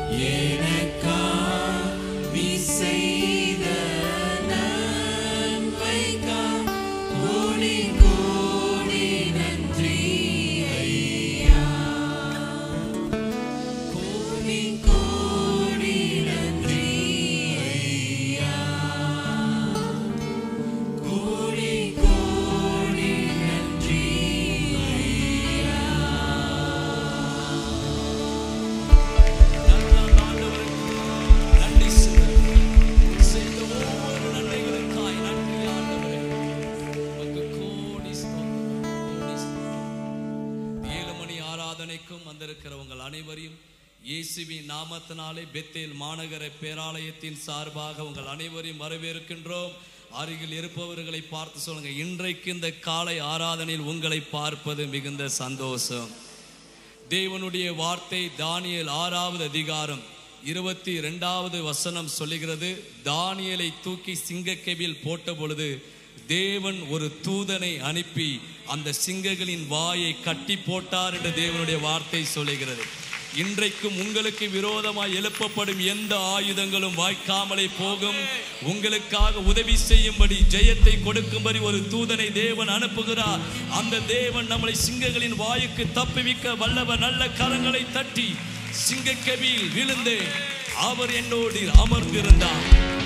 எனக்கா நீ செய்த நன்மைக்கா கோடி கோடி நன்றி ஐயா கோடி கோடி நன்றி ஐயா கோடி கோடி நன்றி ஐயா நல்ல ஆண்டவருக்கு நன்றி செலுத்துகிறேன். செய்த ஒவ்வொரு நன்மைகளுக்காய் நன்றி ஆண்டவரே. உமக்கு கோடி ஸ்தோத்திரம், கோடி ஸ்தோத்திரம். ஏழு மணி ஆராதனைக்கும் வந்திருக்கிற உங்கள் அனைவரையும் இயேசுவின் நாமத்தினாலே பெத்தேல் மாநகர பேராலயத்தின் சார்பாக உங்கள் அனைவரையும் வரவேற்கின்றோம் அருகில் இருப்பவர்களை பார்த்து சொல்லுங்க இன்றைக்கு இந்த காலை ஆராதனையில் உங்களை பார்ப்பது மிகுந்த சந்தோஷம் தேவனுடைய வார்த்தை தானியேல் ஆறாவது அதிகாரம் இருபத்தி இரண்டாவது வசனம் சொல்லுகிறது தானியேலை தூக்கி சிங்கக்கெபியில் போட்ட பொழுது தேவன் ஒரு தூதனை அனுப்பி அந்த சிங்கங்களின் வாயை கட்டி போட்டார் என்று தேவனுடைய வார்த்தை சொல்லுகிறது இன்றைக்கும் உங்களுக்கு விரோதமாய் எழுப்பப்படும் எந்த ஆயுதங்களும் வாய்க்காமலே போகும் உங்களுக்காக உதவி செய்யும்படி ஜெயத்தை கொடுக்கும்படி ஒரு தூதனை தேவன் அனுப்புகிறார் அந்த தேவன் நம்மளை சிங்கங்களின் வாயுக்கு தப்புவிக்க வல்லவர் நல்ல கரங்களை தட்டி சிங்கக்கவியில் விழுந்து அவர் என்னோடு அமர்ந்திருந்தார்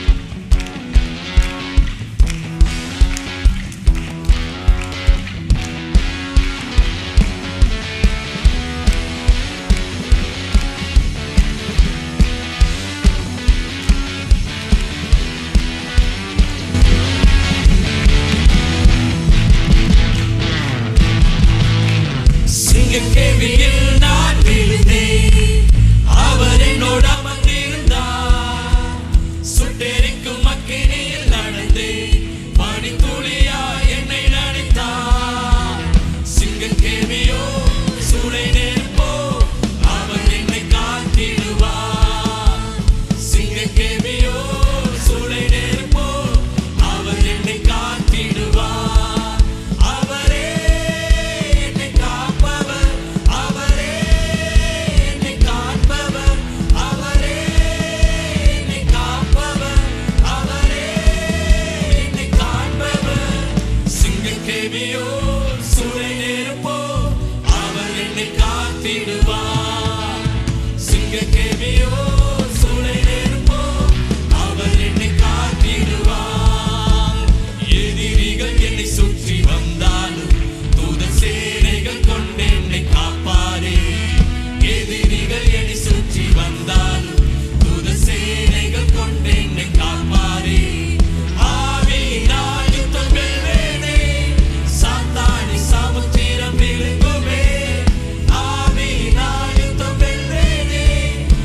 சிங்கக்கேவியில் நான் விழுந்தேன் அவர் என்னோடு அமர்ந்திருந்தார் சுட்டெரிக்கும் அக்கினியில் நடந்தேன் பனித்துளியா என்னை நனைத்தார் சிங்கக்கேவியோ சூளை நெருப்போ அவர் என்னை காத்திடுவார் சிங்கக்கேவியோ சூளை நெருப்போ அவர் என்னை காத்திடுவார் அவரே என்னை காப்பவர் அவரே என்னை காப்பவர் அவரே என்னை காப்பவர் அவரே என்னை காப்பவர் சிங்கக்கேவியோ சூளை நெருப்போ அவர் என்னை காத்திடுவார் சிங்கக்கேவியோ சூளை நெருப்போ அவர் என்னை காத்திடுவார் எதிரிகள் என்னை சுற்றி வந்தாலும் தூத சேனைகள் கொண்டு என்னை காப்பாரே எதிரிகள் என்னை சுற்றி வந்தாலும் தூத சேனைகள் கொண்டு என்னை காப்பாரே ஆவியினால் யுத்தம் வெல்வேனே சாத்தானி சமுத்திரம் விழுங்குமே ஆவியினால் யுத்தம் வெல்வேனே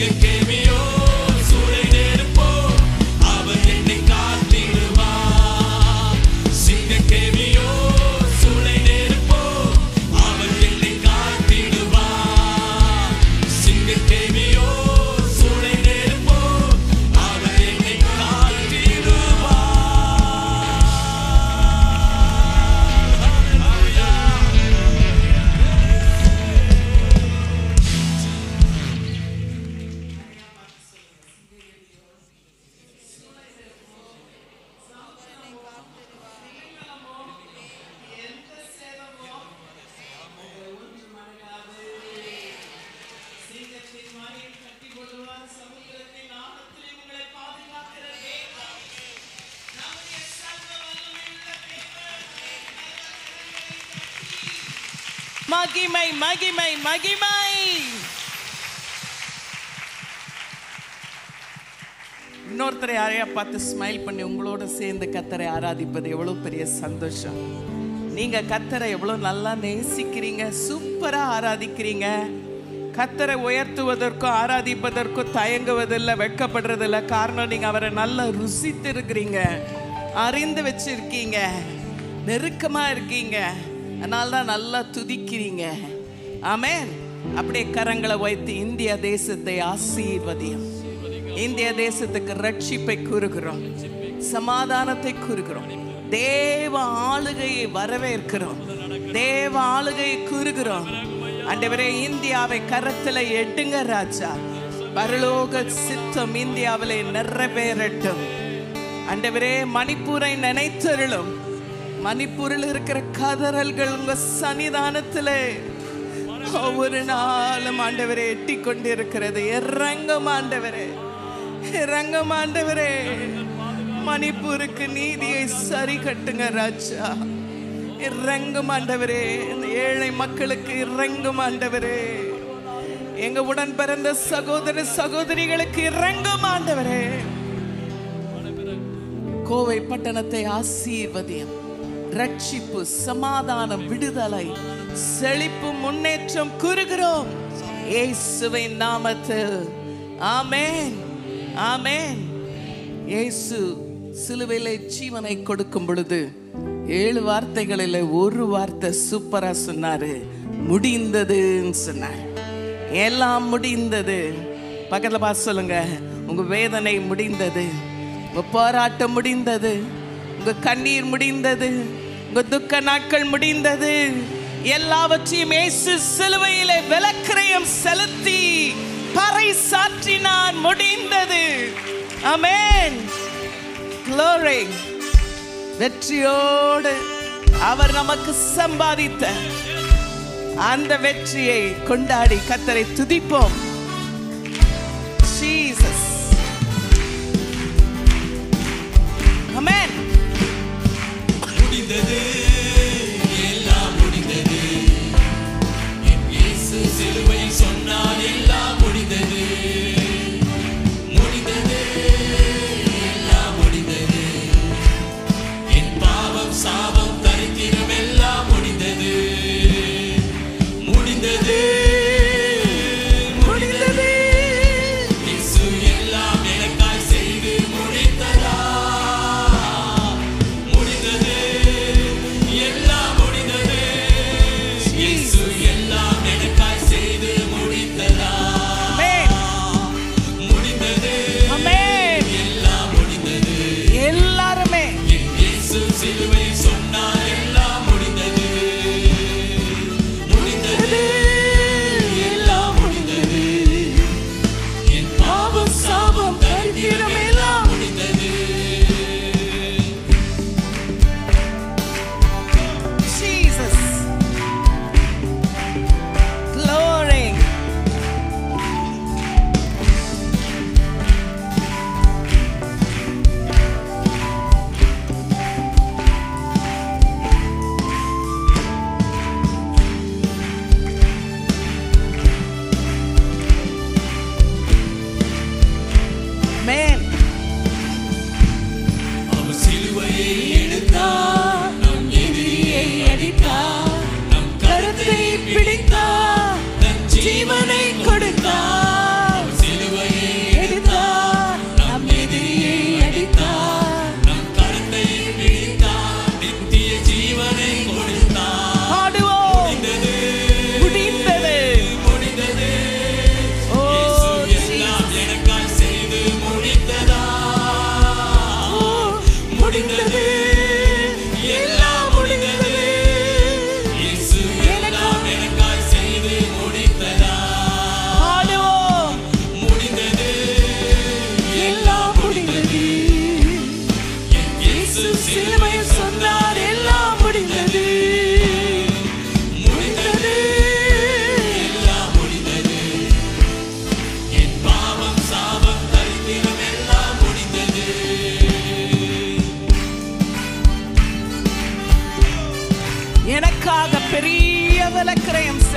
சிங்கக்கேமியோ சூளை நெருப்போ அவர் என்னை காத்திடுவார் சிங்கக்கேமியோ சூளை நெருப்போ அவர் என்னை காத்திடுவார் சிங்கக்கேமியோ சூளை நெருப்போ அவர் என்னை காத்திடுவார் மகிமை மகிமை மகிமை இன்னொருத்தரை யாரையா பார்த்து ஸ்மைல் பண்ணி உங்களோட சேர்ந்து கத்தரை ஆராதிப்பது எவ்வளவு பெரிய சந்தோஷம் நீங்க கத்தரை எவ்வளவு நல்லா நேசிக்கிறீங்க சூப்பரா ஆராதிக்கிறீங்க கத்தரை உயர்த்துவதற்கும் ஆராதிப்பதற்கும் தயங்குவதில்லை வெட்கப்படுறதில்ல காரணம் நீங்க அவரை நல்லா ருசித்து இருக்கிறீங்க அறிந்து வச்சிருக்கீங்க நெருக்கமா இருக்கீங்க அதனால தான் நல்லா துதிக்கிறீங்க ஆமென் அப்படியே கரங்களை வைத்து இந்திய தேசத்தை ஆசீர்வதியும் இந்திய தேசத்துக்கு ரட்சிப்பை கூறுகிறோம் சமாதானத்தை கூறுகிறோம் தேவ ஆளுகையை வரவேற்கிறோம் தேவ ஆளுகையை கூறுகிறோம் ஆண்டவரே இந்தியாவை கரத்துல எடுங்க ராஜா பரலோக சித்தம் இந்தியாவிலே நிறைவேறட்டும் ஆண்டவரே மணிப்பூரை நினைத்தருளும் மணிப்பூரில் இருக்கிற கதறல்கள் உங்க சன்னிதானத்திலே ஒவ்வொரு நாளும் ஆண்டவரே எட்டி கொண்டிருக்கிறது இறங்கும் ஆண்டவரே இறங்கும் ஆண்டவரே மணிப்பூருக்கு நீதியை சரி கட்டுங்க ராஜா இறங்கும் ஆண்டவரே இந்த ஏழை மக்களுக்கு இறங்கும் ஆண்டவரே எங்க உடன் பிறந்த சகோதர சகோதரிகளுக்கு இறங்கும் ஆண்டவரே கோவை பட்டணத்தை ஆசீர்வதியம் ரட்சிப்பு சமாதானம் விடுதலை செழிப்பு முன்னேற்றம் கூறுகிறோம் இயேசுவின் நாமத்தில் ஆமென் ஆமென் இயேசு சிலுவையிலே ஜீவனை கொடுக்கும் பொழுது ஏழு வார்த்தைகளில் ஒரு வார்த்தை சூப்பரா சொன்னாரு முடிந்ததுன்னு சொன்னார் எல்லாம் முடிந்தது பக்கத்துல பார்த்து சொல்லுங்க உங்க வேதனை முடிந்தது உங்க போராட்டம் முடிந்தது உங்க கண்ணீர் முடிந்தது உங்க துக்க நாட்கள் முடிந்தது எல்லாவற்றையும் இயேசு சிலுவையிலே விலக்கிரயம் செலுத்தி பறை சாற்றினான் முடிந்தது ஆமென் glory வெற்றியோடு அவர் நமக்கு சம்பாதித்த அந்த வெற்றியை கொண்டாடி கத்தரை துதிப்போம் Jesus Amen முடிந்தது எல்லாம் முடிந்தது என் இயேசு சிலுவை சொன்னால் எல்லாம் முடிந்தது முடிந்தது எல்லாம் முடிந்தது என் பாவம் சாபம் தரித்திரம் எல்லாம் முடிந்தது முடிந்தது முடிந்தது இயேசு எல்லாம் எனக்காய் செய்து முடித்ததா முடிந்தது எல்லாம் முடிந்தது இயேசு எல்லாம் எனக்காய் செய்து முடித்ததா Amen முடிந்தது Amen எல்லாம் முடிந்தது எல்லாருமே என் இயேசு சிலுவை சொன்னார் எல்லாம் முடிந்தது முடிந்தது எல்லாம் முடிந்தது என் பாவம் சாபம் தரித்திரம் எல்லாம் முடிந்தது Jesus Glory Man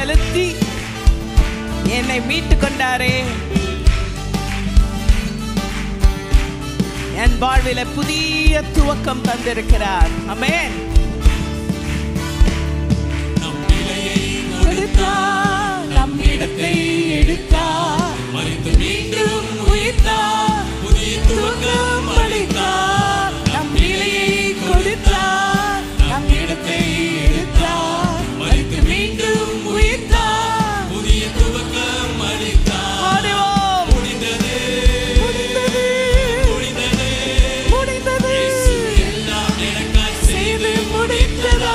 செலுத்தி என்னை மீட்டு கொண்டாரே என் வாழ்வில புதிய துவக்கம் தந்திருக்கிறார் அமேன் நம் நிலையை கொடுத்தார் நம் இடத்தை எடுத்தார் மறித்து மீண்டும் உயிர்த்தார் புதிய துவக்கம் அளித்தார் நம் நிலையை கொடுத்தார் நம் இடத்தை எடுத்தார் மறித்து மீண்டும் உயிர்த்தார் புதிய துவக்கம் அளித்தார் ஆடுவோம் முடிந்தது முடிந்தது முடிந்தது முடிந்தது எல்லாம் எனக்காய் செய்து செய்து முடித்ததா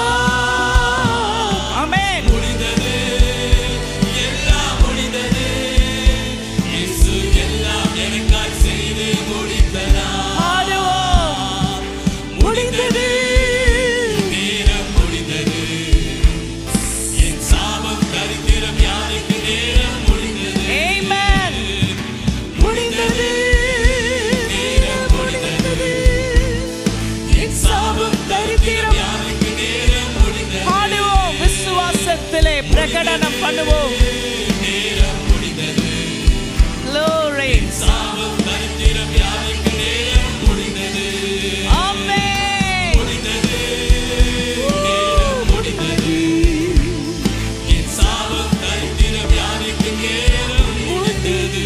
ஆமென் முடிந்தது எல்லாம் முடிந்தது இயேசு எல்லாம் எனக்காய் செய்து முடித்ததா ஆடுவோம் முடிந்தது நேரம் முடிந்தது என் சாபம் தரித்திரம் யாருக்கு நேரம் முடிந்தது ஆமென் முடிந்தது நேரம் முடிந்தது என் சாபம் தரித்திரம் யாருக்கு நேரம் முடிந்தது ஆடுவோம் விசுவாசத்திலே பிரகடனம் பண்ணுவோம் நேரம் முடிந்தது Glory. சாபம் தரித்திரம் யாருக்கு நேரம் முடிந்தது ஆமென் முடிந்தது நேரம் முடிந்தது என் சாபம் தரித்திரம் யாருக்கு நேரம் முடிந்தது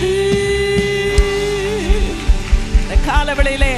இந்த காலவெளியிலே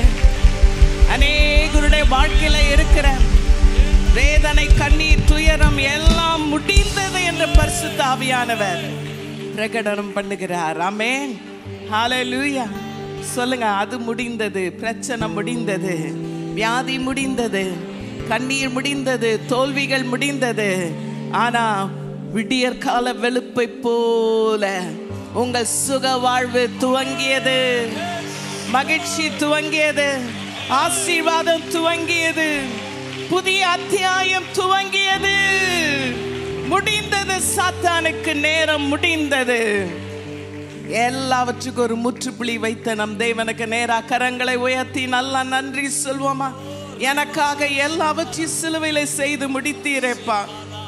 அநேகருடைய வாழ்க்கையில இருக்கிற வேதனை கண்ணீர் துயரம் எல்லாம் முடிந்தது என்று பரிசுத்த ஆவியானவர் பிரகடனம் பண்ணுகிறார் ஆமென் ஹalleluya சொல்லுங்க அது முடிந்தது பிரச்சனை முடிந்தது வியாதி முடிந்தது கண்ணீர் முடிந்தது தோல்விகள் முடிந்தது ஆனா விடியற் கால வெளுப்பை போல உங்கள் சுக வாழ்வு துவங்கியது மகிழ்ச்சி துவங்கியது ஆசீர்வாதம் துவங்கியது புதிய அத்தியாயம் துவங்கியது முடிந்தது சாத்தானுக்கு நேரம் முடிந்தது எல்லாவற்றுக்கும் ஒரு முற்றுப்புள்ளி வைத்த நம் தேவனுக்கு நேரா கரங்களை உயர்த்தி நல்லா நன்றி சொல்வோமா எனக்காக எல்லாவற்றையும் சிலுவையில செய்து முடித்தீரேப்பா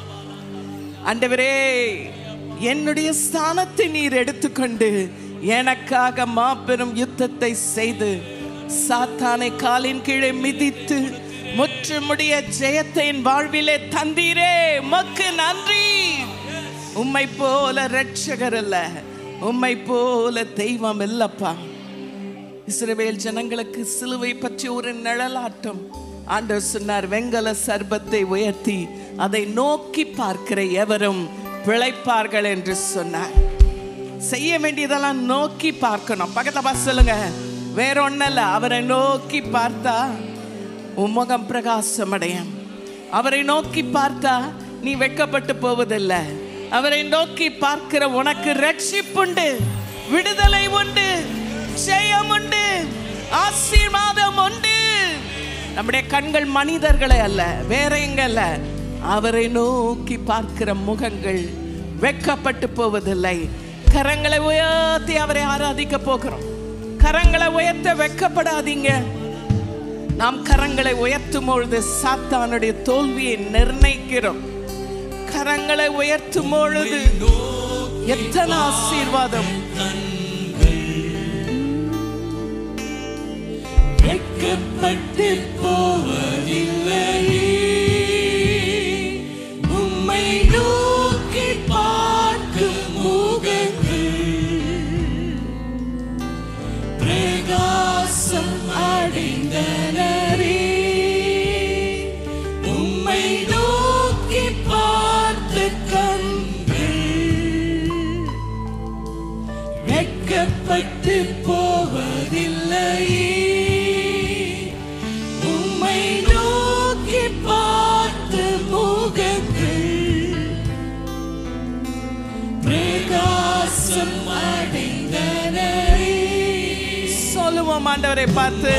ஆண்டவரே என்னுடைய ஸ்தானத்தை நீர் எடுத்துக்கொண்டு எனக்காக மாபெரும் யுத்தத்தை செய்து சாத்தானை காலின் கீழே மிதித்து முற்றுமுடிய ஜெயத்தை என் வாழ்விலே தந்தீரே மக்கு நன்றி உம்மை போல ரட்சகர் அல்ல உம்மை போல தெய்வம் இல்லப்பா இஸ்ரவேல் ஜனங்களுக்கு சிலுவை பற்றி ஒரு நிழலாட்டம் ஆண்டவர் சொன்னார் வெங்கல சர்பத்தை உயர்த்தி அதை நோக்கி பார்க்கிற எவரும் பிழைப்பார்கள் என்று சொன்னார் செய்ய வேண்டியதெல்லாம் நோக்கி பார்க்கணும் பக்கத்துல பார்த்து சொல்லுங்க வேற ஒண்ணல்ல அவரை நோக்கி பார்த்தா உன் முகம் பிரகாசம் அடையும் அவரை நோக்கி பார்த்தா நீ வெட்கப்பட்டு போவதில்லை அவரை நோக்கி பார்க்கிற உனக்கு ரட்சிப்புண்டு விடுதலை உண்டு ஜெயம் உண்டு ஆசீர்வாதம் உண்டு நம்முடைய கண்கள் மனிதர்களை அல்ல வேற எங்க அல்ல அவரை நோக்கி பார்க்கிற முகங்கள் வெட்கப்பட்டு போவதில்லை கரங்களை உயர்த்தி அவரை ஆராதிக்க போகிறோம் கரங்களை உயர்த்த வெட்கப்படாதீங்க நாம் கரங்களை உயர்த்தும் பொழுது சாத்தானுடைய தோல்வியை நிர்ணயிக்கிறோம் கரங்களை உயர்த்தும் பொழுது எத்தனை ஆசீர்வாதம் வெட்கப்பட்டு போவதில்லையே உம்மை நோக்கி பார்க்கும் முகங்கள் பிரகாசம் அடைந்தனரே உம்மை நோக்கி பார்த்த கண்கள் வெட்கப்பட்டு போவதில்லையே உம்மை நோக்கி பார்த்த முகங்கள் பிரகாசம் அடைந்தனரே சொல்லுவோம் ஆண்டவரை பார்த்து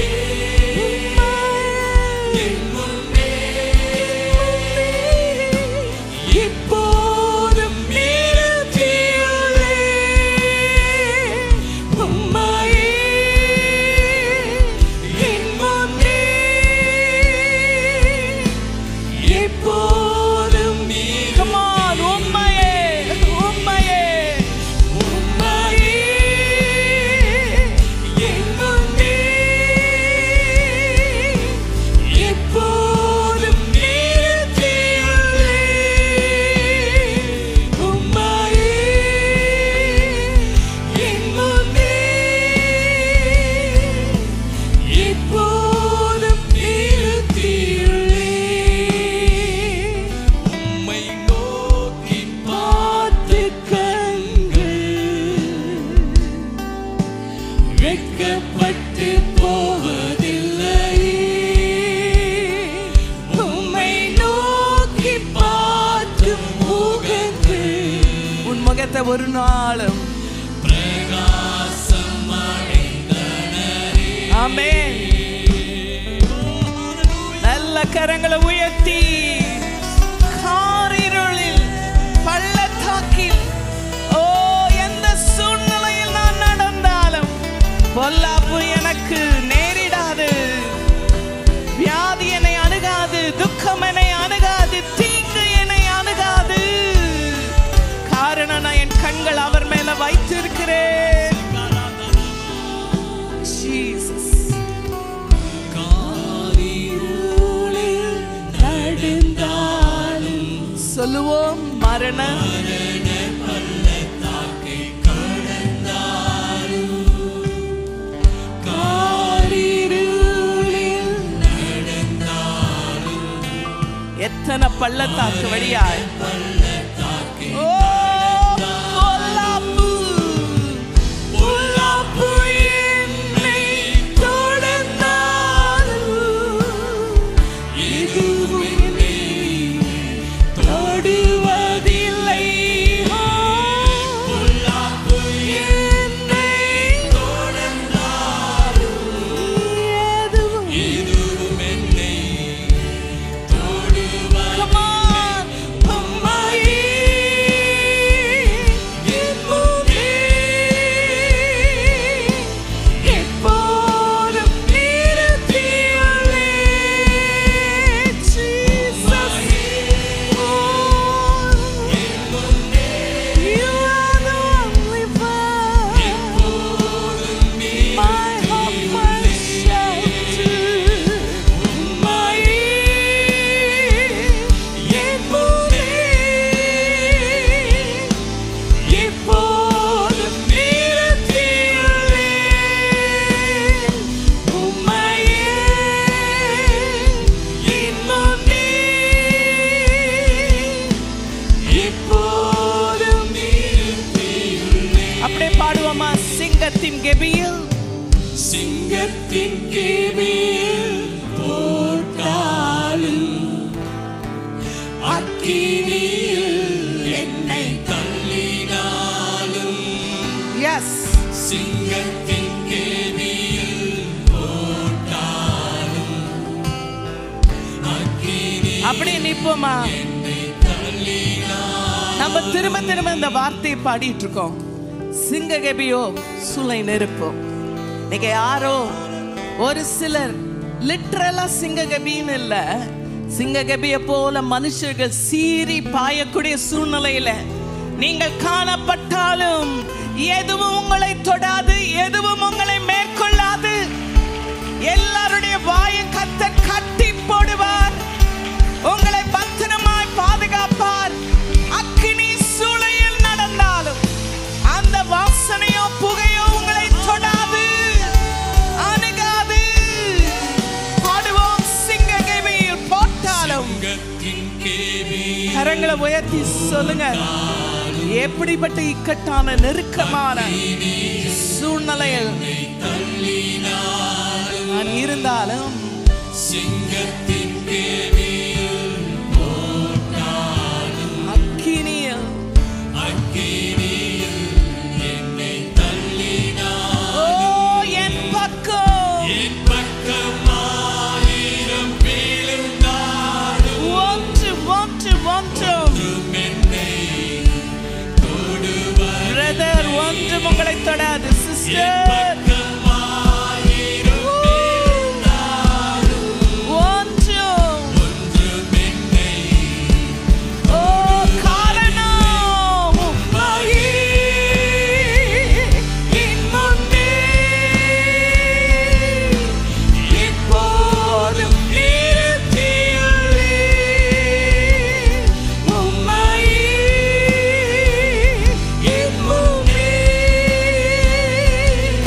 இப்போதும் நிறுத்தியுள்ளே உம்மையே என் முன்னே எப்போதும் நீ Come on, உம்மை வெட்கப்பட்டு போவதில்லை உம்மை நோக்கி பார்க்கும் முகங்கள் உன் முகத்தை ஒரு நாளும் பிரகாசம் அடைந்தனரே ஆமென் நல்ல கரங்களை உயர்த்தி காரிருளில் பள்ளத்தாக்கில் ஓ எந்த சூழ்நிலையில் நான் நடந்தாலும் பொல்லாப்பு எனக்கு நேரிடாது வியாதி என்னை அணுகாது துக்கம் என்னை அணுகாது தீங்கு என்னை அணுகாது காரணம் நான் என் கண்கள் அவர் மேல வைத்திருக்கிறேன் Jesus. காரிருளில் நடந்தாலும் சொல்லுவோம் மரண பள்ளத்தாக்கை கடந்தாலும் காரிருளில் நடந்தாலும் எத்தனை பள்ளத்தாக்கு வழியாய் பள்ளத்தாக்கை ஓ, பொல்லாப்பு. பொல்லாப்பு என்னை தொடர்ந்தாலும் இதுவும் என்னை தொடுவதில்லை பொல்லாப்பு என்னை தொடர்ந்தாலும் எதுவும் இதுவும் என்னை தொடுவதில்லை Come on. உம்மையே என் முன்னே எப்போதும் நிறுத்தியுள்ளே. Jesus. Oh, என் முன்னே You are the only one. எப்போதும் My hope, my shelter. உம்மையே என் முன்னே எப்போதும் நிறுத்தியுள்ளே. உம்மையே என் முன்னே எப்போதும் நிறுத்தியுள்ளே. அப்படியே பாடுவோமா சிங்கத்தின் கெபியில் சிங்கத்தின் கேபியில் போட்டாலும் அக்கினியில் என்னை தள்ளினாலும் எஸ் சிங்கத்தின் கேபியில் போட்டாலும் அக்கினி அப்படியே நிப்போமா என்னை தள்ளினாலும் நம்ம திரும்ப திரும்ப இந்த வார்த்தையை பாடிட்டு இருக்கோம் சிங்க கெபியோ சுளை நெருப்போம் நீங்க யாரோ ஒரு சிலர் லிட்ரலா சிங்க கபின்னு இல்ல சிங்க கபிய போல மனுஷர்கள் சீறி பாயக்கூடிய சூழ்நிலையில நீங்கள் காணப்பட்டாலும் எதுவும் உங்களை தொடாது எதுவும் உங்களை மேற்கொள்ளாது எல்லாருடைய வாயை கத்த கட்டி போடுவார் உங்களை பத்திரமாய் பாதுகாப்பார் அக்கினி சூளையில் நடந்தாலும் அந்த வாசனையோ புகையோ உங்களை தொடாது அணுகாது பாடுவோம் சிங்க கேபியில் போட்டாலும் சிங்கத்தின் கேபியில் கரங்களை உயர்த்தி சொல்லுங்க எப்படிப்பட்ட இக்கட்டான நெருக்கமான சூழ்நிலையில் தள்ளினாலும் நான் இருந்தாலும் சிங்கத்தின் கேபியில் அக்கினியில் அக்கினியில் என்னை தள்ளினாலும் ஓ என் பக்கம் என் பக்கமாயிரம் விழுந்தாலும் ஒன்று ஒன்று ஒன்றும் என்னை தொடுவார் பிரதர் ஒன்றும் உங்களை தொடாது என் சிஸ்டர் பக்கமாயிரம் விழுந்தாலும் ஒன்றும் ஒன்றும் என்னை ஓ காரணம் உம்மையே என் முன்னே எப்போதும் நிறுத்தியுள்ளே. உம்மையே என் முன்னே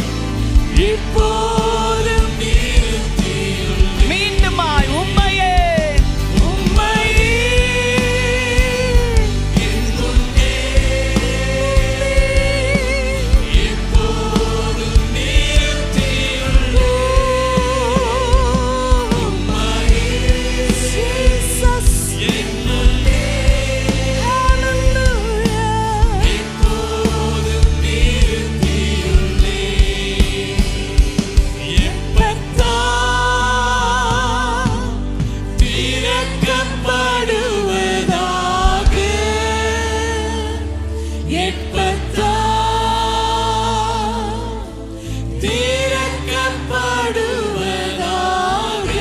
திறக்கப்படுவதாக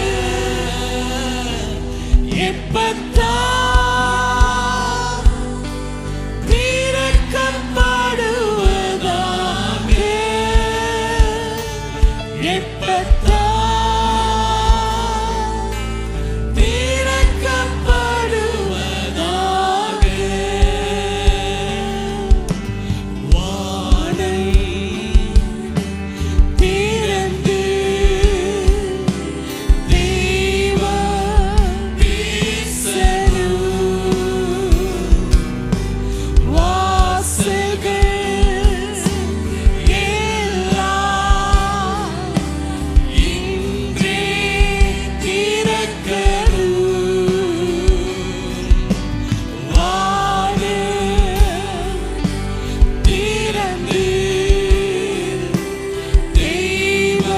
எப்பத்தா திறக்கப்படுவதாக எப்பத்தா திறக்கப்படுவதாக வானை திறந்து தேவ பேசலும் வாசல்கள் எல்லாம் இன்றே திறக்கலும் வானை திறந்து தெய்வ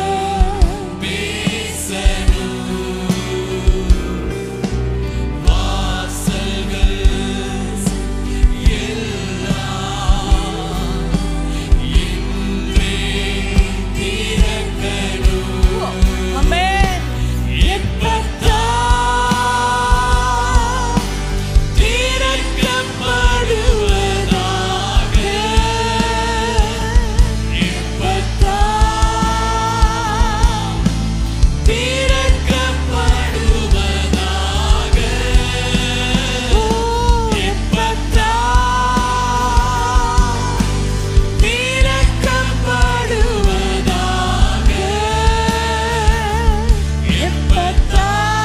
பேசணும் வாசல்கள் எல்லாம் இன்றே திறக்கணும் ஆமென் எப்பத்தா திறக்கப்படுவதாக எப்பத்தா திறக்கப்படுவதாக எப்பத்தா திறக்கப்படுவதாக எப்பத்தா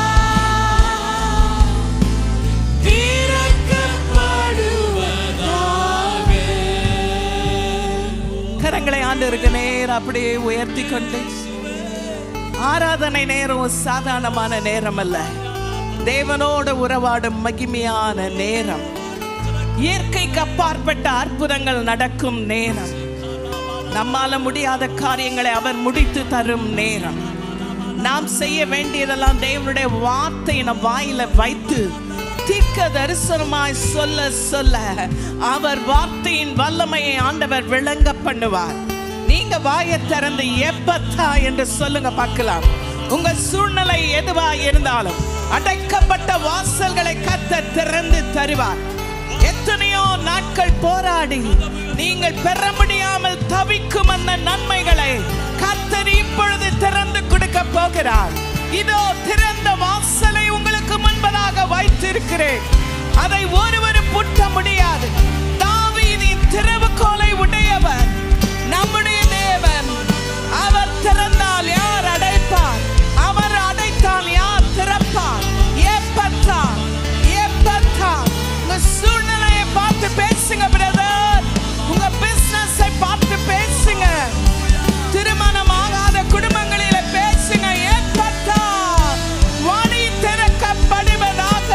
திறக்கப்படுவதாக கரங்களை ஆண்டவருக்கு நேரம் அப்படியே உயர்த்தி கொண்டு ஆராதனை நேரம் சாதாரணமான நேரம் அல்ல தேவனோடு உறவாடும் மகிமையான நேரம் இயற்கைக்கு அப்பாற்பட்ட அற்புதங்கள் நடக்கும் நேரம் நம்மால முடியாத காரியங்களை அவர் முடித்து தரும் நேரம் நாம் செய்ய வேண்டியதெல்லாம் தேவனுடைய வார்த்தை நம் வாயில வைத்து தீர்க்க தரிசனமாய் சொல்ல சொல்ல அவர் வார்த்தையின் வல்லமையை ஆண்டவர் விளங்க பண்ணுவார் நீங்க வாயை திறந்து எப்பத்தா என்று சொல்லுங்க பார்க்கலாம் உங்க சூழ்நிலை எதுவா இருந்தாலும் அடைக்கப்பட்ட வாசல்களை கத்த திறந்து தருவார் எத்தனையோ நாட்கள் போராடி நீங்கள் பெற முடியாமல் தவிக்கும் அந்த நன்மைகளை கத்தர் இப்பொழுது திறந்து கொடுக்க போகிறார் இதோ திறந்த வாசலை உங்களுக்கு முன்பதாக வைத்திருக்கிறேன் அதை ஒருவரும் பூட்ட முடியாது தாவீதின் திறவுகோலை உடையவர் நம்முடைய தேவன் அவர் திறந்தால் யார் அடைப்பார் அவர் அடைத்தால் யார் திறப்பார் எப்பத்தா எப்பத்தா உங்க சூழ்நிலையை பார்த்து பேசுங்க பிரதர் உங்க பிசினஸை பார்த்து பேசுங்க திருமணம் ஆகாத குடும்பங்களில பேசுங்க எப்பத்தா வாணி திறக்கப்படுவதாக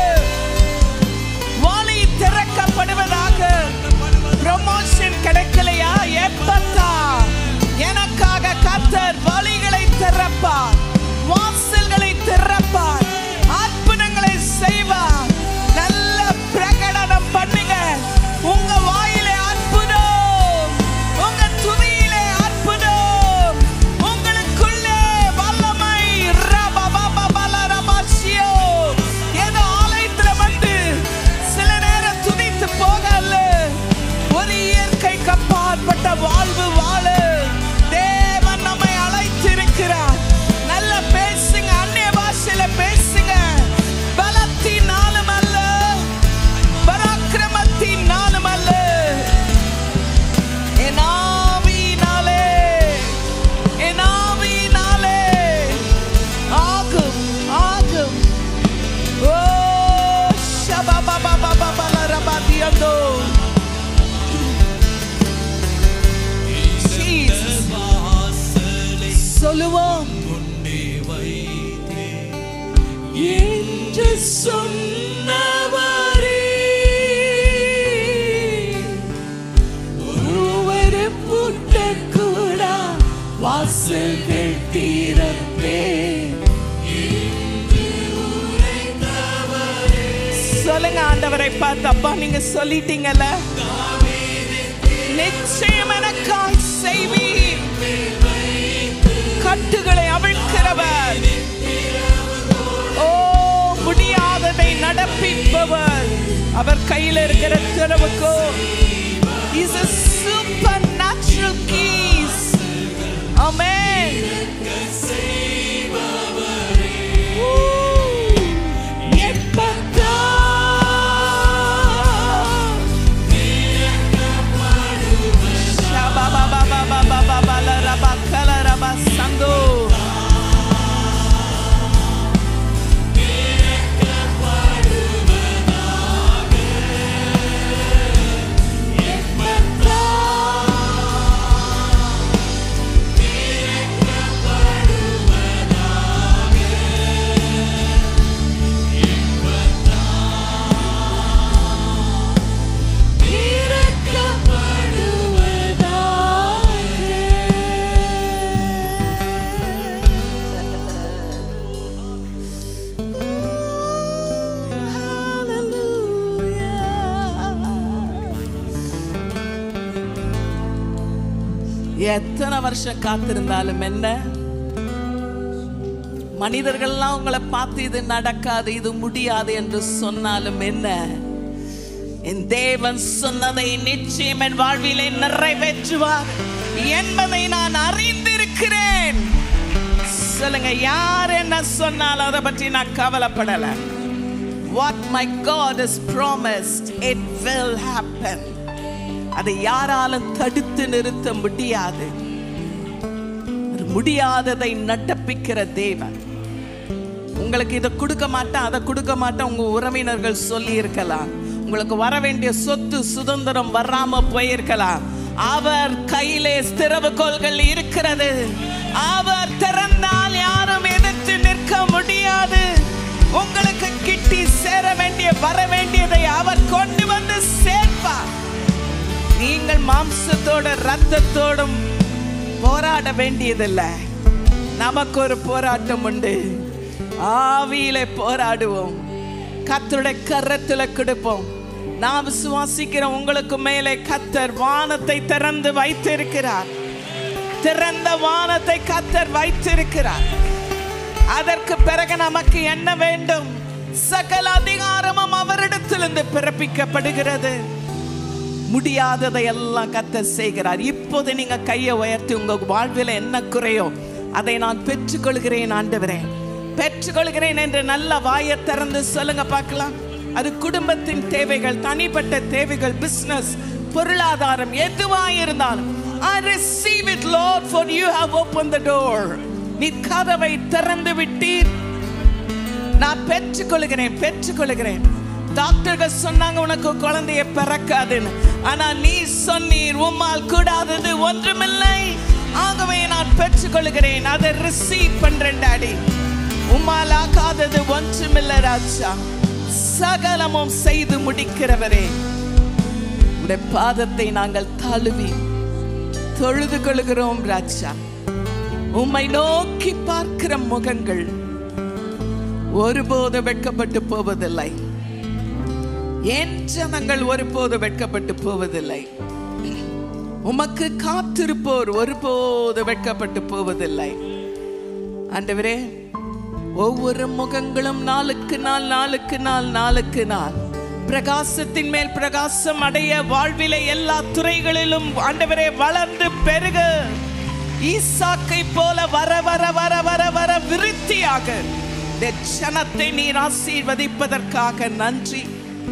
வாணி திறக்கப்படுவதாக ப்ரமோஷன் கிடைக்கலையா எப்பத்தா எனக்காக கத்தர் வழிகளை திறப்பார் வாசல்களை திறப்பார் அற்புதங்களை செய்வார் நல்ல பிரகடனம் பண்ணுங்க உங்க வாயிலே அற்புதம் உங்க துதியிலே அற்புதம் உங்களுக்குள்ளே வல்லமை ரபபபபலரபசியோ. ஏதோ ஆலயத்துல வந்து சில நேரம் துதித்து போகல ஒரு இயற்கைக்கு அப்பாற்பட்ட வாழ்வு வாழ தேவன் நம்மை அழைத்திருக்கிறார் நல்ல பேசுங்க அந்நிய பாஷையில பேசுங்க பலத்தினாலும் அல்ல பராக்கிரமத்தினாலும் அல்ல என் ஆவியினாலே என் ஆவியினாலே ஆகும் ஆகும் ஓ ஷபபபபபபலரபதியந்தோ. Jesus. சொல்லுவோம் என்று சொன்னவரே ஒருவரு பூட்டக்கூடா வாசல்கள் தீரப்பே சொல்லுங்க ஆண்டவரை பார்த்து அப்பா நீங்க சொல்லிட்டீங்கல்ல நிச்சயம் எனக்காய் செய்வீர் அவர் கையில் இருக்கிற திறவுக்கோ He's a supernatural keys. Amen. Woo. எப்பத்தா Sando. எத்தனை வருஷம் காத்திருந்தாலும் என்ன மனிதர்கள்லாம் உங்களை பார்த்து இது நடக்காது இது முடியாது என்று சொன்னாலும் என்ன என் தேவன் சொன்னதை நிச்சயம் என் வாழ்விலே நிறைவேற்றுவார் என்பதை நான் அறிந்திருக்கிறேன் சொல்லுங்க யார் என்ன சொன்னாலும் அதை பற்றி நான் கவலைப்படல what my God is promised it will happen அதை யாராலும் தடுத்து நிறுத்த முடியாது ஒரு முடியாததை நடப்பிக்கிற தேவன் உங்களுக்கு இதை கொடுக்க மாட்டேன் அதை கொடுக்க மாட்டேன் உங்க உறவினர்கள் சொல்லி இருக்கலாம் உங்களுக்கு வர வேண்டிய சொத்து சுதந்திரம் வராம போயிருக்கலாம் அவர் கையிலே திறவுகோள்கள் இருக்கிறது அவர் திறந்தால் யாரும் எதிர்த்து நிற்க முடியாது உங்களுக்கு கிட்டி சேர வேண்டிய வர வேண்டியதை அவர் கொண்டு வந்து சேர்ப்பார் நீங்கள் மாம்சத்தோட ரத்தத்தோடும் போராட வேண்டியதில்லை நமக்கு ஒரு போராட்டம் உண்டு ஆவியில போராடுவோம் கத்தருடைய கரத்துல கொடுப்போம் நாம் விசுவாசிக்கிற உங்களுக்கு மேலே கத்தர் வானத்தை திறந்து வைத்திருக்கிறார் திறந்த வானத்தை கத்தர் வைத்திருக்கிறார் அதற்கு பிறகு நமக்கு என்ன வேண்டும் சகல அதிகாரமும் அவரிடத்திலிருந்து பிறப்பிக்கப்படுகிறது முடியாததை எல்லாம் கத்தர் செய்கிறார் இப்போது நீங்க கையை உயர்த்தி உங்க வாழ்வில் என்ன குறையோ அதை நான் பெற்றுக்கொள்கிறேன் ஆண்டவரே பெற்றுக்கொள்கிறேன் என்று நல்ல வாயை திறந்து சொல்லுங்க பார்க்கலாம் அது குடும்பத்தின் தேவைகள் தனிப்பட்ட தேவைகள் பிசினஸ் பொருளாதாரம் எதுவாக இருந்தாலும் I receive it Lord for you have opened the door நீ கதவை திறந்து விட்டீர் நான் பெற்றுக்கொள்கிறேன் பெற்றுக்கொள்கிறேன் டாக்டர்கள் சொன்னாங்க உனக்கு குழந்தைய பிறக்காதுன்னு ஆனா நீ சொன்னீர் உம்மால் கூடாதது ஒன்றுமில்லை ஆகவே நான் பெற்றுக்கொள்கிறேன் அதை ரிசீவ் பண்றேன் டாடி உம்மால் ஆகாதது ஒன்றுமில்லை ராஜா சகலமும் செய்து முடிக்கிறவரே உடைய பாதத்தை நாங்கள் தழுவி தொழுது கொள்கிறோம் ராஜா உம்மை நோக்கி பார்க்கிற முகங்கள் ஒருபோது வெட்கப்பட்டு போவதில்லை என் ஜனங்கள் ஒருபோது வெட்கப்பட்டு போவதில்லை உமக்கு காத்திருப்போர் ஒருபோது வெட்கப்பட்டு போவதில்லை ஆண்டவரே ஒவ்வொரு முகங்களும் நாளுக்கு நாள் நாளுக்கு நாள் நாளுக்கு நாள் பிரகாசத்தின் மேல் பிரகாசம் அடைய வாழ்விலே எல்லா துறைகளிலும் ஆண்டவரே வளர்ந்து பெருக ஈசாக்கை போல வர வர வர வர வர விருத்தியாக இந்த ஜனத்தை நீர் ஆசீர்வதிப்பதற்காக நன்றி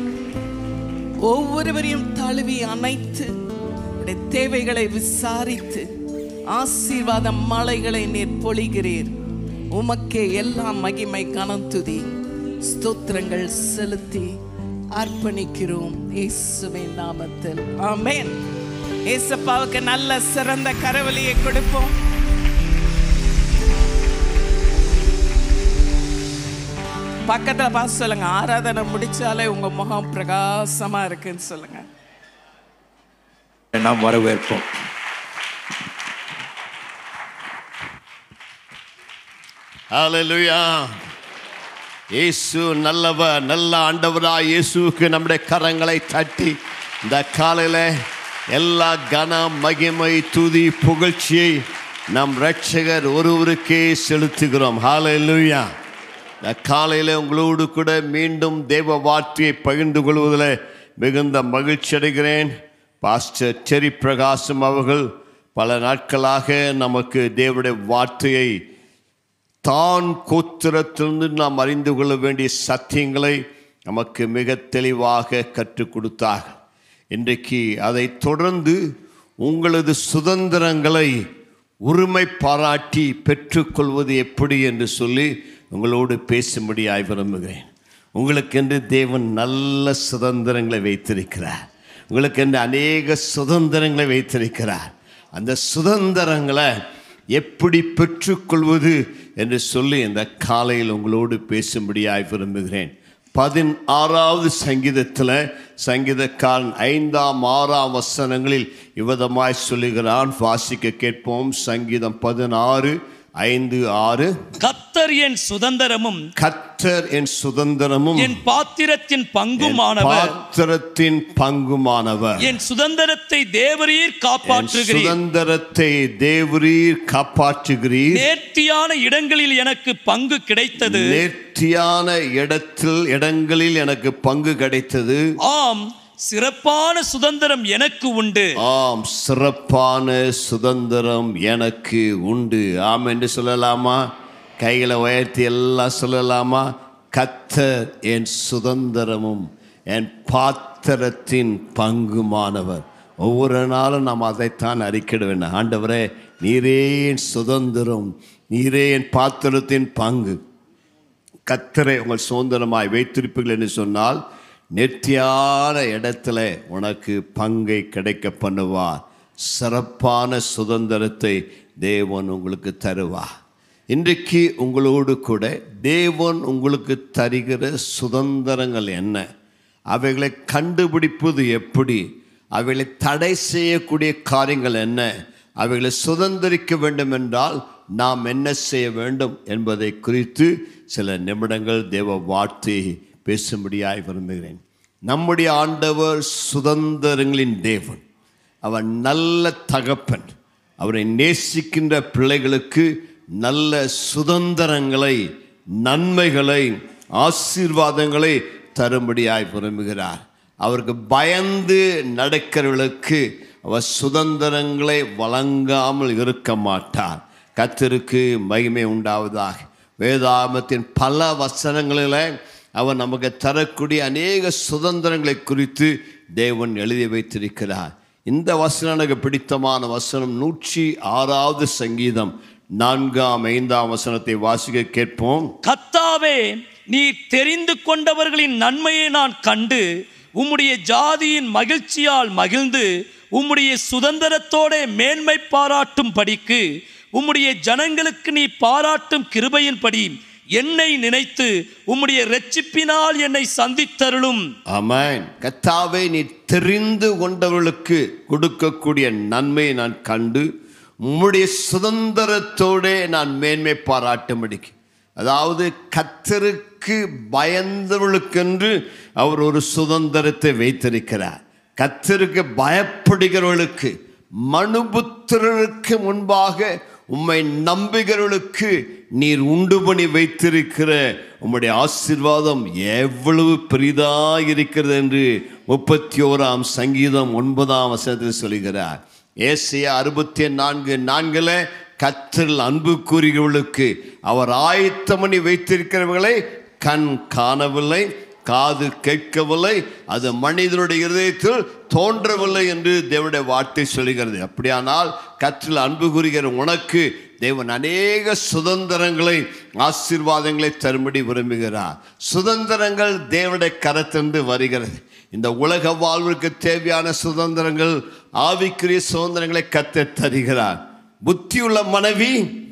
ஒவ்வொருவரையும் தழுவி அணைத்து உடைய தேவைகளை விசாரித்து ஆசீர்வாத மலைகளை நீர் பொழிகிறீர் உமக்கே எல்லா மகிமை கனம் துதி ஸ்தோத்திரங்கள் செலுத்தி அர்ப்பணிக்கிறோம் இயேசுவின் நாமத்தில் ஆமென் ஏசப்பாவுக்கு நல்ல சிறந்த கரவலியை கொடுப்போம் பக்கத்துல பார்த்து சொல்லுங்க ஆராதனை முடிச்சாலே உங்க முகம் பிரகாசமா இருக்குன்னு சொல்லுங்க நாம் வரவேற்போம் ஹalleluya இயேசு நல்லவர் நல்ல ஆண்டவராய் இயேசுவுக்கு நம்முடைய கரங்களை தட்டி இந்த காலையில் எல்லா கன மகிமை துதி புகழ்ச்சியை நம் ரட்சகர் ஒருவருக்கே செலுத்துகிறோம் ஹalleluya இந்த காலையில் உங்களோடு கூட மீண்டும் தேவ வார்த்தையை பகிர்ந்து கொள்வதில் மிகுந்த மகிழ்ச்சி அடைகிறேன் பாஸ்டர் செரி பிரகாசம் அவர்கள் பல நாட்களாக நமக்கு தேவனுடைய வார்த்தையை தான் கோத்திரத்திலிருந்து நாம் அறிந்து கொள்ள வேண்டிய சத்தியங்களை நமக்கு மிக தெளிவாக கற்றுக் கொடுத்தார்கள் இன்றைக்கு அதை தொடர்ந்து உங்களது சுதந்திரங்களை உரிமை பாராட்டி பெற்றுக்கொள்வது எப்படி என்று சொல்லி உங்களோடு பேசும்படியாய் விரும்புகிறேன் உங்களுக்கென்று தேவன் நல்ல சுதந்திரங்களை வைத்திருக்கிறார் உங்களுக்கென்று அநேக சுதந்திரங்களை வைத்திருக்கிறார் அந்த சுதந்திரங்களை எப்படி பெற்றுக்கொள்வது என்று சொல்லி இந்த காலையில் உங்களோடு பேசும்படியாய் விரும்புகிறேன் பதினாறாவது சங்கீதத்தில் சங்கீதக்காரன் ஐந்தாம் ஆறாம் வசனங்களில் இவ்விதமாய் சொல்லுகிறான் வாசிக்க கேட்போம் சங்கீதம் பதினாறு ஐந்து ஆறு கத்தர் என் சுதந்திரமும் கத்தர் என் சுதந்திரமும் என் பாத்திரத்தின் என் பங்குமானவர் பாத்திரத்தின் பங்குமானவர் என் சுதந்திரத்தை தேவரீர் என் காப்பாற்றுகிறீர் சுதந்திரத்தை தேவரீர் காப்பாற்றுகிறீர் நேர்த்தியான இடங்களில் எனக்கு பங்கு கிடைத்தது நேர்த்தியான இடத்தில் இடங்களில் எனக்கு பங்கு கிடைத்தது ஆம் சிறப்பான சுதந்திரம் எனக்கு உண்டு ஆம் சிறப்பான சுதந்திரம் எனக்கு உண்டு ஆம் என்று சொல்லலாமா கைகளை உயர்த்தி எல்லாம் சொல்லலாமா கத்தர் என் சுதந்திரமும் என் பாத்திரத்தின் பங்குமானவர் ஒவ்வொரு நாளும் நாம் அதைத்தான் அறிக்கிட வேண்டும் ஆண்டவரே நீரே என் சுதந்திரம் நீரே என் பாத்திரத்தின் பங்கு கத்தரை உங்கள் சுதந்திரமாய் வைத்திருப்பீர்கள் என்று சொன்னால் நெத்தியான இடத்துல உனக்கு பங்கை கிடைக்க பண்ணுவார் சிறப்பான சுதந்திரத்தை தேவன் உங்களுக்கு தருவார் இன்றைக்கு உங்களோடு கூட தேவன் உங்களுக்கு தருகிற சுதந்திரங்கள் என்ன அவைகளை கண்டுபிடிப்பது எப்படி அவைகளை தடை செய்யக்கூடிய காரியங்கள் என்ன அவைகளை சுதந்திரிக்க வேண்டும் என்றால் நாம் என்ன செய்ய வேண்டும் என்பதை குறித்து சில நிமிடங்கள் தேவ வார்த்தையை பேசும்படியாய் விரும்புகிறேன் நம்முடைய ஆண்டவர் சுதந்திரங்களின் தேவன் அவர் நல்ல தகப்பன் அவரை நேசிக்கின்ற பிள்ளைகளுக்கு நல்ல சுதந்திரங்களை நன்மைகளை ஆசீர்வாதங்களை தரும்படியாய் விரும்புகிறார் அவருக்கு பயந்து நடக்கிறவர்களுக்கு அவர் சுதந்திரங்களை வழங்காமல் இருக்க மாட்டார் கத்திற்கு மகிமை உண்டாவதாக வேதாமத்தின் பல வசனங்களில் அவர் நமக்கு தரக்கூடிய அநேக சுதந்திரங்களை குறித்து தேவன் எழுதி வைத்திருக்கிறார் இந்த வசனம் எனக்கு பிடித்தமான வசனம் நூற்றி ஆறாவது சங்கீதம் நான்காம் ஐந்தாம் வசனத்தை வாசிக்க கேட்போம் கத்தாவே நீ தெரிந்து கொண்டவர்களின் நன்மையை நான் கண்டு உம்முடைய ஜாதியின் மகிழ்ச்சியால் மகிழ்ந்து உம்முடைய சுதந்திரத்தோட மேன்மை பாராட்டும் படிக்கு உம்முடைய ஜனங்களுக்கு நீ பாராட்டும் கிருபையின்படி என்னை நினைத்து உம்முடைய இரட்சிப்பினால் என்னை சந்தித்தருளும் ஆமென் கத்தாவை நீ தெரிந்து கொண்டவர்களுக்கு கொடுக்கக்கூடிய நன்மையை நான் கண்டு உம்முடைய சுதந்திரத்தோடே நான் மேன்மை பாராட்டும்படிக்கு அதாவது கத்தருக்கு பயந்தவர்களுக்கென்று அவர் ஒரு சுதந்திரத்தை வைத்திருக்கிறார் கத்தருக்கு பயப்படுகிறவர்களுக்கு மனுபுத்திரருக்கு முன்பாக உம்மை நம்புகிறவர்களுக்கு நீர் உண்டு பண்ணி வைத்திருக்கிற உம்முடைய ஆசீர்வாதம் எவ்வளவு பெரிதாக இருக்கிறது என்று முப்பத்தி ஓராம் சங்கீதம் ஒன்பதாம் வசனத்தில் சொல்கிறார் ஏசியா அறுபத்தி நான்கு நான்குல கத்தரில் அன்பு கூறுகிறவர்களுக்கு அவர் ஆயத்தம் பண்ணி வைத்திருக்கிறவர்களை கண் காணவில்லை காது கேட்கவில்லை அது மனிதனுடைய இருதயத்தில் தோன்றவில்லை என்று தேவனுடைய வார்த்தை சொல்கிறது அப்படியானால் கற்றில் அன்பு கூறுகிற உனக்கு தேவன் அநேக சுதந்திரங்களை ஆசீர்வாதங்களை தரும்படி விரும்புகிறார் சுதந்திரங்கள் தேவனுடைய கரத்திலிருந்து வருகிறது இந்த உலக வாழ்விற்கு தேவையான சுதந்திரங்கள் ஆவிக்குரிய சுதந்திரங்களை கத்த தருகிறார் புத்தியுள்ள மனைவி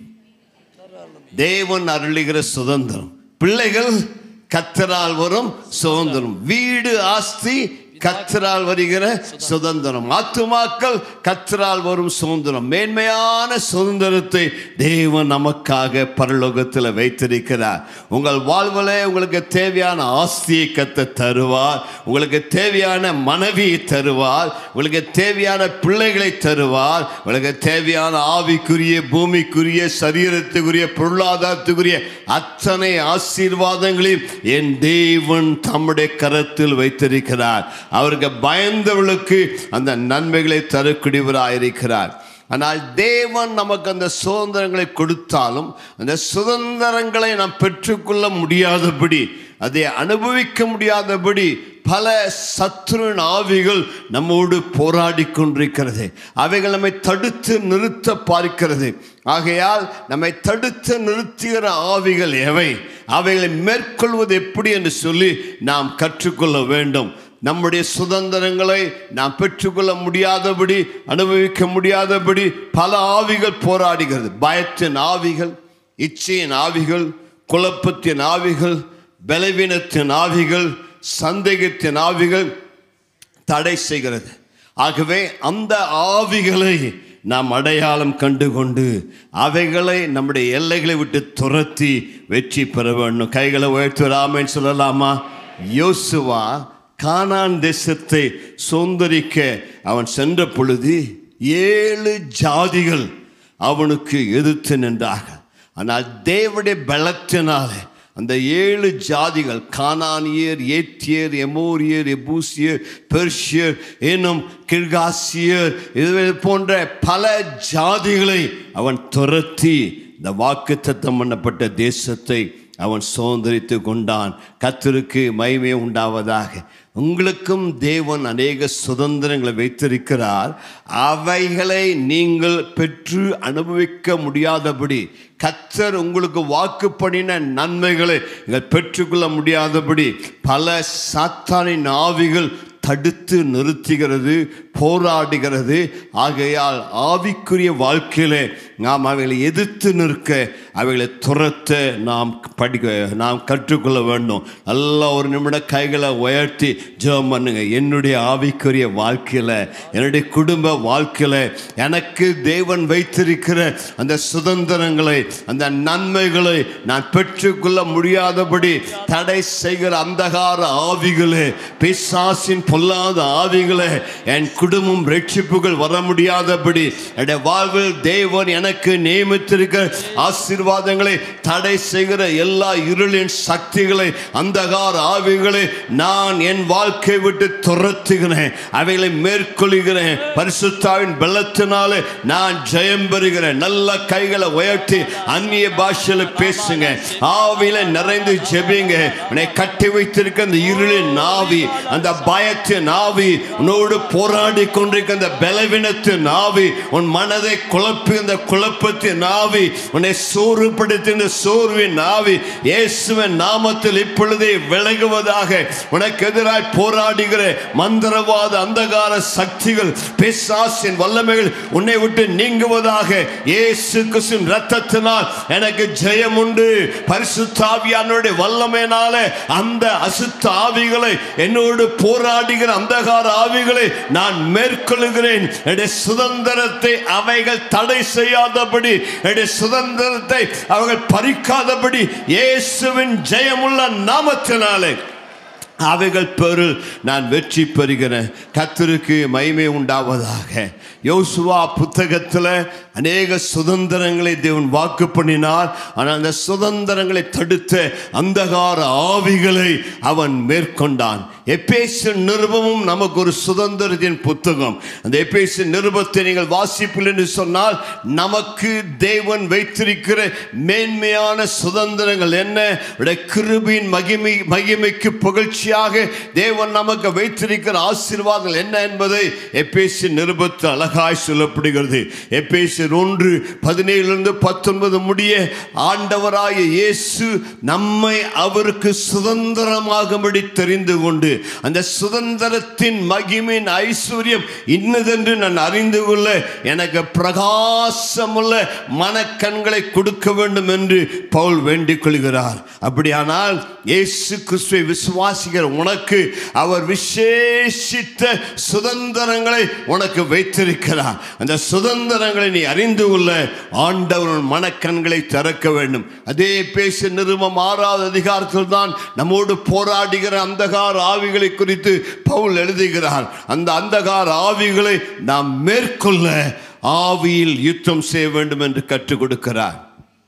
தேவன் அருளுகிற சுதந்திரம் பிள்ளைகள் கத்தரால் வரும் சுதந்திரம் வீடு ஆஸ்தி கத்தரால் வருகிற சுதந்திரம் ஆத்துமாக்கள் கத்தரால் வரும் சுதந்திரம் மேன்மையான சுதந்திரத்தை தேவன் நமக்காக பரலோகத்தில் வைத்திருக்கிறார் உங்கள் வாழ்விலே உங்களுக்கு தேவையான ஆஸ்தியை கத்த தருவார் உங்களுக்கு தேவையான மனைவியை தருவார் உங்களுக்கு தேவையான பிள்ளைகளை தருவார் உங்களுக்கு தேவையான ஆவிக்குரிய பூமிக்குரிய சரீரத்துக்குரிய பொருளாதாரத்துக்குரிய அத்தனை ஆசீர்வாதங்களையும் என் தேவன் தம்முடைய கரத்தில் வைத்திருக்கிறார் அவருக்கு பயந்தவர்களுக்கு அந்த நன்மைகளை தரக்கூடியவராயிருக்கிறார் ஆனால் தேவன் நமக்கு அந்த சுதந்திரங்களை கொடுத்தாலும் அந்த சுதந்திரங்களை நாம் பெற்றுக்கொள்ள முடியாதபடி அதை அனுபவிக்க முடியாதபடி பல சத்ருவின் ஆவிகள் நம்மோடு போராடி கொண்டிருக்கிறது அவைகள் நம்மை தடுத்து நிறுத்த பார்க்கிறது ஆகையால் நம்மை தடுத்து நிறுத்துகிற ஆவிகள் எவை அவைகளை மேற்கொள்வது எப்படி என்று சொல்லி நாம் கற்றுக்கொள்ள வேண்டும் நம்முடைய சுதந்திரங்களை நாம் பெற்றுக்கொள்ள முடியாதபடி அனுபவிக்க முடியாதபடி பல ஆவிகள் போராடுகிறது பயத்தின் ஆவிகள் இச்சையின் ஆவிகள் குழப்பத்தின் ஆவிகள் பலவீனத்தின் ஆவிகள் சந்தேகத்தின் ஆவிகள் தடை செய்கிறது ஆகவே அந்த ஆவிகளை நாம் அடையாளம் கண்டு கொண்டு அவைகளை நம்முடைய எல்லைகளை விட்டு துரத்தி வெற்றி பெற வேண்டும் கைகளை உயர்த்துறாமன்னு சொல்லலாமா யோசுவா கானான் தேசத்தை சுதந்திரிக்க அவன் சென்ற பொழுது ஏழு ஜாதிகள் அவனுக்கு எதிர்த்து நின்றார்கள் ஆனால் தேவனுடைய பலத்தினாலே அந்த ஏழு ஜாதிகள் கானானியர் ஏத்தியர் எமோரியர் எபூசியர் பெர்ஷியர் என்னும் கிர்காசியர் இது போன்ற பல ஜாதிகளை அவன் துரத்தி இந்த வாக்கு தத்தம் பண்ணப்பட்ட தேசத்தை அவன் சுதந்திரித்து கொண்டான் கத்தருக்கு மகிமை உண்டாவதாக உங்களுக்கும் தேவன் அநேக சுதந்திரங்களை வைத்திருக்கிறார் அவைகளை நீங்கள் பெற்று அனுபவிக்க முடியாதபடி கத்தர் உங்களுக்கு வாக்கு பண்ணின நன்மைகளை நீங்கள் பெற்றுக்கொள்ள முடியாதபடி பல சாத்தானின் ஆவிகள் தடுத்து நிறுத்துகிறது போராடுகிறது ஆகையால் ஆவிக்குரிய வாழ்க்கையிலே நாம் அவைகளை எதிர்த்து நிற்க அவைகளை துரத்த நாம் படிக்க நாம் கற்றுக்கொள்ள வேண்டும் நல்லா ஒரு நிமிட கைகளை உயர்த்தி ஜெபம் பண்ணுங்க என்னுடைய ஆவிக்குரிய வாழ்க்கையில் என்னுடைய குடும்ப வாழ்க்கையில் எனக்கு தேவன் வைத்திருக்கிற அந்த சுதந்திரங்களை அந்த நன்மைகளை நான் பெற்றுக்கொள்ள முடியாதபடி தடை செய்கிற அந்தகார ஆவிகளே பிசாசின் பொல்லாத ஆவிகளே என் குடும்பம் ரட்சிப்புகள் வர முடியாதபடி என்னுடைய வாழ்வில் தேவன் எனக்கு நியமித்திருக்கிற ஆசீர்வாதங்களை தடை செய்கிற எல்லா இருளின் சக்திகளை அந்தகார ஆவிகளை நான் என் வாழ்க்கை விட்டு துரத்துகிறேன் அவைகளை மேற்கொள்கிறேன் பரிசுத்தாவின் பலத்தினாலே நான் ஜெயம் பெறுகிறேன் நல்ல கைகளை உயர்த்தி அந்நிய பாஷையில பேசுங்க ஆவியில நிறைந்து ஜெபிங்க உன்னை கட்டி வைத்திருக்க அந்த இருளின் ஆவி அந்த பயத்தின் ஆவி உன்னோடு போராடி கொண்டிருக்க அந்த பலவீனத்தின் ஆவி உன் மனதை குழப்பி அந்த குழப்பத்தின் ஆவி உன்னை சோர்வுபடுத்தின சோர்வின் ஆவி இயேசுவின் நாமத்தில் இப்பொழுதே விலகுவதாக உனக்கு எதிராய் போராடுகிற மந்திரவாத அந்தகார சக்திகள் பிசாசின் வல்லமைகள் உன்னை விட்டு நீங்குவதாக இயேசு கிறிஸ்துவின் ரத்தத்தினால் எனக்கு ஜெயம் உண்டு பரிசுத்தாவியானுடைய வல்லமையினால அந்த அசுத்த ஆவிகளை என்னோடு போராடுகிற அந்தகார ஆவிகளை நான் மேற்கொள்கிறேன் என்னுடைய சுதந்திரத்தை அவைகள் தடை செய்யாதபடி என்னுடைய சுதந்திரத்தை அவர்கள் பறிக்காதபடி இயேசுவின் ஜெயமுள்ள நாமத்தினாலே அவைகள் பெருள் நான் வெற்றி பெறுகிறேன் கத்தருக்கு மகிமை உண்டாவதாக யோசுவா புத்தகத்தில் அநேக சுதந்திரங்களை தேவன் வாக்கு பண்ணினார் ஆனால் அந்த சுதந்திரங்களை தடுத்த அந்தகார ஆவிகளை அவன் மேற்கொண்டான் எபேசு நிருபமும் நமக்கு ஒரு சுதந்திரத்தின் புத்தகம் அந்த எபேசு நிருபத்தை நீங்கள் வாசிப்பில் என்று சொன்னால் நமக்கு தேவன் வைத்திருக்கிற மேன்மையான சுதந்திரங்கள் என்ன உடைய கிருபின் மகிமை மகிமைக்கு புகழ்ச்சியாக தேவன் நமக்கு வைத்திருக்கிற ஆசீர்வாதங்கள் என்ன என்பதை எபேசு நிருபத்தில் அழகாய் சொல்லப்படுகிறது எபேசு ஒன்று பதினேழுலேருந்து பத்தொன்பது முடிய ஆண்டவராய இயேசு நம்மை அவருக்கு சுதந்திரமாகும்படி தெரிந்து கொண்டு அந்த சுதந்திரத்தின் மகிமின் ஐஸ்வர்யம் இன்னதென்று நான் அறிந்து கொள்ள எனக்கு பிரகாசமுள்ள மனக்கண்களை கொடுக்க வேண்டும் என்று பவுல் வேண்டிக் கொள்கிறார் அப்படியானால் இயேசு கிறிஸ்துவை விசுவாசிக்க விசுவாசிக்கிற உனக்கு அவர் விசேஷித்த சுதந்திரங்களை உனக்கு வைத்திருக்கிறார் அந்த சுதந்திரங்களை நீ அறிந்து கொள்ள ஆண்டவரின் மனக்கண்களை திறக்க வேண்டும் அதே பேச நிருபம் ஆறாவது அதிகாரத்தில் தான் நம்மோடு போராடுகிற அந்தகார ஆவிகளை குறித்து பவுல் எழுதுகிறார் அந்த அந்தகார ஆவிகளை நாம் மேற்கொள்ள ஆவியில் யுத்தம் செய்ய வேண்டும் என்று கற்றுக் கொடுக்கிறார்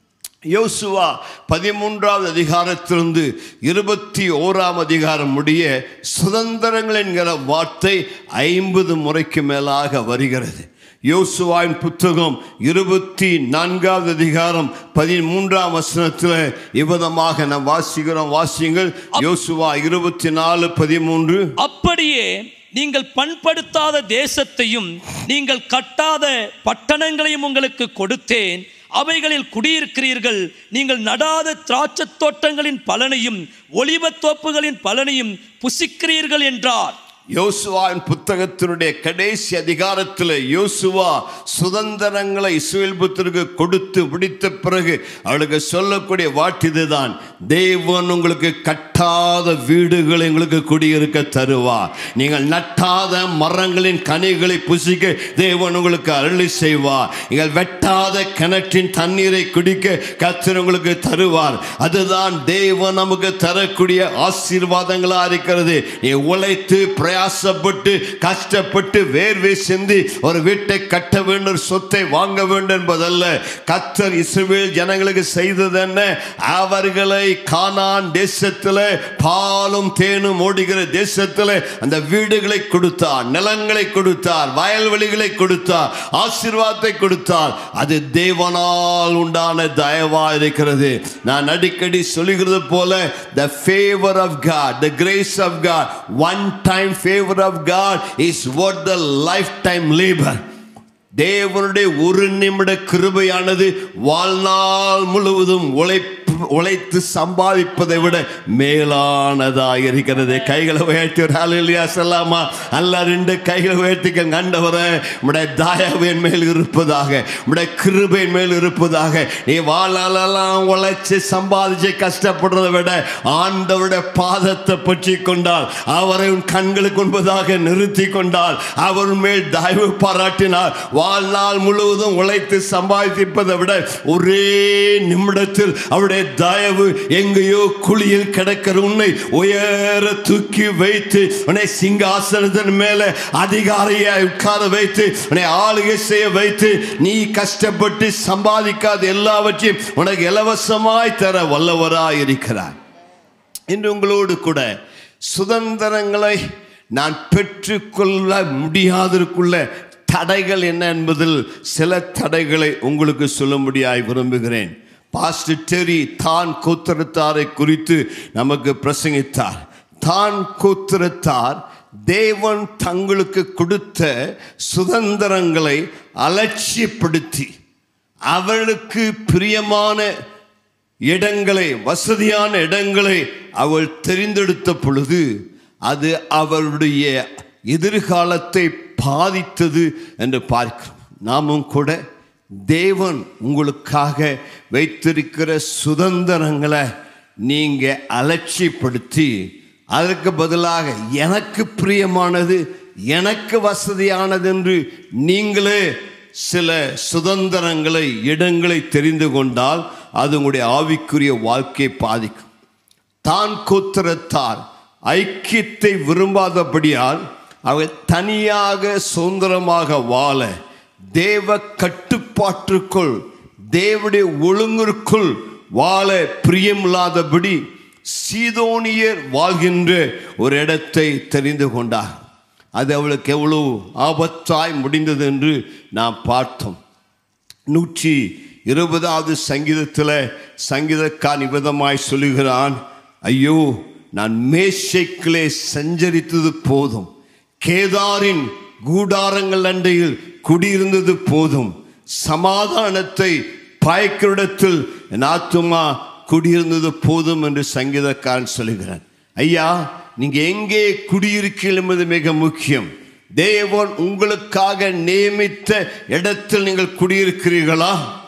யோசுவா பதிமூன்றாவது அதிகாரத்திலிருந்து இருபத்தி ஓராம் அதிகாரம் முடிய சுதந்திரங்கள் என்கிற வார்த்தை ஐம்பது முறைக்கு மேலாக வருகிறது யோசுவாவின் புத்தகம் இருபத்தி நான்காவது அதிகாரம் பதிமூன்றாம் வசனத்தில் இவ்விதமாக நாம் வாசிக்கிறோம் வாசியுங்கள் யோசுவா இருபத்தி நாலு பதிமூன்று அப்படியே நீங்கள் பண்படுத்தாத தேசத்தையும் நீங்கள் கட்டாத பட்டணங்களையும் உங்களுக்கு கொடுத்தேன் அவைகளில் குடியிருக்கிறீர்கள் நீங்கள் நடாத திராட்சத் தோட்டங்களின் பலனையும் ஒலிவத் தோப்புகளின் பலனையும் புசிக்கிறீர்கள் என்றார் யோசுவாவின் புத்தகத்தினுடைய கடைசி அதிகாரத்தில் யோசுவா சுதந்திரங்களை இஸ்ரேல் புத்திற்கு கொடுத்து முடித்த பிறகு அவளுக்கு சொல்லக்கூடிய வாட்டு இதுதான் தேவன் உங்களுக்கு கட்டாத வீடுகளை உங்களுக்கு குடியிருக்க தருவார் நீங்கள் நட்டாத மரங்களின் கனிகளை புசிக்க தேவன் உங்களுக்கு அருளி செய்வார் நீங்கள் வெட்டாத கிணற்றின் தண்ணீரை குடிக்க கத்தர் உங்களுக்கு தருவார் அதுதான் தேவன் நமக்கு தரக்கூடிய ஆசீர்வாதங்களா இருக்கிறது நீ உழைத்து பிரயாசப்பட்டு கஷ்டப்பட்டு வேர்வை சிந்தி ஒரு வீட்டை கட்ட வேண்டும் ஒரு சொத்தை வாங்க வேண்டும் என்பதல்ல கத்தர் இஸ்ரவேல் ஜனங்களுக்கு செய்தது என்ன அவர்களை கானான் தேசத்தில் பாலும் தேனும் ஓடுகிற தேசத்தில் அந்த வீடுகளை கொடுத்தார் நிலங்களை கொடுத்தார் வயல்வெளிகளை கொடுத்தார் ஆசீர்வாதத்தை கொடுத்தார் அது தேவனால் உண்டான தயவா இருக்கிறது நான் அடிக்கடி சொல்லுகிறது போல the favor of God the grace of God one time favor of God is worth the lifetime labor தேவனுடைய ஒரு நிமிட கிருபையானது வாழ்நாள் முழுவதும் உழைப்பு உழைத்து சம்பாதிப்பதை விட மேலானதாக இருக்கிறது கைகளை உயர்த்தி ஒரு ஹalleluya சொல்லாமா அல்ல ரெண்டு கைகளை உயர்த்திக்க கண்டவரே உடைய தாயாவின் மேல் இருப்பதாக உடைய கிருபையின் மேல் இருப்பதாக நீ வாழ்நாளெல்லாம் உழைச்சு சம்பாதிச்சு கஷ்டப்படுறதை விட ஆண்டவருடைய பாதத்தை பற்றி கொண்டால் அவரை உன் கண்களுக்கு முன்பதாக நிறுத்தி கொண்டால் அவர் மேல் தயவு பாராட்டினார் வாழ்நாள் முழுவதும் உழைத்து சம்பாதிப்பதை விட ஒரே நிமிடத்தில் அவருடைய தயவு எங்கேயோ குழியில் கிடக்கிற உன்னை உயர தூக்கி வைத்து உன்னை சிங்காசனத்தின் மேல அதிகாரியை உட்கார வைத்து உன்னை ஆளுகை செய்ய வைத்து நீ கஷ்டப்பட்டு சம்பாதிக்காத எல்லாவற்றையும் உனக்கு இலவசமாய் தர வல்லவராய் இருக்கிறார் இன்று உங்களோடு கூட சுதந்திரங்களை நான் பெற்றுக்கொள்ள முடியாதற்குள்ள தடைகள் என்ன என்பதில் சில தடைகளை உங்களுக்கு சொல்லும்படியாய் விரும்புகிறேன் பாஸ்டர் டெரி தான் கோத்திரத்தாரை குறித்து நமக்கு பிரசங்கித்தார் தான் கோத்திரத்தார் தேவன் தங்களுக்கு கொடுத்த சுதந்திரங்களை அலட்சியப்படுத்தி அவளுக்கு பிரியமான இடங்களை வசதியான இடங்களை அவள் தெரிந்தெடுத்த பொழுது அது அவளுடைய எதிர்காலத்தை பாதித்தது என்று பார்க்கிறோம் நாமும் கூட தேவன் உங்களுக்காக வைத்திருக்கிற சுதந்திரங்களை நீங்க அலட்சியப்படுத்தி அதற்கு பதிலாக எனக்கு பிரியமானது எனக்கு வசதியானது என்று நீங்களே சில சுதந்திரங்களை இடங்களை தெரிந்து கொண்டால் அது உங்களுடைய ஆவிக்குரிய வாழ்க்கையை பாதிக்கும் தான் கோத்திரத்தார் ஐக்கியத்தை விரும்பாதபடியால் அவர் தனியாக சுதந்திரமாக வாழ தேவ கட்டுப்பாட்டுக்குள் தேவனுடைய ஒழுங்கிற்குள் வாழ பிரியமில்லாதபடி சீதோனியர் வாழ்கின்ற ஒரு இடத்தை தெரிந்து கொண்டார் அது அவளுக்கு எவ்வளவு ஆபத்தாய் முடிந்தது என்று நாம் பார்த்தோம் நூற்றி இருபதாவது சங்கீதத்தில் சங்கீதக்கான் விதமாய் சொல்லுகிறான் ஐயோ நான் மேஷைக்கிலே சஞ்சரித்தது போதும் கேதாரின் கூடாரங்கள் அண்டையில் குடியிருந்தது போதும் சமாதானத்தை பயக்கிடத்தில் என் ஆத்துமா குடியிருந்தது போதும் என்று சங்கீதக்காரன் சொல்லுகிறான் ஐயா நீங்க எங்கே குடியிருக்கீர்கள் என்பது மிக முக்கியம் தேவன் உங்களுக்காக நியமித்த இடத்தில் நீங்கள் குடியிருக்கிறீர்களா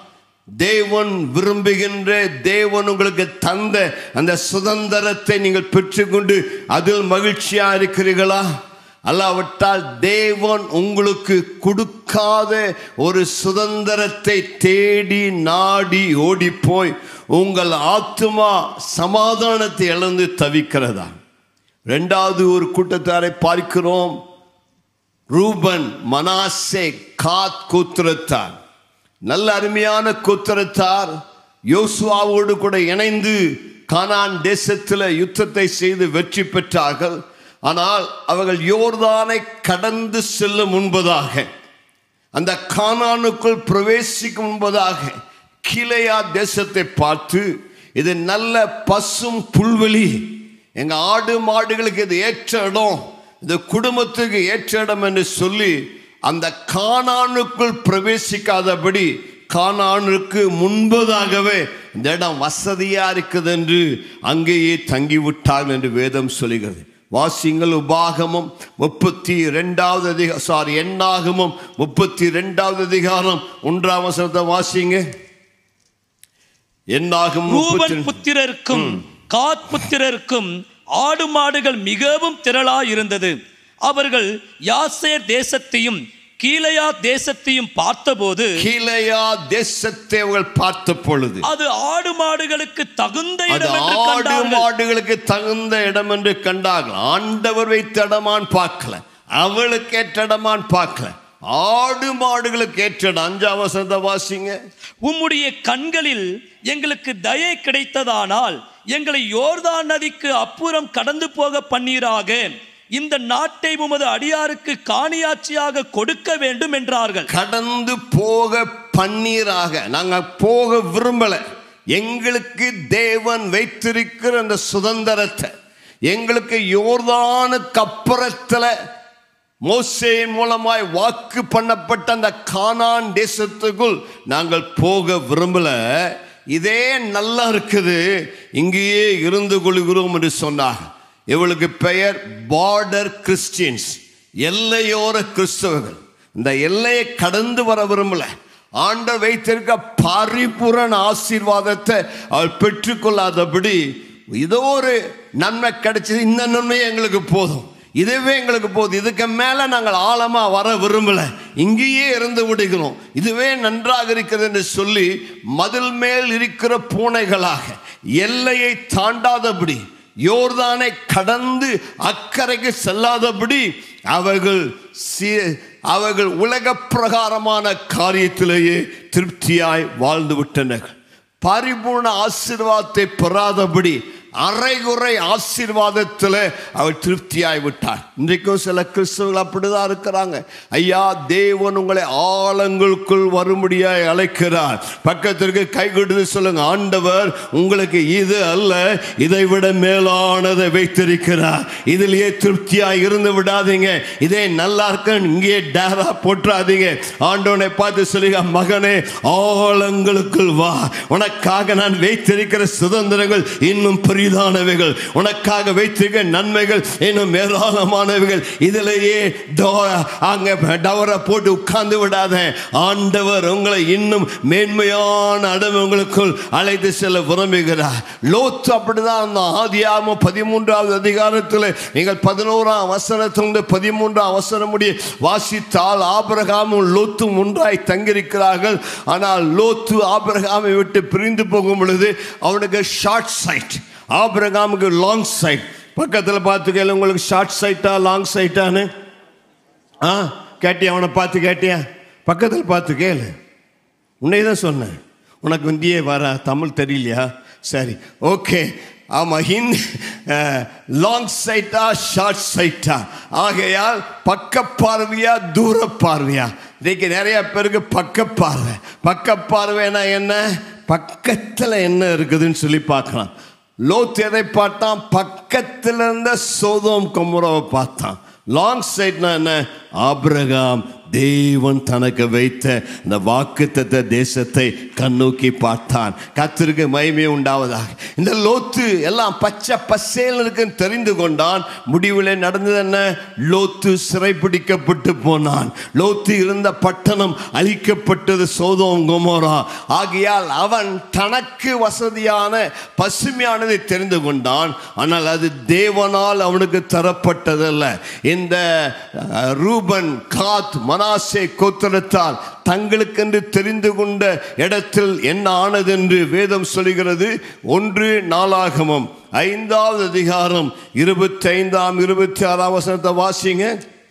தேவன் விரும்புகின்ற தேவன் உங்களுக்கு தந்த அந்த சுதந்திரத்தை நீங்கள் பெற்றுக்கொண்டு அதில் மகிழ்ச்சியா இருக்கிறீர்களா அல்லாவிட்டால் தேவன் உங்களுக்கு கொடுக்காத ஒரு சுதந்திரத்தை தேடி நாடி ஓடிப்போய் உங்கள் ஆத்துமா சமாதானத்தை இழந்து தவிக்கிறதா ரெண்டாவது ஒரு கூட்டத்தாரை பார்க்கிறோம் ரூபன் மனாசே காத் கோத்திரத்தார் நல்ல அருமையான கோத்திரத்தார் யோசுவாவோடு கூட இணைந்து கானான் தேசத்தில் யுத்தத்தை செய்து வெற்றி பெற்றார்கள் ஆனால் அவர்கள் யோர்தானை கடந்து செல்லும் முன்பதாக அந்த கானானுக்குள் பிரவேசிக்கும் முன்பதாக கீழையா தேசத்தை பார்த்து இது நல்ல பசும் புல்வெளி எங்க ஆடு மாடுகளுக்கு இது ஏற்ற இடம் இது குடும்பத்துக்கு ஏற்ற இடம் என்று சொல்லி அந்த கானானுக்குள் பிரவேசிக்காதபடி கானானுக்கு முன்பதாகவே இந்த இடம் வசதியா இருக்குது என்று அங்கேயே தங்கிவிட்டார்கள் என்று வேதம் சொல்லுகிறது வாசிங்கள் உபாகமம் முப்பத்தி ரெண்டாவது அதிக சாரி எண்ணாகமம் முப்பத்தி ரெண்டாவது அதிகாரம் ஒன்றாம் வசனத்தை வாசிங்க எண்ணாகமம் ரூபன் முப்பத்தி புத்திரருக்கும் காத் புத்திரருக்கும் ஆடு மாடுகள் மிகவும் திரளாய் இருந்தது அவர்கள் யாசேர் தேசத்தையும் கீழையா தேசத்தையும் பார்த்தபோது கீழையா தேசத்தை அவர்கள் பார்த்த பொழுது அது ஆடு மாடுகளுக்கு தகுந்த அது இடம் என்று ஆடு கண்டார்கள் மாடுகளுக்கு தகுந்த இடம் என்று கண்டார்கள் ஆண்டவர் வைத்த இடமான் பார்க்கல அவளுக்கு ஏற்ற இடமான் பார்க்கல ஆடு மாடுகளுக்கு ஏற்ற இடம் அஞ்சாம் வசனத்தை வாசிங்க உம்முடைய கண்களில் எங்களுக்கு தயை கிடைத்ததானால் எங்களை யோர்தான் நதிக்கு அப்புறம் கடந்து போக பண்ணீராக இந்த நாட்டை உமது அடியாருக்கு காணியாட்சியாக கொடுக்க வேண்டும் என்றார்கள் கடந்து போக பன்னீராக நாங்க போக விரும்பல எங்களுக்கு தேவன் வைத்திருக்கிற அந்த சுதந்திரத்தை எங்களுக்கு யோர்தானுக்கு அப்புறத்துல மோசேயின் மூலமாய் வாக்கு பண்ணப்பட்ட அந்த கானான் தேசத்துக்குள் நாங்கள் போக விரும்பல இதே நல்லா இருக்குது இங்கேயே இருந்து கொள்கிறோம் என்று சொன்னார் இவளுக்கு பெயர் பார்டர் கிறிஸ்டியன்ஸ் எல்லையோர கிறிஸ்தவர்கள் இந்த எல்லையை கடந்து வர விரும்பல ஆண்டவர் வைத்திருக்க பரிபூரண ஆசீர்வாதத்தை அவள் பெற்றுக்கொள்ளாதபடி இதோ ஒரு நன்மை கிடைச்சது இந்த நன்மை எங்களுக்கு போதும் இதுவே எங்களுக்கு போதும் இதுக்கு மேல நாங்கள் ஆழமா வர விரும்பல இங்கேயே இருந்து விடுகிறோம் இதுவே நன்றாக இருக்கிறது என்று சொல்லி மதில் மேல் இருக்கிற பூனைகளாக எல்லையை தாண்டாதபடி யோர்தானை கடந்து அக்கறைக்கு செல்லாதபடி அவர்கள் சி- அவர்கள் உலக பிரகாரமான காரியத்திலேயே திருப்தியாய் வாழ்ந்து விட்டனர் பரிபூர்ண ஆசீர்வாதத்தை பெறாதபடி அரைகுறை ஆசீர்வாதத்தில் அவர் திருப்தியாய் விட்டார் இன்றைக்கும் சில கிறிஸ்தவர்கள் அப்படிதான் இருக்கிறாங்க ஐயா தேவன் உங்களை ஆழங்களுக்குள் வரும்படியாய் அழைக்கிறார் பக்கத்திற்கு கை கொடுத்து சொல்லுங்க ஆண்டவர் உங்களுக்கு இது அல்ல இதை விட மேலானதை வைத்திருக்கிறார் இதிலேயே திருப்தியாய் இருந்து விடாதீங்க இதே நல்லா இருக்கு இங்கே டேரா போட்டுறாதீங்க ஆண்டவனை பார்த்து சொல்லுங்க மகனே ஆழங்களுக்குள் வா உனக்காக நான் வைத்திருக்கிற சுதந்திரங்கள் இன்னும் பெரிதானவைகள் உனக்காக வைத்திருக்கிற நன்மைகள் இன்னும் ஏராளமானவைகள் இதிலேயே டோ- அங்க டவரை போட்டு உட்கார்ந்து விடாத ஆண்டவர் உங்களை இன்னும் மேன்மையான அடம் உங்களுக்குள் அழைத்து செல்ல விரும்புகிறார் லோத்து அப்படிதான் அந்த ஆதியாம பதிமூன்றாவது அதிகாரத்தில் நீங்கள் பதினோராம் வசனத்திலிருந்து பதிமூன்றாம் வசனம் முடிய வாசித்தால் ஆபிரகாமும் லோத்தும் ஒன்றாய் தங்கியிருக்கிறார்கள் ஆனால் லோத்து ஆபிரகாமை விட்டு பிரிந்து போகும் பொழுது அவனுக்கு ஷார்ட் சைட் ஆபிரகாமுக்கு லாங் சைட் பக்கத்தில் பார்த்து கேளு உங்களுக்கு ஷார்ட் சைட்டா லாங் சைட்டான்னு ஆ கேட்டியா அவனை பார்த்து கேட்டியா பக்கத்தில் பார்த்து கேளு உன்னை தான் சொன்னேன் உனக்கு இந்தியே வர தமிழ் தெரியலையா சரி ஓகே ஆமாம் ஹிந்தி லாங் சைட்டா ஷார்ட் சைட்டா ஆகையால் பக்க பார்வையா தூர பார்வையா இன்னைக்கு நிறைய பேருக்கு பக்க பார்வை பக்க பார்வைனா என்ன பக்கத்தில் என்ன இருக்குதுன்னு சொல்லி பார்க்கலாம் லோத் எதை பார்த்தான் பக்கத்தில் இருந்த சோதோம் கொமுராவை பார்த்தான் லாங் சைட்னா என்ன ஆபிரகாம் தேவன் தனக்கு வைத்த இந்த வாக்குத்தத்த தேசத்தை கண்ணோக்கி பார்த்தான் கத்திற்கு மகிமை உண்டாவதாக இந்த லோத்து எல்லாம் பச்சை பசேல் இருக்குன்னு தெரிந்து கொண்டான் முடிவில் நடந்தது என்ன லோத்து சிறைப்பிடிக்கப்பட்டு போனான் லோத்து இருந்த பட்டணம் அழிக்கப்பட்டது சோதோம் கொமோரா ஆகையால் அவன் தனக்கு வசதியான பசுமையானதை தெரிந்து கொண்டான் ஆனால் அது தேவனால் அவனுக்கு தரப்பட்டதல்ல இந்த அஹ், ரூபன் காத் மனாசே கோத்திரத்தால் தங்களுக்கென்று தெரிந்து கொண்ட இடத்தில் என்ன ஆனது என்று வேதம் சொல்கிறது ஒன்று நாளாகமம் ஐந்தாவது அதிகாரம் இருபத்தி ஐந்தாம் இருபத்தி ஆறாம் வசனத்தை வாசிங்க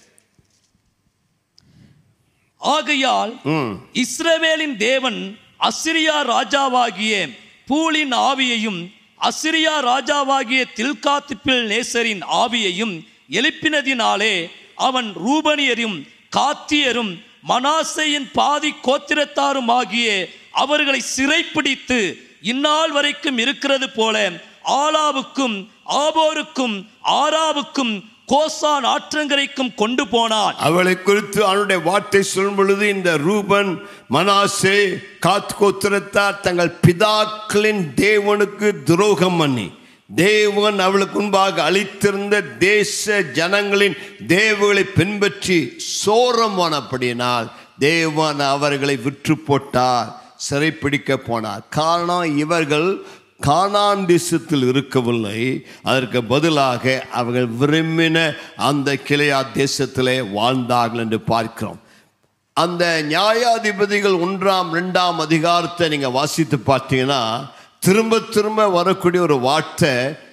ஆகையால் இஸ்ரவேலின் தேவன் அசிரியா ராஜாவாகிய பூலின் ஆவியையும் அசிரியா ராஜாவாகிய தில்காத்திப்பில் நேசரின் ஆவியையும் எழுப்பினதினாலே அவன் ரூபனியரும் காத்தியரும் மனாசையின் பாதி கோத்திரத்தாரும் ஆகிய அவர்களை சிறைப்பிடித்து இந்நாள் வரைக்கும் இருக்கிறது போல ஆலாவுக்கும் ஆபோருக்கும் ஆராவுக்கும் கோசான் ஆற்றங்கரைக்கும் கொண்டு போனான் அவளை குறித்து அவனுடைய வார்த்தை சொல்லும் பொழுது இந்த ரூபன் மனாசே காத் கோத்திரத்தார் தங்கள் பிதாக்களின் தேவனுக்கு துரோகம் பண்ணி தேவன் அவளுக்கு முன்பாக அளித்திருந்த தேச ஜனங்களின் தேவங்களை பின்பற்றி சோரமானபடியினால் தேவன் அவர்களை விற்று போட்டார் சிறைப்பிடிக்க போனார் காரணம் இவர்கள் கானான் தேசத்தில் இருக்கவில்லை அதற்கு பதிலாக அவர்கள் விரும்பின அந்த கிளையா தேசத்திலே வாழ்ந்தார்கள் என்று பார்க்கிறோம் அந்த நியாயாதிபதிகள் ஒன்றாம் ரெண்டாம் அதிகாரத்தை நீங்கள் வாசித்து பார்த்தீங்கன்னா திரும்ப திரும்ப வரக்கூடிய ஒரு வார்த்தை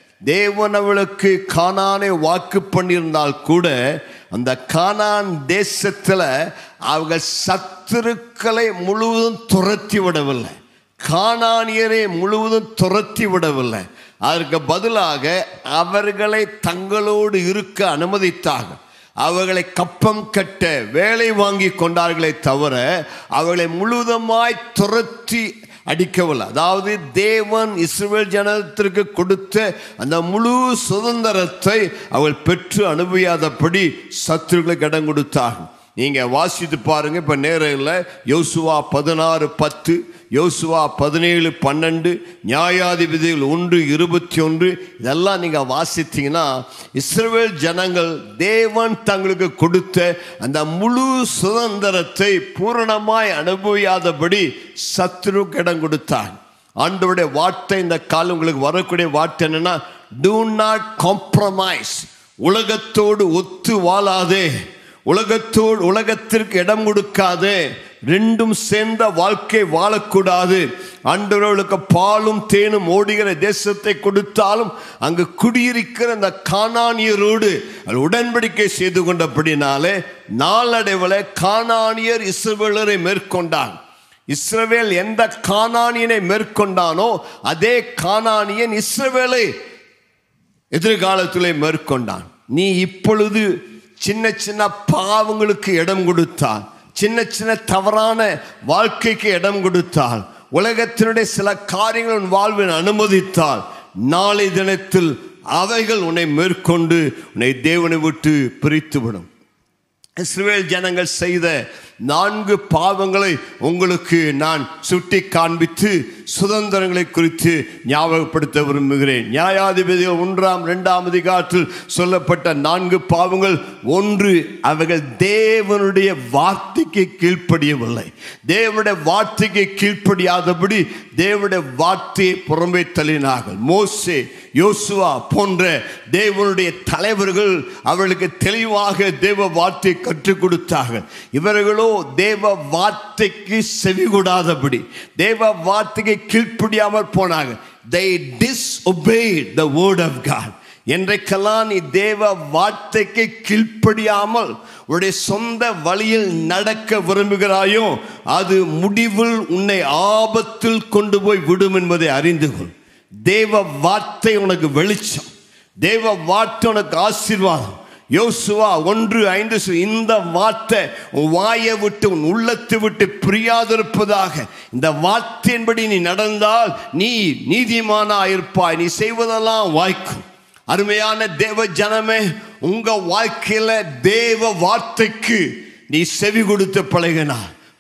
தேவன் அவளுக்கு கானானை வாக்கு பண்ணியிருந்தால் கூட அந்த கானான் தேசத்தில் அவர்கள் சத்துருக்களை முழுவதும் துரத்தி விடவில்லை கானானியரை முழுவதும் துரத்தி விடவில்லை அதற்கு பதிலாக அவர்களை தங்களோடு இருக்க அனுமதித்தார்கள் அவர்களை கப்பம் கட்ட வேலை வாங்கி கொண்டார்களே தவிர அவர்களை முழுவதுமாய் துரத்தி அடிக்கவில்லை அதாவது தேவன் இஸ்ரவேல் ஜனத்திற்கு கொடுத்த அந்த முழு சுதந்திரத்தை அவள் பெற்று அனுபவியாதபடி சத்துருக்களுக்கு இடம் கொடுத்தார்கள் நீங்க வாசித்து பாருங்க இப்ப நேரம் இல்லை யோசுவா பதினாறு பத்து யோசுவா பதினேழு பன்னெண்டு நியாயாதிபதிகள் ஒன்று இருபத்தி ஒன்று இதெல்லாம் நீங்க வாசித்தீங்கன்னா இஸ்ரவேல் ஜனங்கள் தேவன் தங்களுக்கு கொடுத்த அந்த முழு சுதந்திரத்தை பூரணமாய் அனுபவியாதபடி சத்ருக்கு இடம் கொடுத்தார் ஆண்டவருடைய வார்த்தை இந்த காலம் உங்களுக்கு வரக்கூடிய வார்த்தை என்னன்னா டூ நாட் காம்ப்ரமைஸ் உலகத்தோடு ஒத்து வாழாதே உலகத்தோடு உலகத்திற்கு இடம் கொடுக்காதே ரெண்டும் சேர்ந்த வாழ்க்கை வாழக்கூடாது ஆண்டவர்களுக்கு பாலும் தேனும் ஓடுகிற தேசத்தை கொடுத்தாலும் அங்கு குடியிருக்கிற அந்த கானானியரோடு அவர் உடன்படிக்கை செய்து கொண்டபடினாலே நாளடைவில் கானானியர் இஸ்ரவேலரை மேற்கொண்டான் இஸ்ரவேல் எந்த கானானியனை மேற்கொண்டானோ அதே கானானியன் இஸ்ரவேலை எதிர்காலத்திலே மேற்கொண்டான் நீ இப்பொழுது சின்ன சின்ன பாவங்களுக்கு இடம் கொடுத்தால் சின்ன சின்ன தவறான வாழ்க்கைக்கு இடம் கொடுத்தால் உலகத்தினுடைய சில காரியங்கள் உன் வாழ்வில் அனுமதித்தால் நாளை தினத்தில் அவைகள் உன்னை மேற்கொண்டு உன்னை தேவனை விட்டு பிரித்துவிடும் இஸ்ரவேல் ஜனங்கள் செய்த நான்கு பாவங்களை உங்களுக்கு நான் சுட்டி காண்பித்து சுதந்திரங்களை குறித்து ஞாபகப்படுத்த விரும்புகிறேன் நியாயாதிபதிகள் ஒன்றாம் இரண்டாம் அதிகாரத்தில் சொல்லப்பட்ட நான்கு பாவங்கள் ஒன்று அவைகள் தேவனுடைய வார்த்தைக்கு கீழ்ப்படியவில்லை தேவனுடைய வார்த்தைக்கு கீழ்ப்படியாதபடி தேவனுடைய வார்த்தையை புறம்பே தள்ளினார்கள் மோசே யோசுவா போன்ற தேவனுடைய தலைவர்கள் அவர்களுக்கு தெளிவாக தேவ வார்த்தையை கற்றுக் கொடுத்தார்கள் இவர்களோ தேவ வார்த்தைக்கு செவிகூடாதபடி தேவ வார்த்தைக்கு கீழ்ப்படியாமல் போனாங்க they disobeyed the word of God என்றைக்கெல்லாம் நீ தேவ வார்த்தைக்கு கீழ்ப்படியாமல் உன்னுடைய சொந்த வழியில் நடக்க விரும்புகிறாயோ அது முடிவில் உன்னை ஆபத்தில் கொண்டு போய் விடும் என்பதை அறிந்து கொள் தேவ வார்த்தை உனக்கு வெளிச்சம் தேவ வார்த்தை உனக்கு ஆசீர்வாதம் யோசுவா ஒன்று ஐந்து சொல், இந்த வார்த்தை உன் வாயை விட்டு உன் உள்ளத்தை விட்டு பிரியாதிருப்பதாக இந்த வார்த்தையின்படி நீ நடந்தால் நீ நீதிமானா இருப்பாய் நீ செய்வதெல்லாம் வாய்க்கும் அருமையான தேவ ஜனமே உங்க வாழ்க்கையில தேவ வார்த்தைக்கு நீ செவி கொடுத்து பழகினார்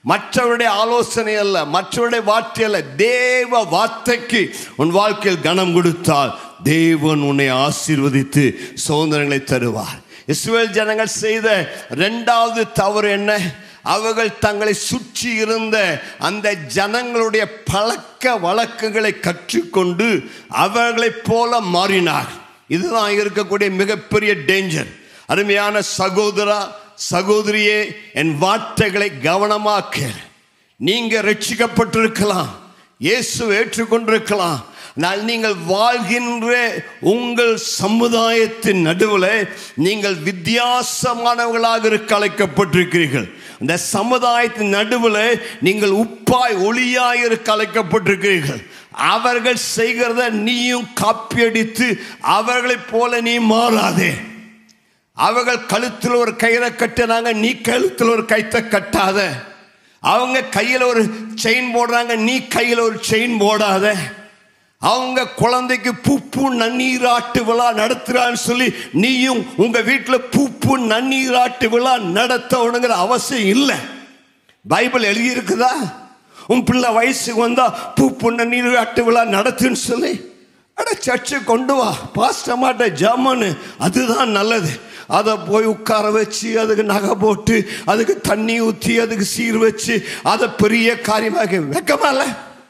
மற்றவருடைய ஆலோசனை அல்ல மற்றவருடைய வார்த்தை அல்ல தேவ வார்த்தைக்கு உன் வாழ்க்கையில் கனம் கொடுத்தால் தேவன் உன்னை ஆசீர்வதித்து சுதந்திரங்களை தருவார் இஸ்ரேல் ஜனங்கள் செய்த இரண்டாவது தவறு என்ன அவர்கள் தங்களை சுற்றி இருந்த அந்த ஜனங்களுடைய பழக்க வழக்கங்களை கற்றுக்கொண்டு அவர்களைப் போல மாறினார் இதுதான் இருக்கக்கூடிய மிகப்பெரிய டேஞ்சர் அருமையான சகோதரா சகோதரியே என் வார்த்தைகளை கவனமாக்க நீங்க ரட்சிக்கப்பட்டிருக்கலாம் இயேசு ஏற்றுக்கொண்டிருக்கலாம் ஆனால் நீங்கள் வாழ்கின்ற உங்கள் சமுதாயத்தின் நடுவில் நீங்கள் வித்தியாசமானவர்களாக இருக்க அழைக்கப்பட்டிருக்கிறீர்கள் இந்த சமுதாயத்தின் நடுவில் நீங்கள் உப்பாய் ஒளியாய் இருக்க அழைக்கப்பட்டிருக்கிறீர்கள் அவர்கள் செய்கிறத நீயும் காப்பியடித்து அவர்களைப் போல நீ மாறாதே அவர்கள் கழுத்தில் ஒரு கயிறை கட்டுறாங்க நீ கழுத்தில் ஒரு கைத்தை கட்டாத அவங்க கையில் ஒரு செயின் போடுறாங்க நீ கையில் ஒரு செயின் போடாத அவங்க குழந்தைக்கு பூப்பு நன்னீராட்டு விழா நடத்துறான்னு சொல்லி நீயும் உங்க வீட்டில் பூப்பு நன்னீராட்டு விழா நடத்தணுங்கிற அவசியம் இல்லை பைபிள் எழுதியிருக்குதா உன் பிள்ளை வயசுக்கு வந்தா பூப்பு நன்னீராட்டு விழா நடத்துன்னு சொல்லி அட சர்ச்சை கொண்டு வா பாஸ்டமாட்ட ஜாமான்னு அதுதான் நல்லது அதை போய் உட்கார வச்சு அதுக்கு நகை போட்டு அதுக்கு தண்ணி ஊற்றி அதுக்கு சீர் வச்சு அதை பெரிய காரியமாக வெக்கமா இல்லை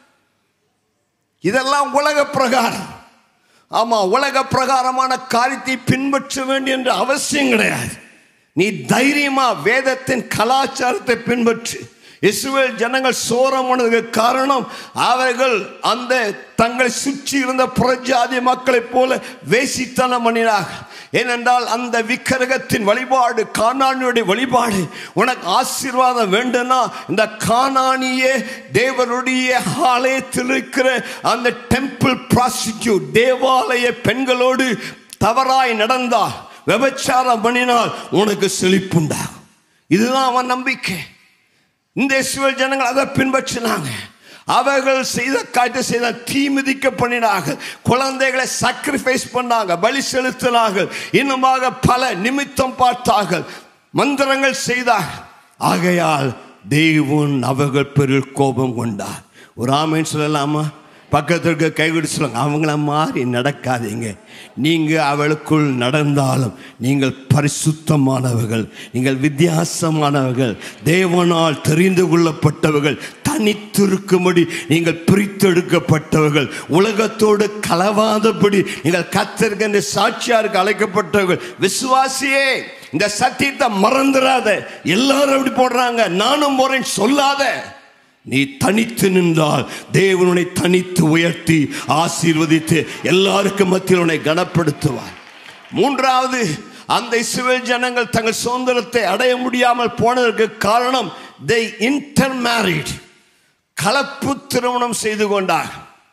இதெல்லாம் உலக பிரகாரம் ஆமா உலக பிரகாரமான காரியத்தை பின்பற்ற வேண்டிய என்ற அவசியம் கிடையாது நீ தைரியமா வேதத்தின் கலாச்சாரத்தை பின்பற்று இஸ்ரவேல் ஜனங்கள் சோரமானதுக்கு காரணம் அவர்கள் அந்த தங்களை சுற்றி இருந்த புறஜாதி மக்களைப் போல வேசித்தனம் பண்ணினார்கள் ஏனென்றால் அந்த விக்கிரகத்தின் வழிபாடு காணானியுடைய வழிபாடு உனக்கு ஆசீர்வாதம் வேண்டும்னா இந்த காணானியே தேவனுடைய ஆலயத்தில் இருக்கிற அந்த டெம்பிள் ப்ராஸ்டிடியூட் தேவாலய பெண்களோடு தவறாய் நடந்தால் விபச்சாரம் பண்ணினால் உனக்கு செழிப்புண்டாகும் இதுதான் அவன் நம்பிக்கை இந்த இஸ்ரவேல் ஜனங்கள் அதை பின்பற்றினாங்க அவர்கள் செய்த காட்டு செய்த தீ மிதிக்க பண்ணினார்கள் குழந்தைகளை சாக்ரிஃபைஸ் பண்ணாங்க பலி செலுத்தினார்கள் இன்னுமாக பல நிமித்தம் பார்த்தார்கள் மந்திரங்கள் செய்தார்கள் ஆகையால் தேவன் அவர்கள் பெரிய கோபம் கொண்டார் ஒரு ஆமைன்னு சொல்லலாமா பக்கத்தில் இருக்க கைவிட்டு சொல்லுங்க அவங்கள மாறி நடக்காதீங்க நீங்கள் அவளுக்குள் நடந்தாலும் நீங்கள் பரிசுத்தமானவர்கள் நீங்கள் வித்தியாசமானவர்கள் தேவனால் தெரிந்து கொள்ளப்பட்டவர்கள் தனித்திருக்கும்படி நீங்கள் பிரித்தெடுக்கப்பட்டவர்கள் உலகத்தோடு கலவாதபடி நீங்கள் கத்திருக்கின்ற சாட்சியாருக்கு அழைக்கப்பட்டவர்கள் விசுவாசியே இந்த சத்தியத்தை மறந்துடாத எல்லாரும் அப்படி போடுறாங்க நானும் போறேன் சொல்லாத நீ தனித்து நின்றால் தேவனுனை தனித்து உயர்த்தி ஆசீர்வதித்து எல்லாருக்கும் மத்தியில் உன்னை கனப்படுத்துவார் மூன்றாவது அந்த இஸ்ரவேல் ஜனங்கள் தங்கள் சுதந்திரத்தை அடைய முடியாமல் போனதற்கு காரணம் they intermarried கலப்பு திருமணம் செய்து கொண்டார்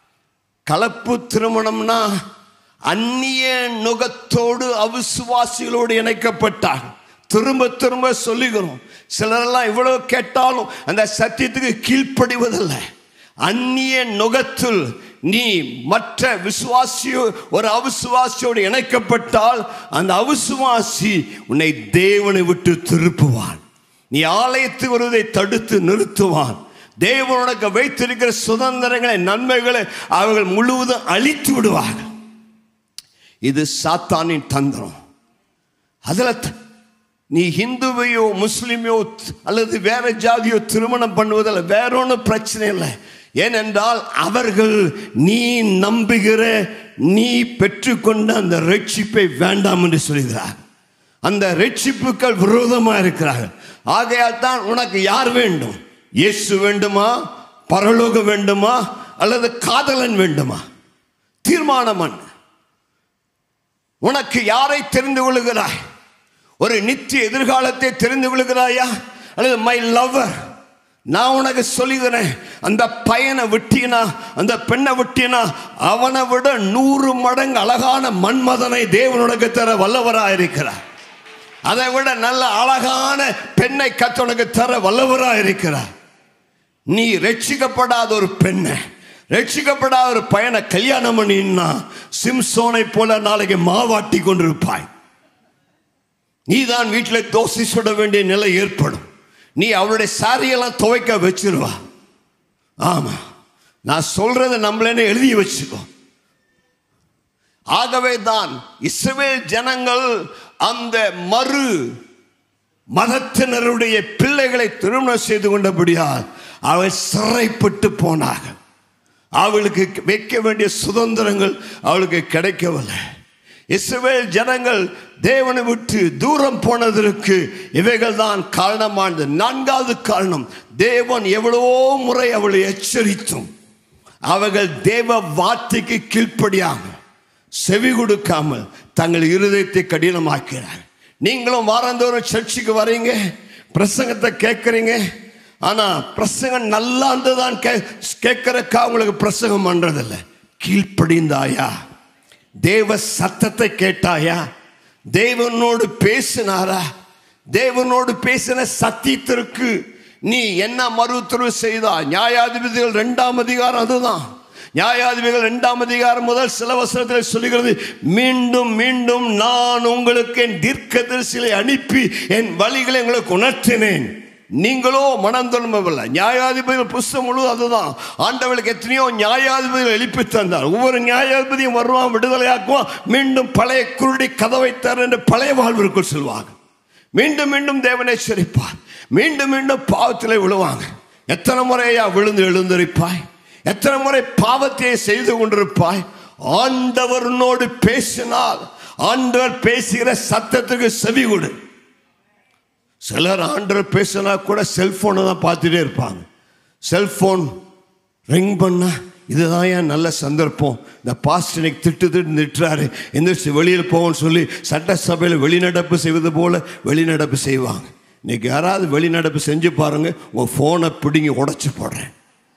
கலப்பு திருமணம்னா அந்நிய நுகத்தோடு அவிசுவாசிகளோடு இணைக்கப்பட்டார் திரும்ப திரும்ப சொல்லுகிறோம் சிலரெல்லாம் இவ்வளவு கேட்டாலும் அந்த சத்தியத்துக்கு கீழ்ப்படிவதில்லை அந்நிய நுகத்தில் நீ மற்ற விசுவாசியோ ஒரு அவிசுவாசியோடு இணைக்கப்பட்டால் அந்த அவிசுவாசி உன்னை தேவனை விட்டு திருப்புவான் நீ ஆலயத்துக்கு வருவதை தடுத்து நிறுத்துவான் தேவன் உனக்கு வைத்திருக்கிற சுதந்திரங்களை நன்மைகளை அவர்கள் முழுவதும் அழித்து விடுவார்கள் இது சாத்தானின் தந்திரம் அதில் த- நீ ஹிந்துவையோ முஸ்லிமையோ த்- அல்லது வேற ஜாதியோ திருமணம் பண்ணுவதில் வேற ஒன்றும் பிரச்சனை இல்லை ஏனென்றால் அவர்கள் நீ நம்புகிற நீ பெற்றுக்கொண்ட அந்த ரட்சிப்பை வேண்டாம் என்று சொல்கிறார் அந்த ரட்சிப்புகள் விரோதமாக இருக்கிறார்கள் ஆகையால் தான் உனக்கு யார் வேண்டும் இயேசு வேண்டுமா பரலோகம் வேண்டுமா அல்லது காதலன் வேண்டுமா தீர்மானம் பண்ணு உனக்கு யாரை தெரிந்து கொள்ளுகிறாய் ஒரு நித்திய எதிர்காலத்தை தெரிந்து கொள்ளுகிறாயா அல்லது மை லவர் நான் உனக்கு சொல்லுகிறேன் அந்த பையனை விட்டினா அந்த பெண்ணை விட்டினா அவனை விட நூறு மடங்கு அழகான மன்மதனை தேவன் உனக்கு தர வல்லவராக இருக்கிறார் அதை விட நல்ல அழகான பெண்ணை கத்த உனக்கு தர வல்லவராக இருக்கிறார் நீ ரட்சிக்கப்படாத ஒரு பெண்ணை ரட்சிக்கப்படாத ஒரு பையனை கல்யாணம் பண்ணினா சிம்சோனை போல நாளைக்கு மாவாட்டி கொண்டிருப்பாய் நீதான் வீட்டில் தோசை சுட வேண்டிய நிலை ஏற்படும் நீ அவளுடைய சாரியெல்லாம் துவைக்க வச்சிருவா ஆமா நான் சொல்றதை நம்மளே எழுதி வச்சுக்கோ ஆகவே தான் இஸ்ரவேல் ஜனங்கள் அந்த மறு மதத்தினருடைய பிள்ளைகளை திருமணம் செய்து கொண்டபடியால் அவள் சிறைப்பட்டு போனார்கள் அவளுக்கு வைக்க வேண்டிய சுதந்திரங்கள் அவளுக்கு கிடைக்கவில்லை இஸ்ரவேல் ஜனங்கள் தேவனை விட்டு தூரம் போனதற்கு இவைகள் தான் காரணமானது நான்காவது காரணம் தேவன் எவ்வளவோ முறை அவளை எச்சரித்தும் அவர்கள் தேவ வார்த்தைக்கு கீழ்ப்படியாமல் செவி கொடுக்காமல் தங்கள் இருதயத்தை கடினமாக்கிறார் நீங்களும் வாரந்தோறும் சர்ச்சுக்கு வரீங்க பிரசங்கத்தை கேட்குறீங்க ஆனா பிரசங்கம் நல்லா இருந்துதான் கே கேட்கறக்கா உங்களுக்கு பிரசங்கம் பண்றதில்ல கீழ்ப்படிந்தாயா தேவ சத்தத்தை கேட்டாயா தேவனோடு பேசினாரா தேவனோடு பேசின சத்தியத்திற்கு நீ என்ன மறுத்துறவு செய்தா நியாயாதிபதிகள் இரண்டாம் அதிகாரம் அதுதான் நியாயாதிபதிகள் இரண்டாம் அதிகாரம் முதல் சில வசனத்தில் சொல்லுகிறது மீண்டும் மீண்டும் நான் உங்களுக்கு என் தீர்க்கதரிசிகளை அனுப்பி என் வழிகளை உங்களுக்கு உணர்த்தினேன் நீங்களோ மனம் திரும்பவில்லை நியாயாதிபதிகள் புஸ்தகம் முழுவதும் அதுதான் ஆண்டவர்களுக்கு எத்தனையோ நியாயாதிபதிகள் எழுப்பி தந்தார் ஒவ்வொரு நியாயாதிபதியும் வருவான் விடுதலையாக்குவான் மீண்டும் பழைய குருடி கதவை தர என்று பழைய வாழ்விற்குள் செல்வாங்க மீண்டும் மீண்டும் தேவனை சிரிப்பார் மீண்டும் மீண்டும் பாவத்தில் விழுவாங்க எத்தனை முறையா விழுந்து எழுந்திருப்பாய் எத்தனை முறை பாவத்தை செய்து கொண்டிருப்பாய் ஆண்டவர்னோடு பேசினால் ஆண்டவர் பேசுகிற சத்தத்துக்கு செவி கொடு சிலர் ஆண்டவர் பேசினா கூட செல்போனை தான் பார்த்துட்டே இருப்பாங்க செல்போன் ரிங் பண்ணா இதுதான் ஏன் நல்ல சந்தர்ப்பம் இந்த பாஸ்ட் இன்னைக்கு திட்டு திட்டு திட்டுறாரு எந்திரிச்சு வெளியில் போவோம்னு சொல்லி சட்டசபையில் வெளிநடப்பு செய்வது போல வெளிநடப்பு செய்வாங்க இன்னைக்கு யாராவது வெளிநடப்பு செஞ்சு பாருங்க உங்க ஃபோனை பிடுங்கி உடைச்சு போடுறேன்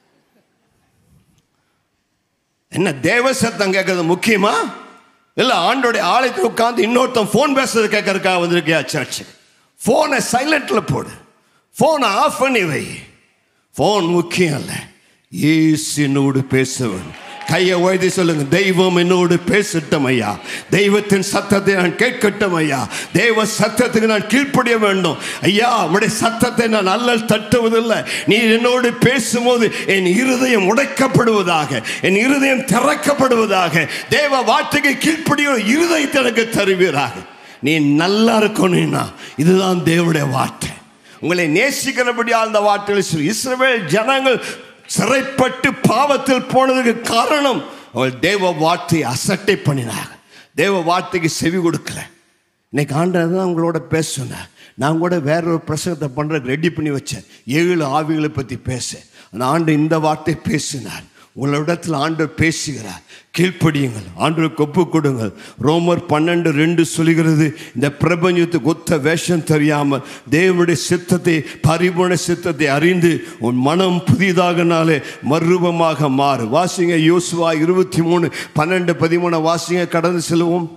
என்ன தேவ சத்தம் கேட்கறது முக்கியமா இல்ல ஆண்டோடைய ஆலயத்தில் உட்கார்ந்து இன்னொருத்தன் ஃபோன் பேசுறது கேட்கறதுக்காக வந்திருக்கியா சர்ச்சு ஃபோனை சைலண்ட்ல போடு ஃபோனை ஆஃப் பண்ணி வை ஃபோன் முக்கியம் இல்லை இயேசு என்னோடு பேசுவன் கையை உயர்த்தி சொல்லுங்க தெய்வம் என்னோடு பேசட்டும் ஐயா தெய்வத்தின் சத்தத்தை நான் கேட்கட்டும் ஐயா தெய்வ சத்தத்துக்கு நான் கீழ்ப்படிய வேண்டும் ஐயா உடைய சத்தத்தை நான் அல்லல் தட்டுவதில்லை நீ என்னோடு பேசும்போது என் இருதயம் உடைக்கப்படுவதாக என் இருதயம் திறக்கப்படுவதாக தேவ வார்த்தைக்கு கீழ்ப்படிய இருதயத்தை எனக்கு தருவீராக நீ நல்லா இருக்கணும்னா இதுதான் தேவனுடைய வார்த்தை உங்களை நேசிக்கிறபடியா அந்த வார்த்தைகளை சொல்லி இஸ்ரவேல் ஜனங்கள் சிறைப்பட்டு பாவத்தில் போனதுக்கு காரணம் அவள் தேவ வார்த்தையை அசட்டை பண்ணினாங்க தேவ வார்த்தைக்கு செவி கொடுக்கல இன்னைக்கு ஆண்டவர் தான் உங்களோட பேச சொன்னார் நான் கூட வேற ஒரு பிரசங்கத்தை பண்ணுறதுக்கு ரெடி பண்ணி வச்சேன் ஏழு ஆவிகளை பற்றி பேச அந்த ஆண்டு இந்த வார்த்தை பேசினார் உங்களிடத்தில் ஆண்டவர் பேசுகிறார் கீழ்ப்படியுங்கள் ஆண்டவருக்கு ஒப்பு கொடுங்கள் ரோமர் பன்னெண்டு ரெண்டு சொல்லுகிறது இந்த பிரபஞ்சத்துக்கு ஒத்த வேஷம் தெரியாமல் தேவனுடைய சித்தத்தை பரிபூர்ண சித்தத்தை அறிந்து உன் மனம் புதிதாகனாலே மறுரூபமாக மாறு வாசிங்க யோசுவா இருபத்தி மூணு பன்னெண்டு பதிமூணு வாசிங்க கடந்து செல்வோம்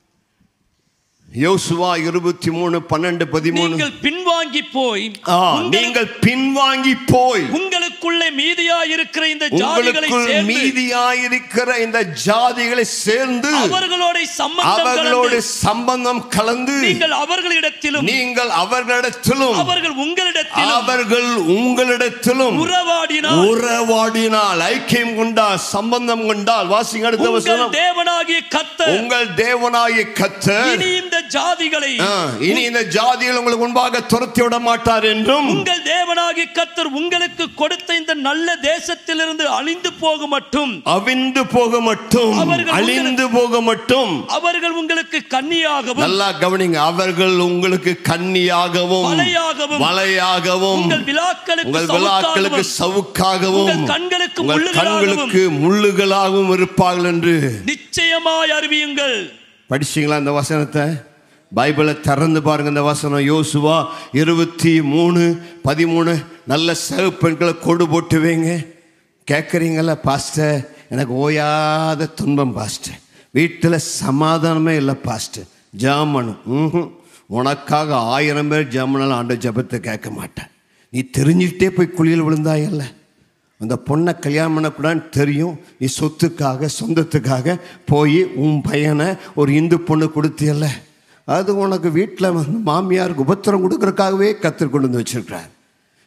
யோசுவா இருபத்தி மூணு பன்னெண்டு பதிமூணு நீங்கள் பின்வாங்கி போய் ஆ, உங்கள்- நீங்கள் பின்வாங்கி போய் உங்களுக்குள்ளே மீதியா இருக்கிற இந்த ஜாதிகளை உங்களுக்குள் சேர்ந்து மீதியாயிருக்கிற இந்த ஜாதிகளை சேர்ந்து அவர்களோட சம்பந்தம் அவர்களோடு கலந்து சம்பந்தம் கலந்து நீங்கள் அவர்களிடத்திலும் நீங்கள் அவர்களிடத்திலும் அவர்கள் உங்களிடத்திலும் அவர்கள் உங்களிடத்திலும் உறவாடினால் உறவாடினால் ஐக்கியம் கொண்டால் சம்பந்தம் கொண்டால் வாசிங்க அடுத்த உங்கள் வசனம் தேவனாகிய கத்தர் உங்கள் தேவனாகிய கத்தர் இனி இந்த ஜாதிகளை ஆ, இனி இந்த ஜாதிகள் உங்களுக்கு முன்பாக துரத்தி விட மாட்டார் என்றும் உங்கள் தேவனாகிய கத்தர் உங்களுக்கு கொடுத்த இந்த நல்ல தேசத்திலிருந்து அழிந்து போக மட்டும் அவிந்து போக மட்டும் அவர்கள் அழிந்து போக மட்டும் அவர்கள் உங்களுக்கு கன்னியாகவும் நல்லா கவனிங்க அவர்கள் உங்களுக்கு கன்னியாகவும் மலையாகவும் மலையாகவும் உங்கள் விழாக்களுக்கு உங்கள் விழாக்களுக்கு சவுக்காகவும், சவுக்காகவும் உங்கள் கண்களுக்கு உங்கள் முள்ளுகளாகவும் கண்களுக்கு முள்ளுகளாகவும் இருப்பார்கள் என்று நிச்சயமாய் அறிவியுங்கள் படிச்சீங்களா இந்த வசனத்தை பைபிளை திறந்து பாருங்க இந்த வசனம் யோசுவா இருபத்தி மூணு பதிமூணு நல்ல சேவ் பெண்களை கொடு போட்டு வைங்க கேட்குறீங்களா பாஸ்டர் எனக்கு ஓயாத துன்பம் பாஸ்டர் வீட்டில் சமாதானமே இல்லை பாஸ்டர் ஜாமனும் ம்ஹும். உனக்காக ஆயிரம் பேர் ஜாமனால் ஆண்ட ஜபத்தை கேட்க மாட்டேன் நீ தெரிஞ்சுக்கிட்டே போய் குழியில் விழுந்தாயல்ல அந்த பொண்ணை கல்யாணம் பண்ணக்கூடாதுன்னு தெரியும் நீ சொத்துக்காக சொந்தத்துக்காக போய் உன் பையனை ஒரு இந்து பொண்ணு கொடுத்தியல்ல அது உனக்கு வீட்டில் வந்து மாமியாருக்கு உபத்திரம் கொடுக்கறதுக்காகவே கற்றுக் கொண்டு வந்து வச்சிருக்கிறார்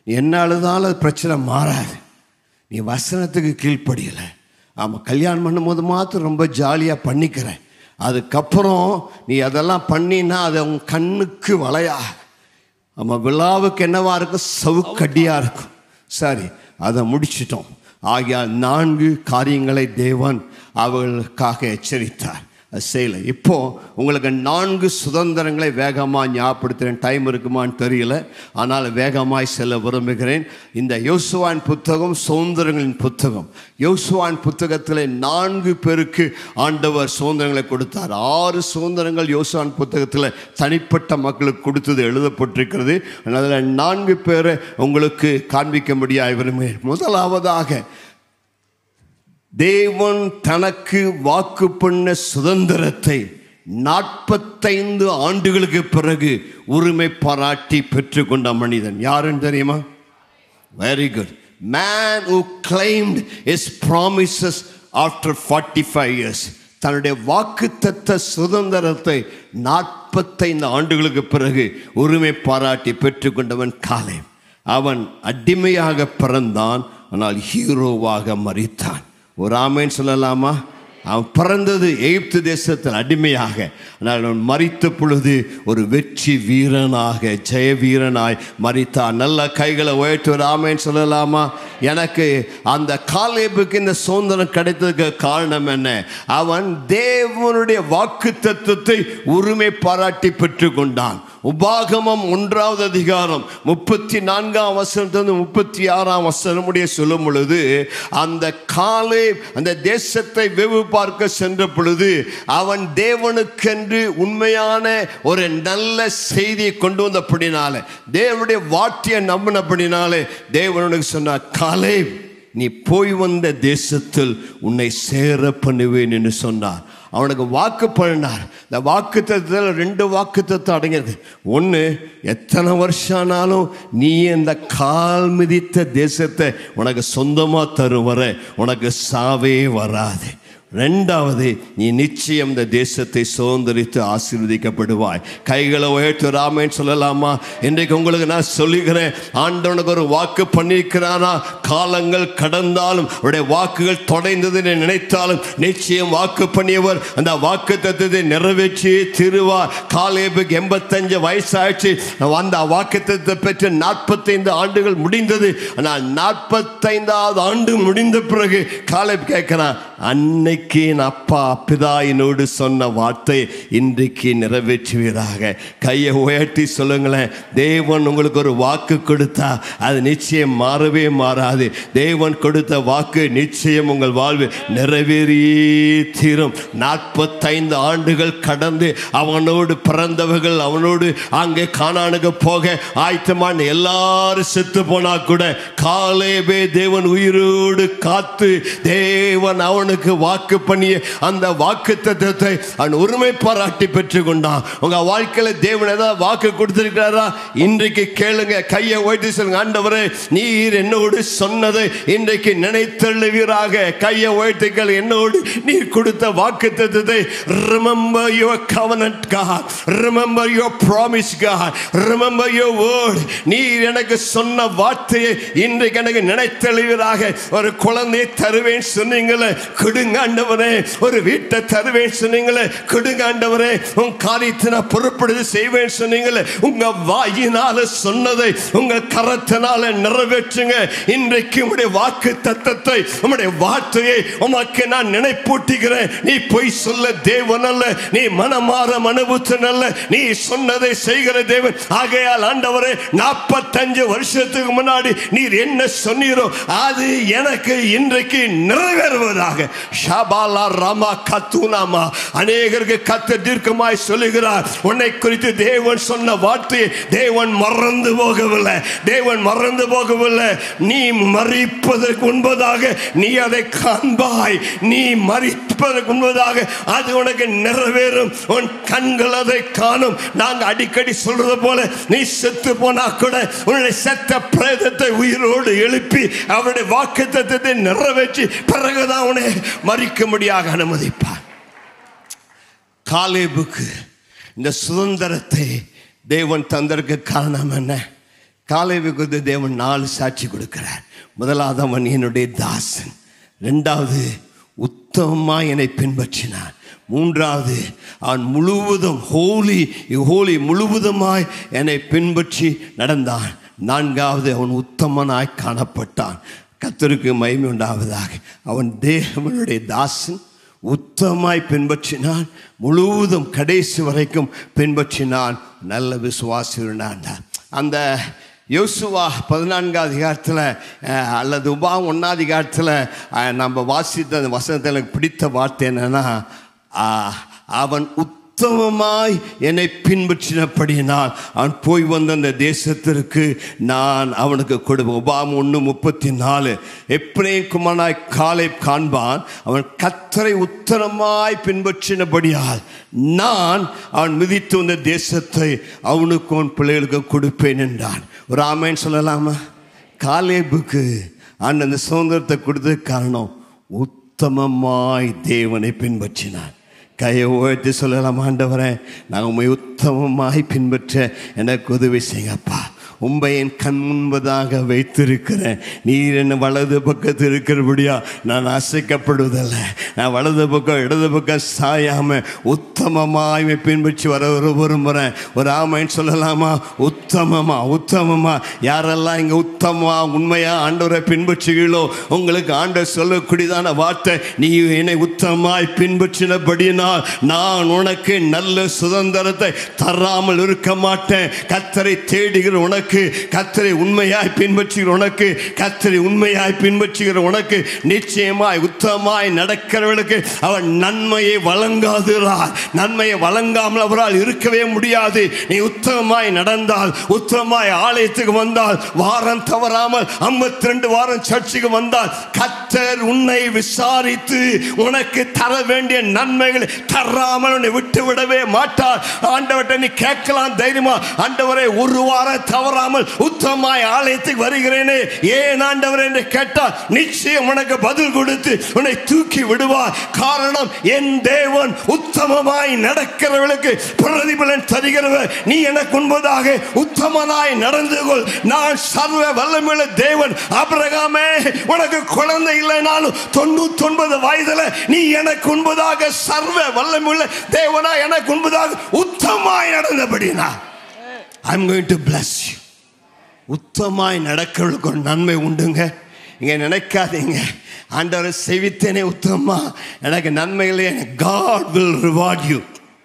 நீ என்ன அழுதாலும் அது பிரச்சனை மாறாது நீ வசனத்துக்கு கீழ்ப்படியலை ஆமாம் கல்யாணம் பண்ணும்போது மாத்திரம் ரொம்ப ஜாலியாக பண்ணிக்கிற அதுக்கப்புறம் நீ அதெல்லாம் பண்ணினா அது உன் கண்ணுக்கு வளையா ஆமாம் விழாவுக்கு என்னவா இருக்கும் சவுக்கடியாக இருக்கும் சரி அதை முடிச்சிட்டோம் ஆகியால் நான்கு காரியங்களை தேவன் அவர்களுக்காக எச்சரித்தார் அது செய்யலை இப்போ உங்களுக்கு நான்கு சுதந்திரங்களை வேகமாக ஞாபகப்படுத்துகிறேன் டைம் இருக்குமான்னு தெரியல ஆனால் வேகமாய் செல்ல விரும்புகிறேன் இந்த யோசுவான் புத்தகம் சுதந்திரங்களின் புத்தகம் யோசுவான் புத்தகத்தில் நான்கு பேருக்கு ஆண்டவர் சுதந்திரங்களை கொடுத்தார் ஆறு சுதந்திரங்கள் யோசுவான் புத்தகத்தில் தனிப்பட்ட மக்களுக்கு கொடுத்தது எழுதப்பட்டிருக்கிறது அதில் நான்கு பேரை உங்களுக்கு காண்பிக்க முடியாது விரும்புகிறேன் முதலாவதாக தேவன் தனக்கு வாக்கு பண்ண சுதந்திரத்தை நாற்பத்தைந்து ஆண்டுகளுக்கு பிறகு உரிமை பாராட்டி பெற்றுக்கொண்ட மனிதன் யாருன்னு தெரியுமா very good man who claimed his promises after 45 years தன்னுடைய வாக்குத்தத்த சுதந்திரத்தை நாற்பத்தைந்து ஆண்டுகளுக்கு பிறகு உரிமை பாராட்டி பெற்றுக்கொண்டவன் காலை அவன் அடிமையாக பிறந்தான் ஆனால் ஹீரோவாக மறித்தான் ஒரு ஆமைன்னு சொல்லலாமா அவன் பிறந்தது எகிப்து தேசத்தில் அடிமையாக ஆனால் அவன் மறித்த பொழுது ஒரு வெற்றி வீரனாக ஜெய வீரனாய் மறித்தான் நல்ல கைகளை உயர்த்தி ஒரு ஆமைன்னு சொல்லலாமா எனக்கு அந்த காலேபுக்கு இந்த சுதந்திரம் கிடைத்ததுக்கு காரணம் என்ன அவன் தேவனுடைய வாக்கு தத்துவத்தை உரிமை பாராட்டி பெற்றுக்கொண்டான் உபாகமம் ஒன்றாவது அதிகாரம் முப்பத்தி நான்காம் வசனத்திலிருந்து முப்பத்தி ஆறாம் வசனம் முடிய சொல்லும் பொழுது அந்த காலை அந்த தேசத்தை வெவு பார்க்க சென்ற பொழுது அவன் தேவனுக்கென்று உண்மையான ஒரு நல்ல செய்தியை கொண்டு வந்தபடினால தேவனுடைய வார்த்தையை நம்பினபடினாலே தேவனுக்கு சொன்னார் காலை நீ போய் வந்த தேசத்தில் உன்னை சேர பண்ணுவேன் என்று சொன்னார் அவனுக்கு வாக்கு பண்ணினார் இந்த வாக்கு தத்துவத்தில் ரெண்டு வாக்கு தத்துவம் அடங்கியிருக்கு ஒன்று எத்தனை வருஷம் ஆனாலும் நீ இந்த கால் மிதித்த தேசத்தை உனக்கு சொந்தமாக தரும் வர உனக்கு சாவே வராது ரெண்டாவது நீ நிச்சயம் இந்த தேசத்தை சுதந்திரித்து ஆசீர்வதிக்கப்படுவாய் கைகளை உயர்த்து ராமேன்னு சொல்லலாமா இன்றைக்கு உங்களுக்கு நான் சொல்லுகிறேன் ஆண்டவனுக்கு ஒரு வாக்கு பண்ணியிருக்கிறானா காலங்கள் கடந்தாலும் அவருடைய வாக்குகள் தொடைந்தது என்று நினைத்தாலும் நிச்சயம் வாக்கு பண்ணியவர் அந்த வாக்கு தத்துவத்தை நிறைவேற்றி திருவா காலேபுக்கு எண்பத்தஞ்சு வயசாயிடுச்சு அந்த வாக்கு தத்துவத்தை பெற்று நாற்பத்தைந்து ஆண்டுகள் முடிந்தது ஆனால் நாற்பத்தைந்தாவது ஆண்டு முடிந்த பிறகு காலேப் கேட்கிறான் அன்னைக்கு என் அப்பா பிதா என்னோடு சொன்ன வார்த்தை இன்றைக்கு நிறைவேற்றுவீராக கையை உயர்த்தி சொல்லுங்களேன் தேவன் உங்களுக்கு ஒரு வாக்கு கொடுத்தா அது நிச்சயம் மாறவே மாறாது தேவன் கொடுத்த வாக்கு நிச்சயம் உங்கள் வாழ்வு நிறைவேறி தீரும் நாற்பத்தைந்து ஆண்டுகள் கடந்து அவனோடு பிறந்தவர்கள் அவனோடு அங்கே காணானுக்கு போக ஆயத்தமான எல்லாரும் செத்து போனா கூட காலேபே தேவன் உயிரோடு காத்து தேவன் அவனுக்கு வாக்கு பண்ணிய அந்த வாக்கு தத்துவத்தை அவன் உரிமை பாராட்டி பெற்றுக்கொண்டான் உங்க வாழ்க்கையில தேவன் ஏதாவது வாக்கு கொடுத்திருக்கிறாரா இன்றைக்கு கேளுங்க கையை உயர்த்தி சொல்லுங்க ஆண்டவரே நீர் என்னோடு சொன்னதை இன்றைக்கு நினைத்தள்ளுவீராக கையை உயர்த்திகள் என்னோடு நீர் கொடுத்த வாக்கு தத்துவத்தை remember your covenant God remember your promise God remember your word நீர் எனக்கு சொன்ன வார்த்தையை இன்றைக்கு எனக்கு நினைத்தெழுவீராக ஒரு குழந்தையை தருவேன் சொன்னீங்களே கொடுங்க ஆண்டவரே ஒரு வீட்டை தருவேன் சொன்னீங்களே கொடுங்க ஆண்டவரே உன் காரியத்தை நான் பொறுப்படுத்தி செய்வேன் சொன்னீங்களே உங்க வாயினால சொன்னதை உங்க கரத்தினால நிறைவேற்றுங்க இன்றைக்கு உங்களுடைய வாக்கு தத்தத்தை உங்களுடைய வார்த்தையை உமக்கு நான் நினைப்பூட்டுகிறேன் நீ பொய் சொல்ல தேவன் அல்ல நீ மனமாற மனுபுத்தன் அல்ல நீ சொன்னதை செய்கிற தேவன் ஆகையால் ஆண்டவரே நாற்பத்தஞ்சு வருஷத்துக்கு முன்னாடி நீர் என்ன சொன்னீரோ அது எனக்கு இன்றைக்கு நிறைவேறுவதாக ஷபாலா ராமா கத்துனாமா அநேகருக்கு கத்த தீர்க்கமாய் சொல்லுகிறார் உன்னை குறித்து தேவன் சொன்ன வார்த்தையை தேவன் மறந்து போகவில்லை தேவன் மறந்து போகவில்லை நீ மறிப்பதற்கு முன்பதாக நீ அதை காண்பாய் நீ மறிப்பதற்கு முன்பதாக அது உனக்கு நிறைவேறும் உன் கண்கள் அதை காணும் நாங்க அடிக்கடி சொல்றது போல நீ செத்து போனா கூட உன்னுடைய செத்த பிரேதத்தை உயிரோடு எழுப்பி அவருடைய வாக்கு தத்துவத்தை நிறைவேற்றி பிறகுதான் உன்னை மறிக்க முடியாக அனுமதிப்பார் காலேபுக்கு இந்த சுதந்திரத்தை தேவன் தந்தற்கு காரணம் என்ன காலேபு குறித்து தேவன் நாலு சாட்சி கொடுக்கிறார் முதலாவது அவன் என்னுடைய தாசன் ரெண்டாவது உத்தமமாக என்னை பின்பற்றினான் மூன்றாவது அவன் முழுவதும் ஹோலி ஹோலி முழுவதுமாய் என்னை பின்பற்றி நடந்தான் நான்காவது அவன் உத்தமனாய் காணப்பட்டான் கத்தருக்கு மகிமை உண்டாவதாக அவன் தேவனுடைய தாசன் உத்தமாய் பின்பற்றினான் முழுவதும் கடைசி வரைக்கும் பின்பற்றினான் நல்ல விசுவாசினான் அந்த யோசுவா பதினான்காம் அதிகாரத்தில் அஹ், அல்லது உபா ஒன்றாம் அதிகாரத்தில் அஹ், நம்ம வாசித்த அந்த வசனத்தில் எனக்கு பிடித்த வார்த்தை என்னன்னா ஆஹ், அவன் உத்தமமாய் என்னை பின்பற்றினபடியினால் அவன் போய் வந்த அந்த தேசத்திற்கு நான் அவனுக்கு கொடுப்பேன் உபாம் ஒன்று முப்பத்தி நாலு எப்ரேம் குமாராய் காலை காண்பான் அவன் கத்தரை உத்தரமாய் பின்பற்றினபடியால் நான் அவன் மிதித்து வந்த தேசத்தை அவனுக்கு அவன் பிள்ளைகளுக்கு கொடுப்பேன் என்றான் ஒரு ஆமேன்னு சொல்லலாமா காலேபுக்கு ஆண்டு அந்த சுதந்திரத்தை கொடுத்ததுக்கு காரணம் உத்தமமாய் தேவனை பின்பற்றினான் கையை உயர்த்தி சொல்லலாம் ஆண்டவரே நான் உண்மை உத்தமமாய் பின்பற்ற எனக்கு உதவி செய்யுங்கப்பா உண்மை என் கண் முன்பதாக வைத்திருக்கிறேன் நீர் என்ன வலது பக்கத்தில் இருக்கிறபடியா நான் அசைக்கப்படுவதில்லை நான் வலது பக்கம் இடது பக்கம் சாயாம உத்தமமாய் உம்மை பின்பற்றி வர ஒரு விரும்புகிறேன் ஒரு ஆமைன்னு சொல்லலாமா உத்தமமா உத்தமமா யாரெல்லாம் இங்கே உத்தமமா உண்மையா ஆண்டவரை பின்பற்றுகிறீர்களோ உங்களுக்கு ஆண்டவர் சொல்லக்கூடியதான வார்த்தை நீ என்னை உத்தமாய் பின்பற்றினபடியினால் நான் உனக்கு நல்ல சுதந்திரத்தை தராமல் இருக்க மாட்டேன் கத்தரை தேடுகிற உனக்கு கத்தரை உண்மையாய் பின்பற்றுகிற உனக்கு கத்தரை உண்மையாய் பின்பற்றுகிற உனக்கு நிச்சயமாய் உத்தமாய் நடக்கிறவர்களுக்கு அவர் நன்மையை வழங்காதுறார் நன்மையை வழங்காமல் அவரால் இருக்கவே முடியாது நீ உத்தமமாய் நடந்தால் உத்தமமாய் ஆலயத்துக்கு வந்தால் வாரம் தவறாமல் 52 ரெண்டு வாரம் சர்ச்சுக்கு வந்தால் கத்தர் உன்னை விசாரித்து உனக்கு தர வேண்டிய நன்மைகளை தராமல் உன்னை விட்டு விடவே மாட்டார் ஆண்டவர்கிட்ட நீ கேட்கலாம் தைரியமா ஆண்டவரை ஒரு வாரம் தவறாமல் உத்தமாய் ஆலயத்துக்கு வருகிறேனே ஏன் ஆண்டவர் என்று கேட்டால் நிச்சயம் உனக்கு பதில் கொடுத்து உன்னை தூக்கி விடுவார் காரணம் என் தேவன் உத்தமமாய் நடக்கிறவர்களுக்கு பிரதிபலன் தருகிறவர் நீ எனக்கு முன்பதாக உத்தமனாய் நடந்து கொள் நான் சர்வ வல்லமுள்ள தேவன் அபிரகாமே உனக்கு குழந்தை இல்லைனாலும் தொண்ணூத்தி ஒன்பது வயதுல நீ எனக்கு முன்பதாக சர்வ வல்லமுள்ள தேவனா எனக்கு முன்பதாக உத்தமாய் நடந்தபடினா I'm going to bless you உத்தமாய் நடக்கிறவர்களுக்கு ஒரு நன்மை உண்டுங்க இங்க நினைக்காதீங்க ஆண்டவரை செவித்தேனே உத்தமா எனக்கு நன்மைகளே காட் வில் ரிவார்ட் யூ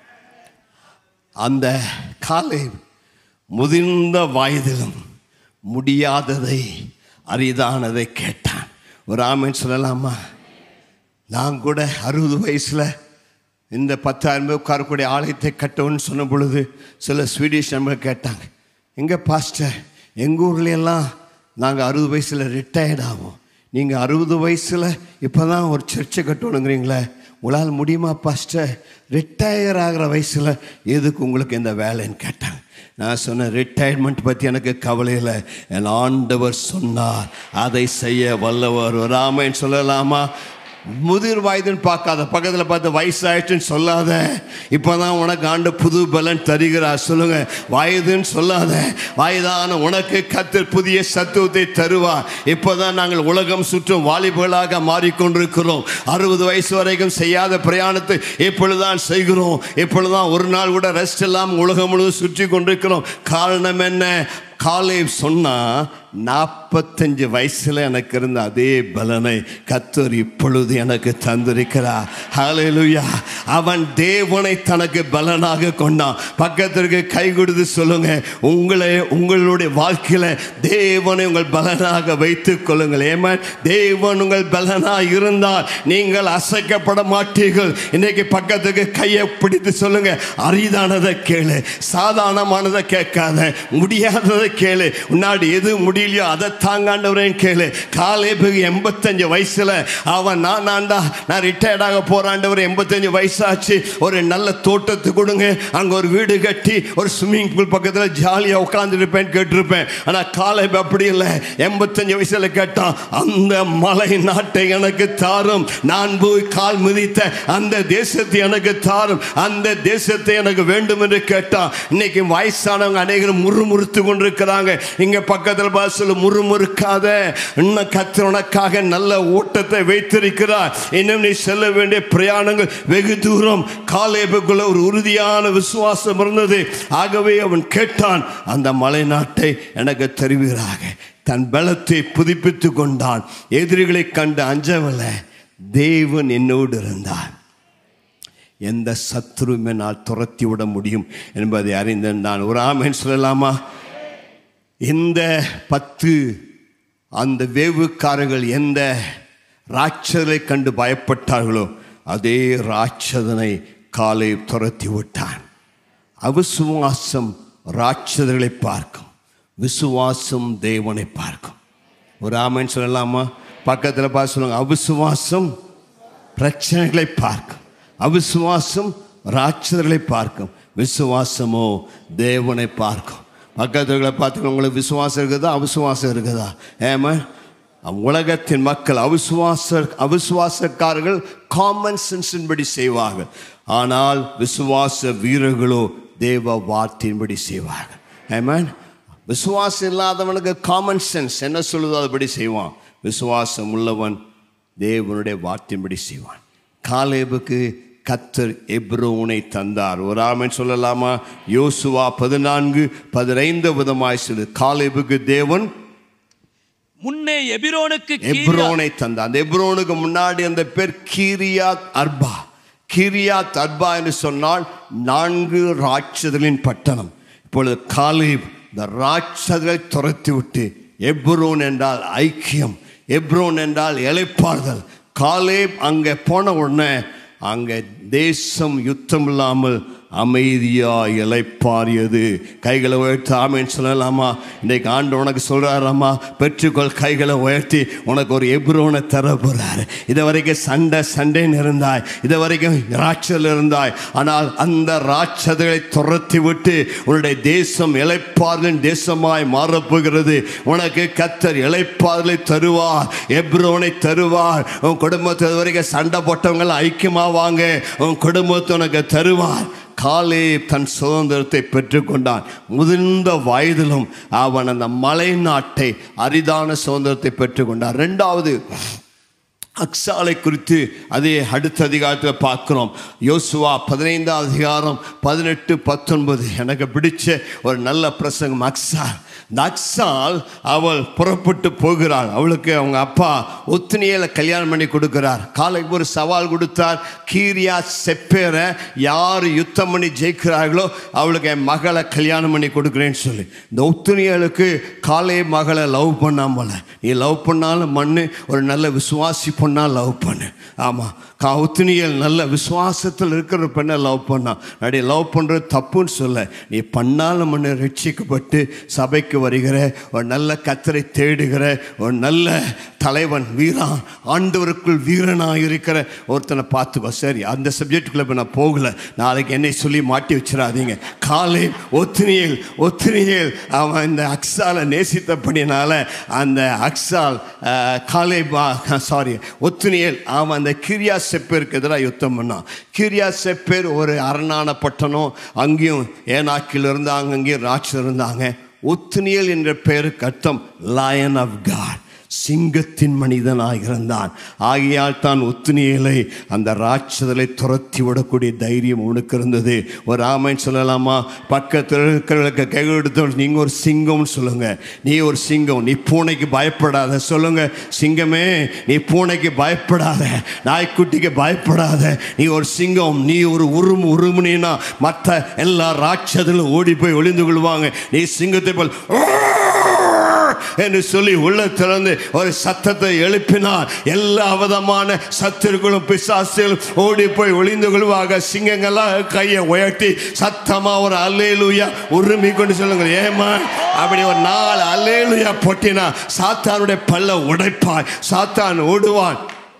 அந்த காலை முதிர்ந்த வயதிலும் முடியாததை அரிதானதை கேட்டான் ஒரு ஆமன் சொல்லலாமா நான் கூட அறுபது வயசில் இந்த பத்தாயிரம் பேர் உட்காரக்கூடிய ஆலயத்தை கட்டணும்னு சொன்ன பொழுது சில ஸ்வீடிஷ் நண்பர்கள் கேட்டாங்க எங்கே பாஸ்டர் எங்கள் ஊர்ல எல்லாம் நாங்கள் அறுபது வயசில் ரிட்டையர்ட் ஆவோம் நீங்கள் அறுபது வயசில் இப்போ தான் ஒரு சர்ச்சை கட்டணுங்கிறீங்களே உங்களால் முடியுமா பாஸ்டர் ரிட்டையர் ஆகிற வயசில் எதுக்கு உங்களுக்கு இந்த வேலைன்னு கேட்டாங்க நான் சொன்னேன் ரிட்டையர்மெண்ட் பற்றி எனக்கு கவலை இல்லை என் ஆண்டவர் சொன்னார் அதை செய்ய வல்லவர் ராமன் சொல்லலாமா முதிர் வயதுன்னு பார்க்காத பக்கத்தில் பார்த்து வயசாயிடுச்சுன்னு சொல்லாத இப்போதான் உனக்கு ஆண்டு புது பலன் தருகிறார் சொல்லுங்க வயதுன்னு சொல்லாத வயதான உனக்கு கத்தர் புதிய சத்துவத்தை தருவார் இப்போதான் நாங்கள் உலகம் சுற்றும் வாலிபர்களாக மாறிக்கொண்டிருக்கிறோம் அறுபது வயசு வரைக்கும் செய்யாத பிரயாணத்தை இப்பொழுதுதான் செய்கிறோம் இப்பொழுதுதான் ஒரு நாள் கூட ரெஸ்ட் இல்லாமல் உலகம் முழுவதும் சுற்றி கொண்டிருக்கிறோம் காரணம் என்ன காலை சொன்னா நாற்பத்தஞ்சு வயசுல எனக்கு இருந்த அதே பலனை கத்தர் இப்பொழுது எனக்கு தந்திருக்கிறார் ஹalleluya அவன் தேவனை தனக்கு பலனாக கொண்டான் பக்கத்திற்கு கை கொடுத்து சொல்லுங்க உங்களை உங்களுடைய வாழ்க்கையில தேவனை உங்கள் பலனாக வைத்துக் கொள்ளுங்கள் ஏமன் தேவன் உங்கள் பலனாக இருந்தால் நீங்கள் அசைக்கப்பட மாட்டீர்கள் இன்னைக்கு பக்கத்துக்கு கையை பிடித்து சொல்லுங்க அரிதானதை கேளு சாதாரணமானதை கேட்காத முடியாததை கேளு உன்னாடி எது முடியலையோ அதை தாங்காண்டவரேன்னு கேளு காலேபுக்கு எண்பத்தஞ்சு வயசுல அவன் நான் ஆண்டா நான் ரிட்டையர்ட் ஆக போறாண்டவர் எண்பத்தஞ்சு வயசு வயசாச்சு ஒரு நல்ல தோட்டத்தை கொடுங்க அங்க ஒரு வீடு கட்டி ஒரு ஸ்விம்மிங் பூல் பக்கத்தில் ஜாலியா உட்காந்துருப்பேன் கேட்டிருப்பேன் ஆனா காலை அப்படி இல்லை எண்பத்தஞ்சு வயசுல கேட்டான் அந்த மலை நாட்டை எனக்கு தாரும் நான் போய் கால் மிதித்த அந்த தேசத்தை எனக்கு தாரும் அந்த தேசத்தை எனக்கு வேண்டும் என்று கேட்டான் இன்னைக்கு வயசானவங்க அநேகர் முறுமுறுத்து கொண்டிருக்கிறாங்க இங்க பக்கத்தில் பாசல் முறுமுறுக்காத இன்னும் கர்த்தர் உனக்காக நல்ல ஓட்டத்தை வைத்திருக்கிறார் இன்னும் நீ செல்ல வேண்டிய பிரயாணங்கள் வெகு தூரம் காலேபுக்குள்ள ஒரு உறுதியான விசுவாசம் இருந்தது ஆகவே அவன் கேட்டான் அந்த மலை நாட்டை எனக்கு தருவீராக தன் பலத்தை புதுப்பித்து கொண்டான் எதிரிகளை கண்டு அஞ்சவில்லை தேவன் என்னோடு இருந்தான் எந்த சத்துருமே நான் துரத்தி விட முடியும் என்பதை அறிந்தேன் நான் ஒரு ஆமேன் சொல்லலாமா இந்த பத்து அந்த வேவுக்காரர்கள் எந்த ராட்சதை கண்டு பயப்பட்டார்களோ அதே ராட்சதனை காலை துரத்தி விட்டான் அவிசுவாசம் ராட்சதர்களை பார்க்கும் விசுவாசம் தேவனை பார்க்கும் ஒரு ஆமேன் சொல்லலாமா பக்கத்தில் பார்த்து சொல்லுங்க அவிசுவாசம் பிரச்சனைகளை பார்க்கும் அவிசுவாசம் ராட்சதர்களை பார்க்கும் விசுவாசமோ தேவனை பார்க்கும் பக்கத்துல பார்த்து உங்களுக்கு விசுவாசம் இருக்குதா அவிசுவாசம் இருக்குதா ஏமா உலகத்தின் மக்கள் அவிசுவாச அவிசுவாசக்காரர்கள் காமன் சென்ஸின்படி செய்வார்கள் ஆனால் விசுவாச வீரர்களோ தேவ வார்த்தையின்படி செய்வார்கள் ஏமேன் விசுவாசம் இல்லாதவனுக்கு காமன் சென்ஸ் என்ன சொல்லுதோ அதுபடி செய்வான் விசுவாசம் உள்ளவன் தேவனுடைய வார்த்தையின்படி செய்வான் காலேபுக்கு கத்தர் எப்ரோனை தந்தார் ஒரு ஆமன் சொல்லலாமா யோசுவா பதினான்கு பதினைந்து விதமாய் சொல்லு காலேபுக்கு தேவன் முன்னே எபிரோனுக்கு கீரியா- எப்ரோனை தந்தார் அந்த எப்ரோனுக்கு முன்னாடி அந்த பேர் கீரியாத் அர்பா கீரியாத் அர்பா என்று சொன்னால் நான்கு ராட்சதர்களின் பட்டணம் இப்பொழுது காலேப் இந்த ராட்சதரை துரத்தி விட்டு எப்ரோன் என்றால் ஐக்கியம் எப்ரோன் என்றால் இளைப்பாறுதல் காலேப் அங்கே போன உடனே அங்கே தேசம் யுத்தம் இல்லாமல் அமைதியா இலைப்பாரியது கைகளை உயர்த்தி ஆமேன்னு சொல்லலாமா இன்னைக்கு ஆண்டு உனக்கு சொல்றாராமா பெற்றுக்கொள் கைகளை உயர்த்தி உனக்கு ஒரு எப்ரோனை தர போறாரு இது வரைக்கும் சண்டை சண்டைன்னு இருந்தாய் இது வரைக்கும் ராட்சல் இருந்தாய் ஆனால் அந்த ராட்சதங்களை துரத்தி விட்டு உன்னுடைய தேசம் இலைப்பார்களின் தேசமாய் மாறப்போகிறது உனக்கு கத்தர் இலைப்பார்களை தருவார் எப்ரோனை தருவார் உன் குடும்பத்தில் இது வரைக்கும் சண்டை போட்டவங்க ஐக்கியமா வாங்க உன் குடும்பத்தை உனக்கு தருவார் காலே தன் சுதந்திரத்தை பெற்றுக்கொண்டான் முதிர்ந்த வயதிலும் அவன் அந்த மலை நாட்டை அரிதான சுதந்திரத்தை பெற்றுக்கொண்டான் ரெண்டாவது அக்ஸாலை குறித்து அதே அடுத்த அதிகாரத்தில் பார்க்கிறோம் யோசுவா பதினைந்தாம் அதிகாரம் பதினெட்டு பத்தொன்பது எனக்கு பிடிச்ச ஒரு நல்ல பிரசங்கம் அக்ஸால் இந்த அக்ஸால் அவள் புறப்பட்டு போகிறாள் அவளுக்கு அவங்க அப்பா ஒத்துணியில கல்யாணம் பண்ணி கொடுக்கிறார் காலைக்கு ஒரு சவால் கொடுத்தார் கீரியா செப்பேரை யார் யுத்தம் பண்ணி ஜெயிக்கிறார்களோ அவளுக்கு என் மகளை கல்யாணம் பண்ணி கொடுக்குறேன்னு சொல்லி இந்த ஒத்துணியலுக்கு காலை மகளை லவ் பண்ணாமல நீ லவ் பண்ணாலும் மண்ணு ஒரு நல்ல விசுவாசி பொண்ணா லவ் பண்ணு ஆமாம் கா ஒத்துணியல் நல்ல விசுவாசத்தில் இருக்கிற பெண்ணை லவ் பண்ணா நடி லவ் பண்ணுறது தப்புன்னு சொல்ல நீ பண்ணாலும் மண்ணு ரட்சிக்கப்பட்டு சபைக்கு வருகிற ஒரு நல்ல கத்தரை தேடுகிற ஒரு நல்ல தலைவன் வீரன் ஆண்டவருக்குள் வீரனாக இருக்கிற ஒருத்தனை பார்த்துக்கோ சரி அந்த சப்ஜெக்டுக்குள்ள இப்போ நான் போகல நாளைக்கு என்னை சொல்லி மாட்டி வச்சிடாதீங்க காலை ஒத்தினியல் ஒத்தினியல் அவன் இந்த அக்ஸாலை நேசித்தபடினால அந்த அக்ஸால் அஹ், காலை சாரி ஒத்துனியல் அவன் அந்த கிரியா செப்பேருக்கு எதிராக யுத்தம் பண்ணான் கிரியா செப்பேர் ஒரு அரணான பட்டணம் அங்கேயும் ஏனாக்கில் இருந்தாங்க அங்கேயும் ராட்சர் இருந்தாங்க ஒத்துனியல் என்ற பெயருக்கு அர்த்தம் லயன் ஆஃப் காட் சிங்கத்தின் மனிதனாக இருந்தான் ஆகையால் தான் ஒத்துனியலை அந்த ராட்சதலை துரத்தி விடக்கூடிய தைரியம் உனக்கு இருந்தது ஒரு ஆமைன்னு சொல்லலாமா பக்கத்தில் இருக்கிறவங்களுக்கு கை எடுத்து நீங்க ஒரு சிங்கம்னு சொல்லுங்க நீ ஒரு சிங்கம் நீ பூனைக்கு பயப்படாத சொல்லுங்க சிங்கமே நீ பூனைக்கு பயப்படாத நாய்க்குட்டிக்கு பயப்படாத நீ ஒரு சிங்கம் நீ ஒரு உருமு உருமுனா மற்ற எல்லா ராட்சதலும் ஓடி போய் ஒளிந்து கொள்வாங்க நீ சிங்கத்தை போல் என்று சொல்லி உள்ள திறந்து ஒரு சத்தத்தை எழுப்பினார் எல்லா விதமான சத்துருக்களும் பிசாசுகளும் ஓடி போய் ஒளிந்து கொள்வாங்க சிங்கங்கள்லாம் கையை உயர்த்தி சத்தமா ஒரு அல்லேலூயா உரிமை கொண்டு சொல்லுங்க ஏமா அப்படி ஒரு நாலு அல்லேலூயா பொட்டினா சாத்தானுடைய பல்ல உடைப்பாய் சாத்தான் ஓடுவான்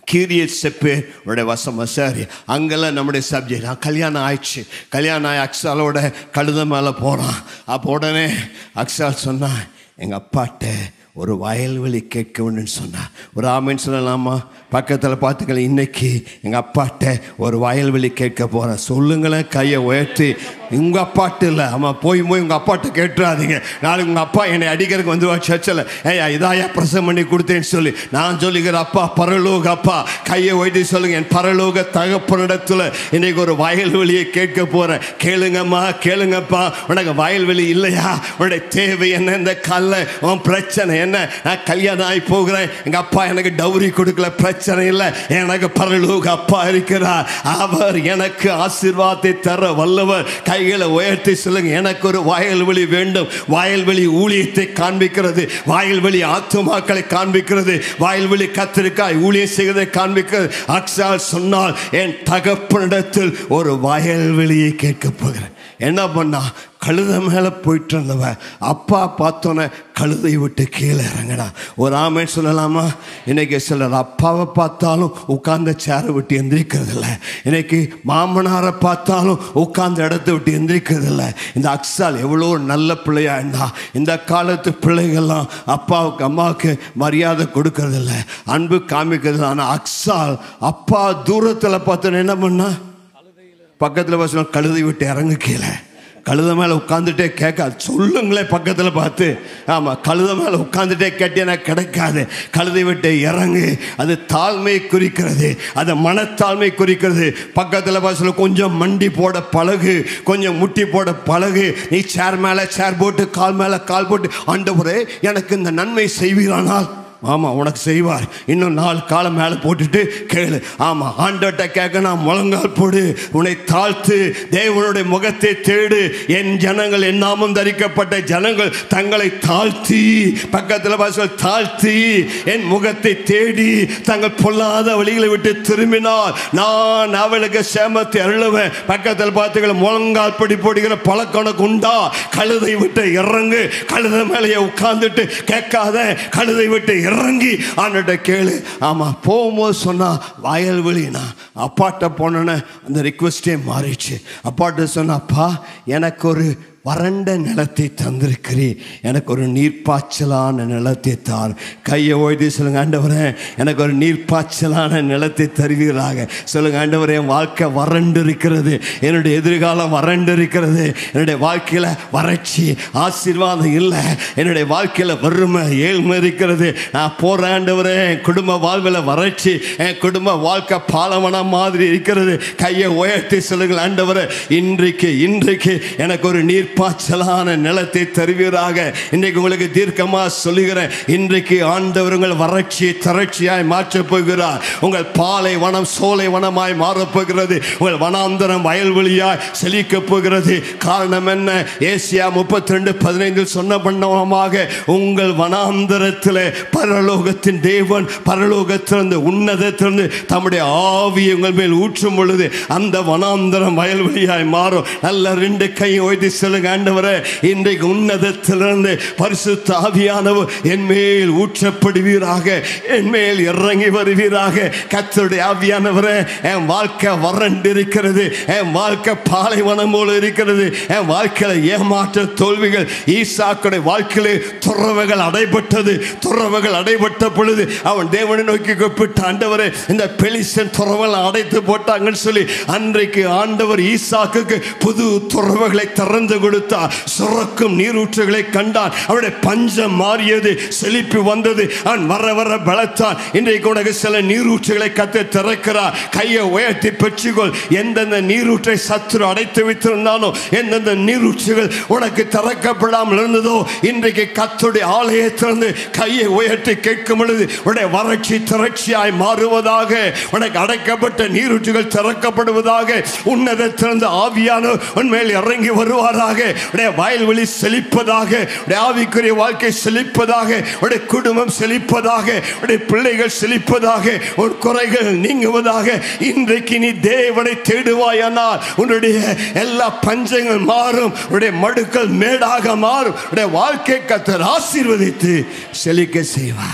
கீரிய செப்பு உடைய வசம் சரி அங்கெல்லாம் நம்முடைய சப்ஜெக்ட் கல்யாணம் ஆயிடுச்சு கல்யாணம் ஆகி அக்ஸாலோட கழுத மேலே போகிறான் அப்போ உடனே அக்ஸால் சொன்னான் எங்கள் அப்பாட்ட ஒரு வயல்வெளி கேட்க வேண்டும்னு சொன்னா ஒரு ஆமைன்னு சொல்லலாமா பக்கத்தில் பார்த்துக்கலாம் இன்னைக்கு எங்கள் அப்பாட்ட ஒரு வயல்வெளி கேட்க போகிறேன் சொல்லுங்களேன் கையை உயர்த்தி உங்கள் அப்பாட்ட இல்லை ஆமாம் போய் போய் உங்கள் அப்பாட்ட கேட்டுறாதீங்க நாளைக்கு உங்கள் அப்பா என்னை அடிக்கிறதுக்கு வந்து சர்ச்சில் ஏய் இதாயா பிரசவம் பண்ணி கொடுத்தேன்னு சொல்லி நான் சொல்லிக்கிறேன் அப்பா பரலோக அப்பா கையை உயர்த்தி சொல்லுங்க என் பரலோக தகப்பனிடத்தில் இன்னைக்கு ஒரு வயல்வெளியை கேட்க போகிறேன் கேளுங்கம்மா கேளுங்கப்பா உனக்கு வயல்வெளி இல்லையா உன்னுடைய தேவை என்ன இந்த கல்ல உன் பிரச்சனை என்ன நான் கல்யாணம் ஆகி போகிறேன் எங்கள் அப்பா எனக்கு டவுரி கொடுக்கல பிரச்சனை இல்லை எனக்கு பரலோக அப்பா இருக்கிறார் அவர் எனக்கு ஆசீர்வாதத்தை தர வல்லவர் கைகளை உயர்த்தி சொல்லுங்க எனக்கு ஒரு வயல்வெளி வேண்டும் வயல்வெளி ஊழியத்தை காண்பிக்கிறது வயல்வெளி ஆத்துமாக்களை காண்பிக்கிறது வயல்வெளி கத்திரிக்காய் ஊழியம் செய்வதை காண்பிக்கிறது அக்ஸால் சொன்னால் என் தகப்பனிடத்தில் ஒரு வயல்வெளியை கேட்க போகிறேன் என்ன பண்ணா கழுதை மேலே போயிட்டு இருந்தவன் அப்பா பார்த்தோன்னே கழுதை விட்டு கீழே இறங்கினா ஒரு ஆமைன்னு சொல்லலாமா இன்னைக்கு சிலர் அப்பாவை பார்த்தாலும் உட்கார்ந்த சேரை விட்டு எந்திரிக்கிறது இல்லை இன்னைக்கு மாமனாரை பார்த்தாலும் உட்கார்ந்த இடத்த விட்டு எந்திரிக்கிறது இல்லை இந்த அக்ஸால் எவ்வளோ நல்ல பிள்ளையா இருந்தா இந்த காலத்து பிள்ளைகள்லாம் அப்பாவுக்கு அம்மாவுக்கு மரியாதை கொடுக்கறது இல்லை அன்பு காமிக்கிறது ஆனால் அக்ஸால் அப்பா தூரத்தில் பார்த்தோன்னு என்ன பண்ணா பக்கத்தில் பசங்க கழுதை விட்டு இறங்கு கீழே கழுத மேலே உட்காந்துட்டே கேட்காது சொல்லுங்களேன் பக்கத்தில் பார்த்து ஆமாம் கழுத மேலே உட்காந்துட்டே கேட்டேன்னா கிடைக்காது கழுதை விட்டு இறங்கு அது தாழ்மை குறிக்கிறது அது மனத்தாழ்மை குறிக்கிறது பக்கத்தில் பஸ்ஸில் கொஞ்சம் மண்டி போட பழகு கொஞ்சம் முட்டி போட பழகு நீ சேர் மேலே சேர் போட்டு கால் மேலே கால் போட்டு ஆண்டவரே எனக்கு இந்த நன்மை செய்வீரானால் ஆமாம் உனக்கு செய்வார் இன்னும் நாலு காலம் மேலே போட்டுட்டு கேளு ஆமாம் ஆண்டவர்கிட்ட கேட்க நான் முழங்கால் போடு உன்னை தாழ்த்து தேவனுடைய முகத்தை தேடு என் ஜனங்கள் என்னாமும் தரிக்கப்பட்ட ஜனங்கள் தங்களை தாழ்த்தி பக்கத்தில் பாசல் தாழ்த்தி என் முகத்தை தேடி தங்கள் பொல்லாத வழிகளை விட்டு திரும்பினால் நான் அவளுக்கு சேமத்தை அருளுவேன் பக்கத்தில் பார்த்துக்கிற முழங்கால் படி போடுகிற பழக்கம் உனக்கு உண்டா கழுதை விட்டு இறங்கு கழுதை மேலேயே உட்கார்ந்துட்டு கேட்காத கழுதை விட்டு இறங்கி ஆண்டுகிட்ட கேளு ஆமாம் போகும்போது சொன்னா வயல்வெளினா அப்பாட்ட போனோன்னே அந்த ரிக்வெஸ்டே மாறிடுச்சு அப்பாட்ட சொன்ன அப்பா எனக்கு ஒரு வறண்ட நிலத்தை தந்திருக்கிறீர் எனக்கு ஒரு நீர்ப்பாய்ச்சலான நிலத்தை தார் கையை ஓய்தி சொல்லுங்க ஆண்டவரே எனக்கு ஒரு நீர்ப்பாய்ச்சலான நிலத்தை தருவீர்களாக சொல்லுங்க ஆண்டவரே என் வாழ்க்கை வறண்டு இருக்கிறது என்னுடைய எதிர்காலம் வறண்டு இருக்கிறது என்னுடைய வாழ்க்கையில் வறட்சி ஆசீர்வாதம் இல்லை என்னுடைய வாழ்க்கையில் வறுமை ஏழ்மை இருக்கிறது நான் போகிற ஆண்டவரே என் குடும்ப வாழ்வில் வறட்சி என் குடும்ப வாழ்க்கை பாலவனம் மாதிரி இருக்கிறது கையை உயர்த்தி சொல்லுங்கள் ஆண்டவரே இன்றைக்கு இன்றைக்கு எனக்கு ஒரு நீர்ப்பாய்ச்சலான நிலத்தை தருவீராக இன்றைக்கு உங்களுக்கு தீர்க்கமாக சொல்லுகிறேன் இன்றைக்கு ஆண்டவர் உங்கள் வறட்சியை தரட்சியாய் மாற்றப் போகிறார் உங்கள் பாலை வனம் சோலை வனமாய் மாறப்போகிறது உங்கள் வனாந்தரம் வயல்வெளியாய் செழிக்கப் போகிறது காரணம் என்ன ஏசியா முப்பத்தி ரெண்டு பதினைந்தில் சொன்ன பண்ணமாக உங்கள் வனாந்தரத்தில் பரலோகத்தின் தேவன் பரலோகத்திலிருந்து உன்னதத்திலிருந்து தம்முடைய ஆவியை உங்கள் மேல் ஊற்றும் பொழுது அந்த வனாந்தரம் வயல்வெளியாய் மாறும் நல்ல ரெண்டு கை ஓய்தி சொல்லுங்க ஆண்டவரே இன்றைக்கு உன்னதத்திலிருந்து பரிசுத்த ஆவியானவர் என் மேல் ஊற்றப்படுவீராக என் மேல் இறங்கி வருவீராக கத்தருடைய ஆவியானவரே என் வாழ்க்கை வறண்டு இருக்கிறது என் வாழ்க்கை பாலைவனம் போல இருக்கிறது என் வாழ்க்கையில ஏமாற்ற தோல்விகள் ஈசாக்குடைய வாழ்க்கையிலே துறவுகள் அடைபட்டது துறவுகள் அடைபட்ட பொழுது அவன் தேவனை நோக்கி கூப்பிட்டு ஆண்டவரே இந்த பெலிசன் துறவல் அடைத்து போட்டாங்கன்னு சொல்லி அன்றைக்கு ஆண்டவர் ஈசாக்குக்கு புது துறவுகளை திறந்து கொடுத்தார் சுரக்கும் நீரூற்றுகளை கண்டான் அவனுடைய பஞ்சம் மாறியது செழிப்பு வந்தது அவன் வர வர பலத்தான் இன்றைக்கு உனக்கு சில நீரூற்றுகளை கத்து திறக்கிறார் கையை உயர்த்தி பெற்றுக்கொள் எந்தெந்த நீரூற்றை சத்துரு அடைத்து வைத்திருந்தானோ எந்தெந்த நீரூற்றுகள் உனக்கு திறக்கப்படாமல் இருந்ததோ இன்றைக்கு கத்துடைய ஆலயத்திலிருந்து கையை உயர்த்தி கேட்கும் பொழுது உடைய வறட்சி திரட்சியாய் மாறுவதாக உனக்கு அடைக்கப்பட்ட நீரூற்றுகள் திறக்கப்படுவதாக உன்னதத்திலிருந்து ஆவியான உன்மேல் இறங்கி வருவாராக உடைய வயல்வெளி செழிப்பதாக உடைய ஆவிக்குரிய வாழ்க்கை செழிப்பதாக உடைய குடும்பம் செழிப்பதாக உடைய பிள்ளைகள் செழிப்பதாக உன் குறைகள் நீங்குவதாக இன்றைக்கு நீ தேவனை தேடுவாயானால் உன்னுடைய எல்லா பஞ்சங்கள் மாறும் உன்னுடைய மடுக்கள் மேடாக மாறும் உடைய வாழ்க்கை கத்தர் ஆசீர்வதித்து செழிக்க செய்வார்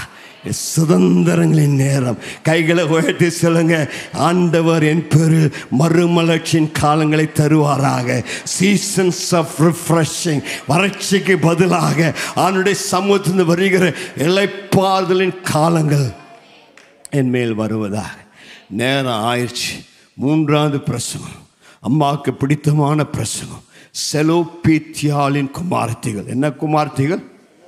சுதந்திரங்களின் நேரம் கைகளை உயர்த்தி சொல்லுங்க ஆண்டவர் என் பேரில் மறுமலர்ச்சியின் காலங்களை தருவாராக சீசன்ஸ் ஆஃப் ரிஃப்ரெஷிங் வறட்சிக்கு பதிலாக ஆண்டுடைய சமூகத்திலிருந்து வருகிற இலைப்பாறுதலின் காலங்கள் என் மேல் வருவதாக நேரம் ஆயிடுச்சு மூன்றாவது பிரசங்கம் அம்மாவுக்கு பிடித்தமான பிரசங்கம் செலோபேத்தியாலின் குமாரத்திகள் என்ன குமாரத்திகள்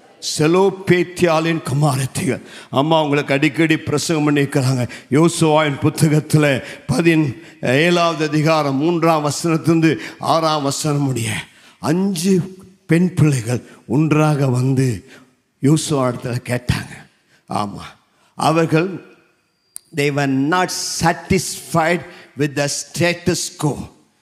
செலோபேத்தியாலின் குமாரத்திகள் அம்மா உங்களுக்கு அடிக்கடி பிரசங்கம் பண்ணியிருக்கிறாங்க யோசுவாயின் புத்தகத்தில் பதின் ஏழாவது அதிகாரம் மூன்றாம் வசனத்திலிருந்து ஆறாம் வசனம் முடிய அஞ்சு பெண் பிள்ளைகள் ஒன்றாக வந்து யோசுவா இடத்துல கேட்டாங்க ஆமாம் அவர்கள் they were not satisfied with the status quo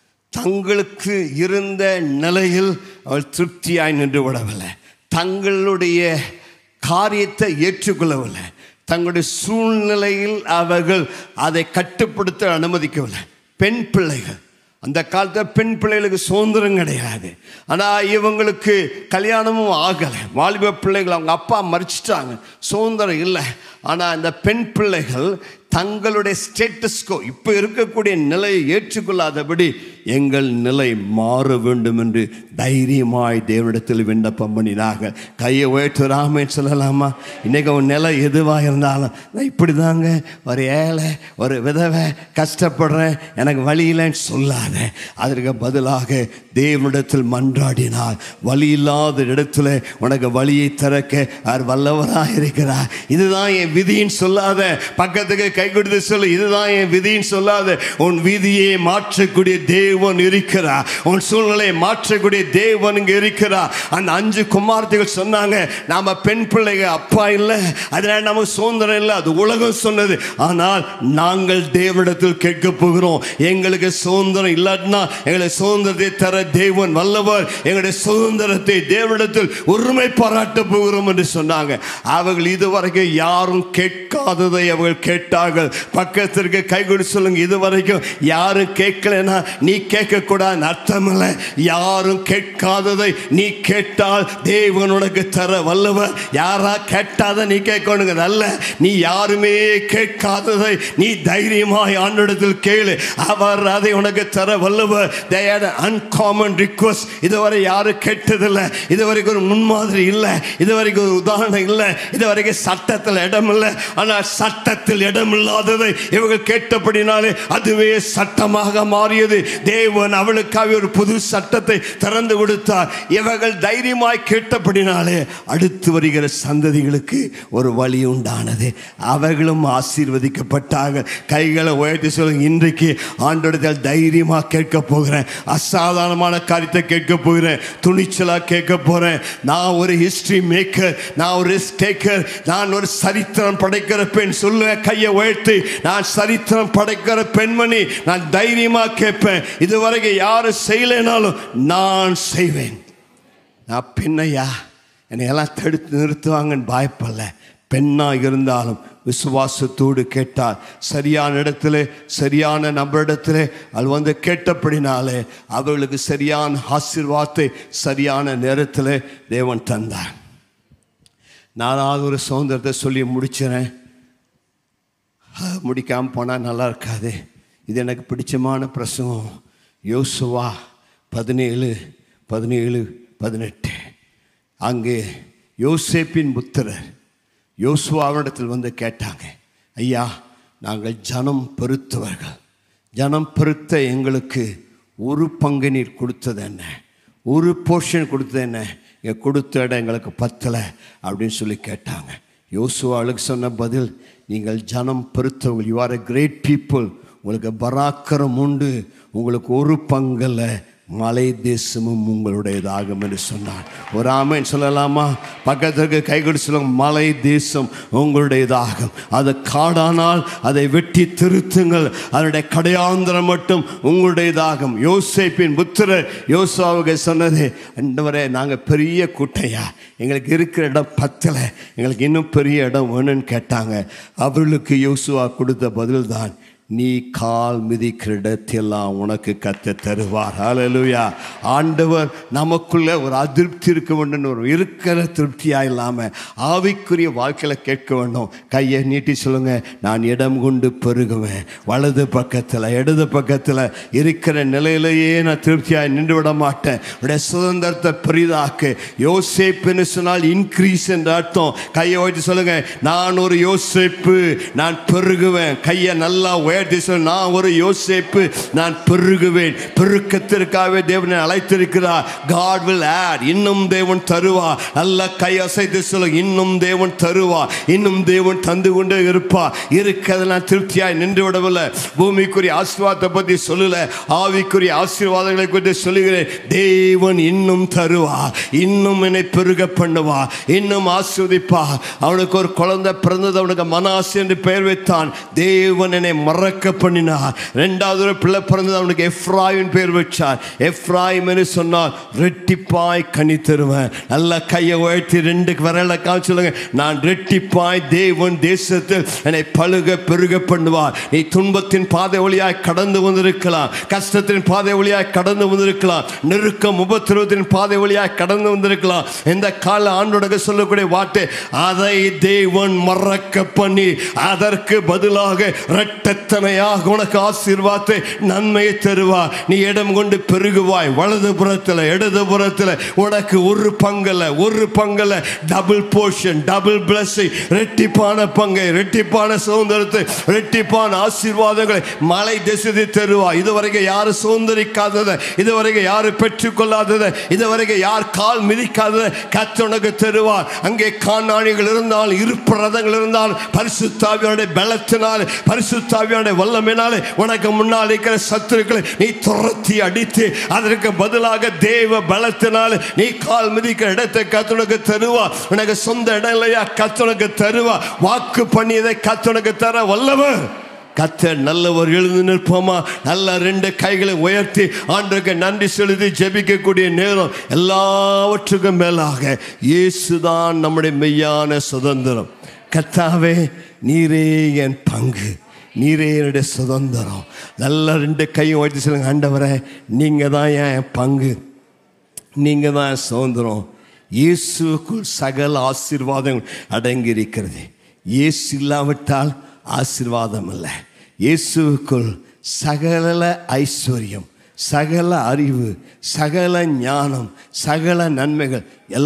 தங்களுக்கு இருந்த நிலையில் அவள் திருப்தியாய் நின்று விடவில்லை தங்களுடைய காரியத்தை ஏற்றுக்கொள்ளவில்லை தங்களுடைய சூழ்நிலையில் அவர்கள் அதை கட்டுப்படுத்த அனுமதிக்கவில்லை பெண் பிள்ளைகள் அந்த காலத்தில் பெண் பிள்ளைகளுக்கு சுதந்திரம் கிடையாது ஆனால் இவங்களுக்கு கல்யாணமும் ஆகலை வாலிப பிள்ளைகள் அவங்க அப்பா மறிச்சிட்டாங்க சுதந்திரம் இல்லை ஆனால் இந்த பெண் பிள்ளைகள் தங்களுடைய ஸ்டேட்டஸ்கோ இப்போ இருக்கக்கூடிய நிலையை ஏற்றுக்கொள்ளாதபடி எங்கள் நிலை மாற வேண்டும் என்று தைரியமாய் தேவனிடத்தில் விண்ணப்பம் பண்ணினாங்க கையை உயர்த்துறாமே சொல்லலாமா இன்னைக்கு உன் நிலை எதுவாக இருந்தாலும் நான் இப்படி தாங்க ஒரு ஏழை ஒரு விதவை கஷ்டப்படுறேன் எனக்கு வழி இல்லைன்னு சொல்லாத அதற்கு பதிலாக தேவனிடத்தில் மன்றாடினார் வழி இல்லாத இடத்துல உனக்கு வழியை திறக்க அவர் வல்லவராக இருக்கிறார் இதுதான் என் விதின்னு சொல்லாத பக்கத்துக்கு கை கொடுத்து சொல்லு இதுதான் என் விதின்னு சொல்லாத உன் விதியை மாற்றக்கூடிய தேவன் இருக்கிறார் உன் சூழ்நிலையை மாற்றக்கூடிய தேவன் இங்க இருக்கிறார் அந்த அஞ்சு குமார்த்திகள் சொன்னாங்க நாம பெண் பிள்ளைங்க அப்பா இல்லை அதனால நமக்கு சுதந்திரம் இல்லை அது உலகம் சொன்னது ஆனால் நாங்கள் தேவனிடத்தில் கேட்க போகிறோம் எங்களுக்கு சுதந்திரம் இல்லாட்டினா எங்களுக்கு சுதந்திரத்தை தர தேவன் வல்லவர் எங்களுடைய சுதந்திரத்தை தேவனிடத்தில் உரிமை பாராட்ட போகிறோம் என்று சொன்னாங்க அவர்கள் இதுவரைக்கும் யாரும் கேட்காததை அவர்கள் கேட்டார்கள் பக்கத்திற்கு கை கொடு சொல்லுங்க இதுவரைக்கும் யாரும் கேட்கலனா நீ கேட்கக்கூடாது அர்த்தம் இல்லை யாரும் கேட்காததை நீ கேட்டால் தேவன் உனக்கு தர வல்லவர் யாரா கேட்டாத நீ கேட்கணுங்க அல்ல நீ யாருமே கேட்காததை நீ தைரியமாய் ஆண்டிடத்தில் கேளு அவர் அதை உனக்கு தர வல்லவர் அன்காமன் ரிக்வஸ்ட் இதுவரை யாரும் கேட்டதில்லை இதுவரைக்கும் ஒரு முன்மாதிரி இல்லை இதுவரைக்கும் ஒரு உதாரணம் இல்லை இதுவரைக்கும் சட்டத்தில் இடம் இல்லை ஆனால் சட்டத்தில் இடம் இல்லாததை இவர்கள் கேட்டபடினாலே அதுவே சட்டமாக மாறியது தேவன் அவளுக்காக ஒரு புது சட்டத்தை திறந்து கொடுத்தார் இவர்கள் தைரியமாய் கேட்டபடினாலே அடுத்து வருகிற சந்ததிகளுக்கு ஒரு வழி உண்டானது அவர்களும் ஆசீர்வதிக்கப்பட்டார்கள் கைகளை உயர்த்தி சொல்லுங்க இன்றைக்கு ஆண்டோடத்தில் தைரியமா கேட்க போகிறேன் அசாதாரணமான காரியத்தை கேட்க போகிறேன் துணிச்சலா கேட்க போறேன் நான் ஒரு ஹிஸ்டரி மேக்கர் நான் ஒரு டேக்கர் நான் ஒரு சரித்திரம் படைக்கிற பெண் சொல்லுவேன் கையை உயர்த்தி நான் சரித்திரம் படைக்கிற பெண்மணி நான் தைரியமா கேட்பேன் இதுவரைக்கும் யாரும் செய்யலைனாலும் நான் செய்வேன் நான் பெண்ணையா என்னை எல்லாம் தடுத்து நிறுத்துவாங்கன்னு பயப்படல பெண்ணாக இருந்தாலும் விசுவாசத்தோடு கேட்டால் சரியான இடத்துல சரியான நபரிடத்துல அது வந்து கேட்டபடினாலே அவர்களுக்கு சரியான ஆசீர்வாதத்தை சரியான நேரத்தில் தேவன் தந்தார் நானாவது ஒரு சுதந்திரத்தை சொல்லி முடிச்சிறேன் முடிக்காமல் போனால் நல்லா இருக்காது இது எனக்கு பிடிச்சமான பிரசங்கம் யோசுவா பதினேழு பதினேழு பதினெட்டு அங்கே யோசேப்பின் புத்திரர் யோசுவாவிடத்தில் வந்து கேட்டாங்க ஐயா நாங்கள் ஜனம் பெருத்தவர்கள் ஜனம் பெருத்த எங்களுக்கு ஒரு பங்கு நீர் கொடுத்தது என்ன ஒரு போர்ஷன் கொடுத்தது என்ன இங்கே கொடுத்த இடம் எங்களுக்கு பத்தலை அப்படின்னு சொல்லி கேட்டாங்க யோசுவாளுக்கு சொன்ன பதில் நீங்கள் ஜனம் பெருத்தவர்கள் you are a great people உங்களுக்கு பராக்கரம் உண்டு உங்களுக்கு ஒரு பங்கில் மலை தேசமும் உங்களுடையதாகும் என்று சொன்னார் ஒரு ஆமைன்னு சொல்லலாமா பக்கத்திற்கு கை கொடு சொல்லுங்க மலை தேசம் உங்களுடையதாகும் அது காடானால் அதை வெட்டி திருத்துங்கள் அதனுடைய கடையாந்திரம் மட்டும் உங்களுடையதாகும் யோசேப்பின் புத்திரர் யோசுவாவுக்கு சொன்னது அண்டவரே நாங்கள் பெரிய கூட்டையா எங்களுக்கு இருக்கிற இடம் பத்தலை எங்களுக்கு இன்னும் பெரிய இடம் வேணும்னு கேட்டாங்க அவர்களுக்கு யோசுவா கொடுத்த பதில் தான் நீ கால் மிதிக்கிற இடத்தெல்லாம் உனக்கு கத்த தருவார் ஹalleluya ஆண்டவர் நமக்குள்ள ஒரு அதிருப்தி இருக்க வேண்டும் ஒரு இருக்கிற திருப்தியா இல்லாம ஆவிக்குரிய வாழ்க்கையில கேட்க வேண்டும் கையை நீட்டி சொல்லுங்க நான் இடம் கொண்டு பெருகுவேன் வலது பக்கத்துல இடது பக்கத்துல இருக்கிற நிலையிலேயே நான் திருப்தியாய் நின்று விட மாட்டேன் உடைய சுதந்திரத்தை பெரிதாக்கு யோசேப்புன்னு சொன்னால் இன்க்ரீஸ் என்ற அர்த்தம் கையை வைத்து சொல்லுங்க நான் ஒரு யோசேப்பு நான் பெருகுவேன் கையை நல்லா உயர்த்தி சொல்ல நான் ஒரு யோசேப்பு நான் பெருகுவேன் பெருக்கத்திற்காகவே தேவனை அழைத்திருக்கிறார் காட் வில் ஆட் இன்னும் தேவன் தருவா நல்ல கை அசைத்து சொல்ல இன்னும் தேவன் தருவா இன்னும் தேவன் தந்து கொண்டே இருப்பா இருக்கிறது நான் திருப்தியாய் நின்று விடவில்லை பூமிக்குரிய ஆசீர்வாதத்தை பற்றி சொல்லல ஆவிக்குரிய ஆசீர்வாதங்களை குறித்து சொல்லுகிறேன் தேவன் இன்னும் தருவா இன்னும் என்னை பெருக பண்ணுவா இன்னும் ஆஸ்வதிப்பா அவனுக்கு ஒரு குழந்தை பிறந்தது அவனுக்கு மனாசி என்று பெயர் வைத்தான் தேவன் என்னை மறக்க பண்ணினார் ரெண்டாவது ஒரு பிள்ளை பிறந்தது அவனுக்கு எஃப்ராயின் பெயர் வச்சார் எஃப்ராயிம் என்று சொன்னார் ரெட்டிப்பாய் கனி தருவேன் நல்ல கையை உயர்த்தி ரெண்டு விரல காமிச்சுங்க நான் ரெட்டிப்பாய் தேவன் தேசத்தில் என்னை பழுக பெருக பண்ணுவார் நீ துன்பத்தின் பாதை வழியாய் கடந்து வந்திருக்கலாம் கஷ்டத்தின் பாதை வழியாய் கடந்து வந்திருக்கலாம் நெருக்கம் உபத்திரவத்தின் பாதை வழியாய் கடந்து வந்திருக்கலாம் இந்த கால ஆண்டோட சொல்லக்கூடிய வார்த்தை அதை தேவன் மறக்க பண்ணி அதற்கு பதிலாக இரட்டத்தனையாக உனக்கு ஆசீர்வாதத்தை நன்மையை தருவா நீ இடம் கொண்டு பெருகுவாய் வலது புறத்தில் இடது புறத்தில் உனக்கு ஒரு பங்கல்ல ஒரு பங்கல்ல டபுள் போர்ஷன் டபுள் பிளஸிங் ரெட்டிப்பான பங்கை ரெட்டிப்பான சுதந்திரத்தை ரெட்டிப்பான ஆசீர்வாதங்களை மலை திசை தருவா இதுவரைக்கும் யாரு சுதந்திரிக்காததை இதுவரைக்கும் யாரு பெற்றுக்கொள்ளாததை இதுவரைக்கும் யார் கால் மிதிக்காததை கத்த உனக்கு தருவார் அங்கே காணாணிகள் இருந்தால் இருப்பு ரதங்கள் இருந்தால் பரிசுத்தாவியோட பலத்தினால் பரிசுத்தாவியோட வல்லமையினாலே உனக்கு முன்னால் இருக்கிற சத்துருக்களை நீ துரத்தி அடித்து அதற்கு பதிலாக தேவ பலத்தினால் நீ கால் மிதிக்கிற இடத்தை கத்துனக்கு தருவா உனக்கு சொந்த இடம் இல்லையா கத்துனக்கு தருவா வாக்கு பண்ணியதை கத்துனக்கு தர வல்லவர் கத்தர் நல்லவர் எழுந்து நிற்போமா நல்ல ரெண்டு கைகளை உயர்த்தி ஆண்டுக்கு நன்றி செலுத்தி ஜெபிக்கக்கூடிய நேரம் எல்லாவற்றுக்கும் மேலாக இயேசுதான் நம்முடைய மெய்யான சுதந்திரம் கத்தாவே நீரே என் பங்கு நீரே என்னுடைய சுதந்திரம் நல்ல ரெண்டு கையும் உயர்த்தி சொல்லுங்க ஆண்டவரே நீங்கள் தான் என் பங்கு நீங்கள் தான் என் சுதந்திரம் இயேசுக்குள் சகல ஆசீர்வாதங்கள் அடங்கி இருக்கிறது இயேசு இல்லாவிட்டால் ஆசீர்வாதம் இல்லை இயேசுக்குள் சகல ஐஸ்வர்யம் சகல அறிவு சகல ஞானம் சகல நன்மைகள்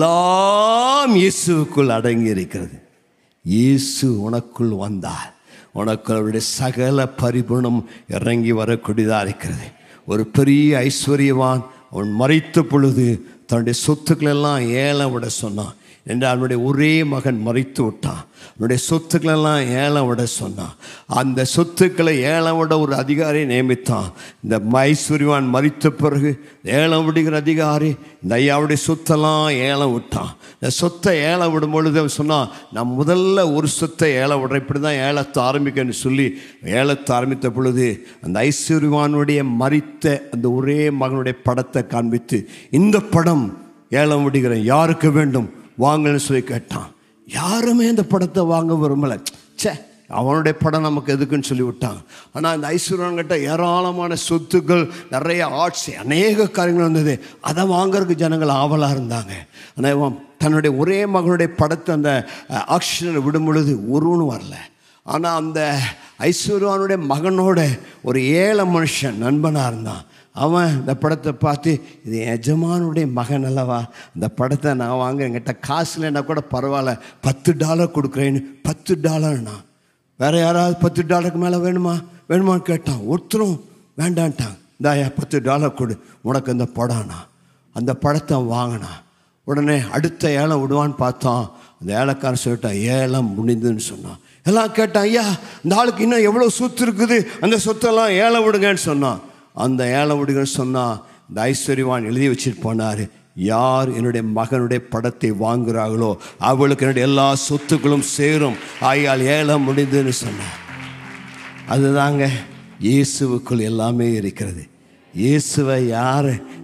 எல்லாம் இயேசுக்குள் அடங்கி இருக்கிறது இயேசு உனக்குள் வந்தார் உனக்கு அவருடைய சகல பரிபூர்ணம் இறங்கி வரக்கூடியதாக இருக்கிறது ஒரு பெரிய ஐஸ்வர்யவான் அவன் மறைத்த பொழுது தன்னுடைய சொத்துக்கள் எல்லாம் ஏலம் விட சொன்னான் என்று அவனுடைய ஒரே மகன் மறைத்து விட்டான் அவனுடைய சொத்துக்களெல்லாம் ஏலம் விட சொன்னான் அந்த சொத்துக்களை ஏலம் விட ஒரு அதிகாரியை நியமித்தான் இந்த மைசூரிவான் மறித்த பிறகு ஏலம் விடுகிற அதிகாரி இந்த ஐயாவுடைய சொத்தெல்லாம் ஏலம் விட்டான் இந்த சொத்தை ஏலம் விடும் பொழுது அவன் சொன்னான் நான் முதல்ல ஒரு சொத்தை ஏலம் விடுறேன் இப்படி தான் ஏலத்தை ஆரம்பிக்கன்னு சொல்லி ஏலத்தை ஆரம்பித்த பொழுது அந்த ஐஸ்வர்யவானுடைய மறித்த அந்த ஒரே மகனுடைய படத்தை காண்பித்து இந்த படம் ஏலம் விடுகிறேன் யாருக்கு வேண்டும் வாங்கன்னு சொல்லி கேட்டான் யாருமே இந்த படத்தை வாங்க விரும்பலை ச்சே அவனுடைய படம் நமக்கு எதுக்குன்னு சொல்லி விட்டான் ஆனால் இந்த ஐஸ்வர்யன்கிட்ட ஏராளமான சொத்துக்கள் நிறைய ஆட்சி அநேக காரியங்கள் வந்தது அதை வாங்குறதுக்கு ஜனங்கள் ஆவலாக இருந்தாங்க ஆனால் இவன் தன்னுடைய ஒரே மகனுடைய படத்தை அந்த ஆக்ஷனில் விடும் பொழுது ஒருவனும் வரல ஆனால் அந்த ஐஸ்வர்யானுடைய மகனோட ஒரு ஏழை மனுஷன் நண்பனாக இருந்தான் அவன் இந்த படத்தை பார்த்து இது என் எஜமானுடைய மகன் அல்லவா இந்த படத்தை நான் வாங்க என்கிட்ட காசு இல்லைன்னா கூட பரவாயில்ல பத்து டாலர் கொடுக்குறேன்னு பத்து டாலர்னா வேற யாராவது பத்து டாலருக்கு மேலே வேணுமா வேணுமான்னு கேட்டான் ஒருத்தரும் வேண்டான்ட்டான் இந்தாயா பத்து டாலர் கொடு உனக்கு இந்த படம்னா அந்த படத்தை வாங்கினான் உடனே அடுத்த ஏலம் விடுவான்னு பார்த்தான் அந்த ஏலக்காரன் சொல்லிட்டான் ஏலம் முடிந்துன்னு சொன்னான் எல்லாம் கேட்டான் ஐயா இந்த ஆளுக்கு இன்னும் எவ்வளோ சொத்து இருக்குது அந்த சொத்தெல்லாம் ஏலம் விடுங்கன்னு சொன்னான் அந்த ஏலம் விடுங்கன்னு சொன்னான் இந்த ஐஸ்வர்யவான் எழுதி வச்சுட்டு போனார் யார் என்னுடைய மகனுடைய படத்தை வாங்குறாங்களோ அவளுக்கு என்னுடைய எல்லா சொத்துக்களும் சேரும் ஆயால் ஏலம் முடிந்துன்னு சொன்னான் அதுதாங்க இயேசுவுக்குள் எல்லாமே இருக்கிறது இயேசுவை யார்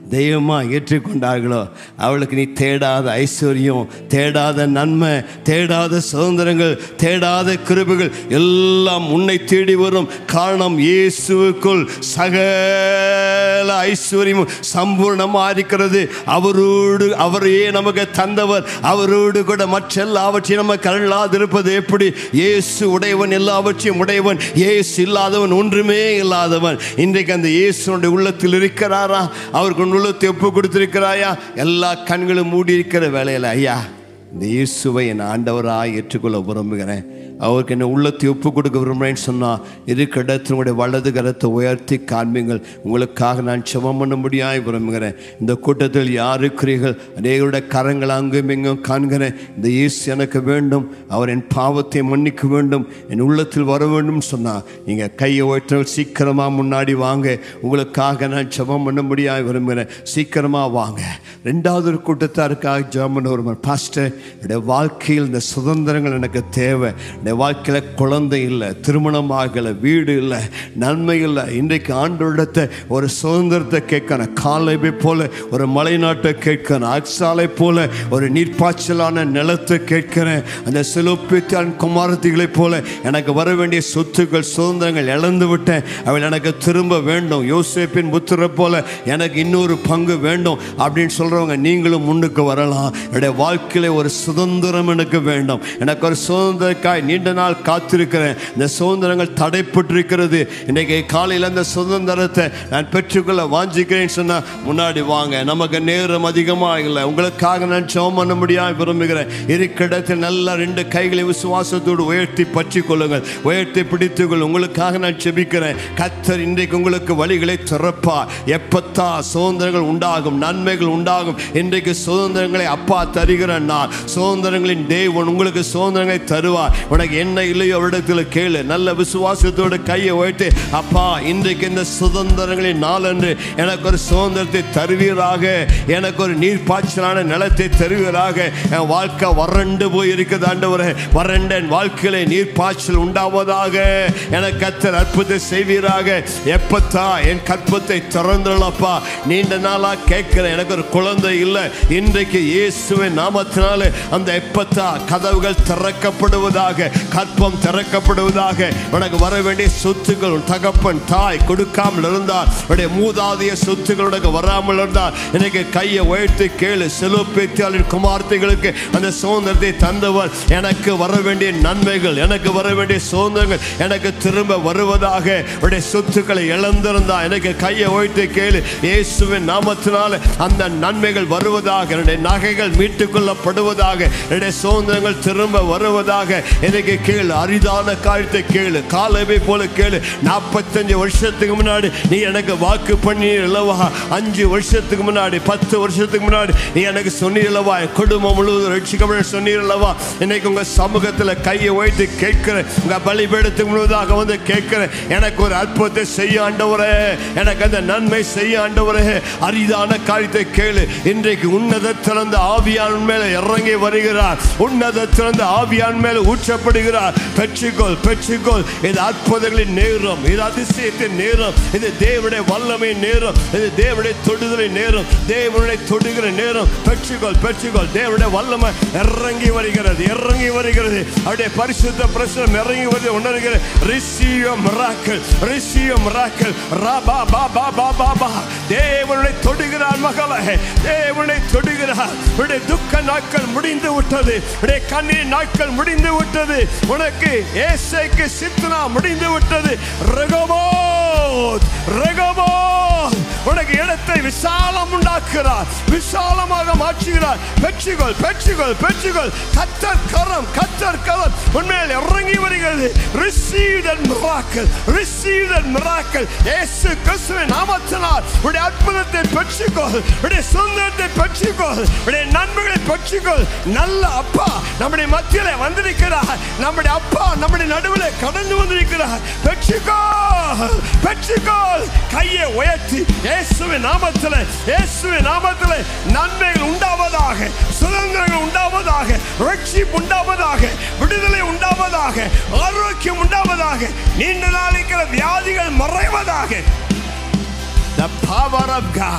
தெய்வமாக ஏற்றுக்கொண்டார்களோ அவளுக்கு நீ தேடாத ஐஸ்வர்யம் தேடாத நன்மை தேடாத சுதந்திரங்கள் தேடாத கிருபைகள் எல்லாம் உன்னை தேடி வரும் காரணம் இயேசுவுக்குள் சகல ஐஸ்வர்யமும் சம்பூர்ணமாக இருக்கிறது அவரோடு அவரையே நமக்கு தந்தவர் அவரோடு கூட மற்ற எல்லாவற்றையும் நம்ம கருளாதிருப்பது எப்படி இயேசு உடையவன் எல்லாவற்றையும் உடையவன் இயேசு இல்லாதவன் ஒன்றுமே இல்லாதவன் இன்றைக்கு அந்த இயேசுனுடைய உள்ளத்தில் இருக்கிறாரா அவருக்கு உன் உள்ளத்தை ஒப்பு கொடுத்திருக்கிறாயா எல்லா கண்களும் மூடி இருக்கிற வேலையில் ஐயா இந்த இயேசுவை என் ஆண்டவராக ஏற்றுக்கொள்ள விரும்புகிறேன் அவருக்கு என்ன உள்ளத்தை ஒப்பு கொடுக்க விரும்புகிறேன்னு சொன்னால் இருக்கிற இடத்துல உங்களுடைய வலது கரத்தை உயர்த்தி காண்பீங்கள் உங்களுக்காக நான் செபம் பண்ண முடியாய் விரும்புகிறேன் இந்த கூட்டத்தில் யார் இருக்கிறீர்கள் அநேகருடைய கரங்கள் அங்கும் இங்கும் காண்கிறேன் இந்த இயேசு எனக்கு வேண்டும் அவர் என் பாவத்தை மன்னிக்க வேண்டும் என் உள்ளத்தில் வர வேண்டும் சொன்னால் நீங்கள் கையை உயர்த்தினால் சீக்கிரமாக முன்னாடி வாங்க உங்களுக்காக நான் செபம் பண்ண முடியாய் விரும்புகிறேன் சீக்கிரமாக வாங்க ரெண்டாவது ஒரு கூட்டத்தாருக்காக ஜெபம் பண்ண வருவார் பாஸ்டர் என்னுடைய வாழ்க்கையில் இந்த சுதந்திரங்கள் எனக்கு தேவை என்னுடைய வாழ்க்கையில் குழந்தை இல்லை திருமணம் ஆகலை வீடு இல்லை நன்மை இல்லை இன்றைக்கு ஆண்டோடத்தை ஒரு சுதந்திரத்தை கேட்கணும் காலைவை போல ஒரு மலைநாட்டை கேட்கணும் அக்சாலை போல ஒரு நீர்ப்பாய்ச்சலான நிலத்தை கேட்கிறேன் அந்த சிலோப்பித்தான் குமாரத்திகளைப் போல எனக்கு வர வேண்டிய சொத்துக்கள் சுதந்திரங்கள் இழந்து விட்டேன் அவள் எனக்கு திரும்ப வேண்டும் யோசேப்பின் புத்திர போல எனக்கு இன்னொரு பங்கு வேண்டும் அப்படின்னு சொல்றவங்க நீங்களும் முன்னுக்கு வரலாம் என்னுடைய வாழ்க்கையில ஒரு சுதந்திரம் எனக்கு வேண்டும் எனக்கு ஒரு சுதந்திரக்காய் நீண்ட நாள் காத்திருக்கிறேன் இந்த சுதந்திரங்கள் தடைப்பட்டிருக்கிறது இன்னைக்கு காலையில் அந்த சுதந்திரத்தை நான் பெற்றுக்கொள்ள வாஞ்சிக்கிறேன்னு சொன்னா முன்னாடி வாங்க நமக்கு நேரம் அதிகமாக இல்லை உங்களுக்காக நான் ஜெபம் பண்ண முடியாது விரும்புகிறேன் இருக்கிற இடத்தில் நல்லா ரெண்டு கைகளை விசுவாசத்தோடு உயர்த்தி பற்றி கொள்ளுங்கள் உயர்த்தி பிடித்துக்கொள் உங்களுக்காக நான் செபிக்கிறேன் கத்தர் இன்றைக்கு உங்களுக்கு வழிகளை திறப்பா எப்பத்தா சுதந்திரங்கள் உண்டாகும் நன்மைகள் உண்டாகும் இன்றைக்கு சுதந்திரங்களை அப்பா தருகிற நான் சுதந்திரங்களின் தேவன் உங்களுக்கு சுதந்திரங்களை தருவார் உனக்கு என்ன இல்லையோ அவரிடத்தில் கேளு நல்ல விசுவாசத்தோடு கையை உயர்த்தி அப்பா இன்றைக்கு இந்த சுதந்திரங்களின் நாளன்று எனக்கு ஒரு சுதந்திரத்தை தருவீராக எனக்கு ஒரு நீர்ப்பாய்ச்சலான நிலத்தை தருவீராக என் வாழ்க்கை வறண்டு போய் இருக்குது ஆண்டவரே வறண்ட என் வாழ்க்கையில நீர்ப்பாய்ச்சல் உண்டாவதாக எனக்கு கத்தர் அற்புதத்தை செய்வீராக எப்பத்தா என் கற்பத்தை திறந்துள்ளப்பா நீண்ட நாளா கேட்கிறேன் எனக்கு ஒரு குழந்தை இல்லை இன்றைக்கு இயேசுவின் நாமத்தினால அந்த எப்பத்தா கதவுகள் திறக்கப்படுவதாக கற்பம் திறக்கப்படுவதாக உனக்கு வர வேண்டிய சொத்துக்கள் உன் தகப்பன் தாய் கொடுக்காமல் இருந்தால் உடைய மூதாதைய சொத்துக்கள் உனக்கு வராமல் இருந்தால் எனக்கு கையை உயர்த்தி கேளு செலுப்பேத்தியாளின் குமார்த்தைகளுக்கு அந்த சுதந்திரத்தை தந்தவர் எனக்கு வர வேண்டிய நன்மைகள் எனக்கு வர வேண்டிய சுதந்திரங்கள் எனக்கு திரும்ப வருவதாக உடைய சொத்துக்களை இழந்திருந்தா எனக்கு கையை உயர்த்தி கேளு இயேசுவின் நாமத்தினால அந்த நன்மைகள் வருவதாக என்னுடைய நகைகள் மீட்டுக் கொள்ளப்படுவதாக என்னுடைய சுதந்திரங்கள் திரும்ப வருவதாக எனக்கு கேளு அரிதான காரியத்தை கேளு காலவை போல கேளு நாற்பத்தஞ்சு வருஷத்துக்கு முன்னாடி நீ எனக்கு வாக்கு பண்ணி அல்லவா அஞ்சு வருஷத்துக்கு முன்னாடி பத்து வருஷத்துக்கு முன்னாடி நீ எனக்கு சொன்னீரல்லவா என் குடும்பம் முழுவதும் ரட்சிக்கப்பட சொன்னீரல்லவா இன்னைக்கு உங்க சமூகத்துல கையை உயர்த்தி கேட்கிறேன் உங்க பலிபீடத்துக்கு முழுவதாக வந்து கேட்கிறேன் எனக்கு ஒரு அற்புதத்தை செய்ய ஆண்டவரே எனக்கு அந்த நன்மை செய்ய ஆண்டவரே அரிதான காரியத்தை கேளு இன்றைக்கு உன்னதத்திலிருந்து ஆவியான் மேல இறங்கி வருகிறார் உன்னதத்திலிருந்து ஆவியான் மேல ஊற்றப்படுகிறார் பெற்றுக்கொள் பெற்றுக்கொள் இது அற்புதங்களின் நேரம் இது அதிசயத்தின் நேரம் இது தேவனுடைய வல்லமை நேரம் இது தேவனுடைய தொடுதலின் நேரம் தேவனுடைய தொடுகிற நேரம் பெற்றுக்கொள் பெற்றுக்கொள் தேவனுடைய வல்லமை இறங்கி வருகிறது இறங்கி வருகிறது அவருடைய பரிசுத்த பிரசனம் இறங்கி வருது உணர்கிற ரிசீவ மிராக்கள் ரிசீவ மிராக்கள் ராபா பா பா பா பா பா தேவனுடைய தொடுகிறார் மகளே தேவனுடைய தொடுகிறார் உடைய துக்க நாட்கள் முடிந்து விட்டது உடைய கண்ணீர் நாட்கள் முடிந்து விட்டது உனக்கு ஏசைக்கு சித்தனா முடிந்து விட்டது ரகமோத் ரகமோத் உனக்கு இடத்தை விசாலம் உண்டாக்குறார் விசாலமாக மாற்றுகிறார் பெற்றுகொள் பெற்றுகொள் பெற்றுகொள் கத்தர் கரம் கத்தர் கரம் உண்மையில் இறங்கி வருகிறது receive that miracle receive that miracle இயேசு கிறிஸ்துவின் நாமத்தினால் உடைய அற்புதத்தை பெற்றுக்கொள் உடைய சுதந்திரத்தை பெற்றுக்கொள் உடைய நன்மைகளை பெற்றுக்கொள் நல்ல அப்பா நம்முடைய மத்தியில வந்திருக்கிறார் நம்முடைய அப்பா நம்முடைய நடுவில் கடந்து வந்திருக்கிறார் பெற்றுக்கொள் பெற்றுக்கொள் கையை உயர்த்தி இயேசுவின் நாமத்தில் இயேசுவின் நாமத்தில் நன்மைகள் உண்டாவதாக சுதந்திரங்கள் உண்டாவதாக ரட்சிப்பு உண்டாவதாக விடுதலை உண்டாவதாக ஆரோக்கியம் உண்டாவதாக நீண்ட நாளைக்கிற வியாதிகள் மறைவதாக The power of God,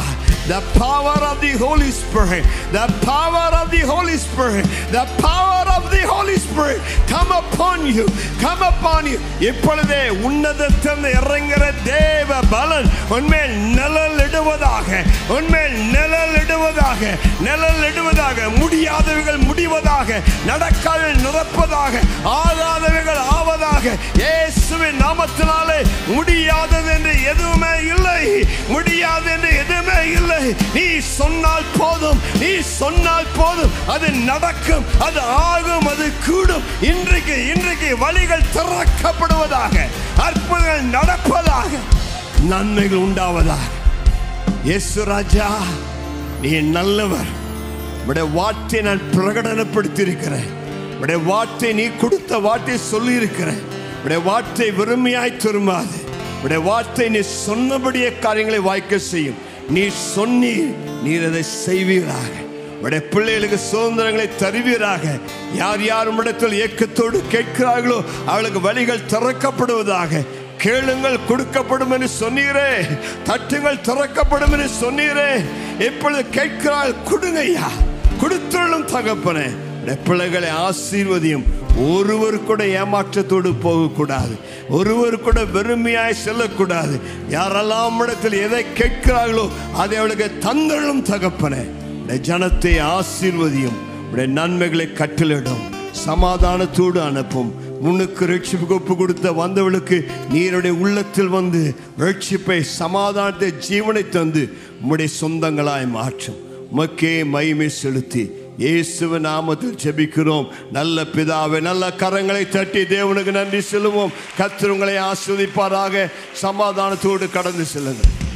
the power of the Holy Spirit, the power of the Holy Spirit, the power of the Holy Spirit come upon you, come upon you. இப்பொழுதே உன்னதத்தில் இறங்குற தேவ பலன் உன்மேல் நிழல் இடுவதாக உன்மேல் நிழல் இடுவதாக நிழல் இடுவதாக முடியாதவைகள் முடிவதாக நடக்காத நிரப்பதாக ஆகாதவைகள் ஆவதாக இயேசுவின் நாமத்தினாலே முடியாதது என்று எதுவுமே இல்லை முடியாது என்று எதுவுமே இல்லை நீ சொன்னால் போதும் நீ சொன்னால் போதும் அது நடக்கும் அது ஆகும் அது கூடும் இன்றைக்கு இன்றைக்கு வழிகள் திறக்கப்படுவதாக அற்புதங்கள் நடப்பதாக நன்மைகள் உண்டாவதாக இயேசு ராஜா நீ நல்லவர் உடைய வார்த்தை நான் பிரகடனப்படுத்தியிருக்கிறேன் உடைய வார்த்தை நீ கொடுத்த வார்த்தை சொல்லி இருக்கிறேன் உடைய வார்த்தை வெறுமையாய் திரும்பாது உடைய வார்த்தை நீ சொன்னபடியே காரியங்களை வாய்க்க செய்யும் நீ சொன்னி நீர் அதை செய்வீராக உடைய பிள்ளைகளுக்கு சுதந்திரங்களை தருவீராக யார் யார் உம்மிடத்தில் ஏக்கத்தோடு கேட்கிறார்களோ அவளுக்கு வழிகள் திறக்கப்படுவதாக கேளுங்கள் கொடுக்கப்படும் என்று சொன்னீரே தட்டுங்கள் திறக்கப்படும் என்று சொன்னீரே இப்பொழுது கேட்கிறாள் கொடுங்கய்யா கொடுத்துள்ளும் தகப்பனே உடைய பிள்ளைகளை ஆசீர்வதியும் ஒருவர் கூட ஏமாற்றத்தோடு போகக்கூடாது ஒருவர் கூட வெறுமையாய் செல்லக்கூடாது யாரெல்லாம் இடத்தில் எதை கேட்கிறார்களோ அதை அவளுக்கு தந்தளும் தகப்பனே உடைய ஜனத்தை ஆசீர்வதியும் உடைய நன்மைகளை கட்டளிடும் சமாதானத்தோடு அனுப்பும் முன்னுக்கு ரட்சிப்புக்கு ஒப்பு கொடுத்த வந்தவளுக்கு நீருடைய உள்ளத்தில் வந்து ரட்சிப்பை சமாதானத்தை ஜீவனை தந்து உம்முடைய சொந்தங்களாய் மாற்றும் மக்கே மகிமை செலுத்தி இயேசுவின் நாமத்தில் ஜெபிக்கிறோம் நல்ல பிதாவை நல்ல கரங்களை தட்டி தேவனுக்கு நன்றி செல்லுவோம் கர்த்தர் உங்களை ஆஸ்வதிப்பாராக சமாதானத்தோடு கடந்து செல்லுங்கள்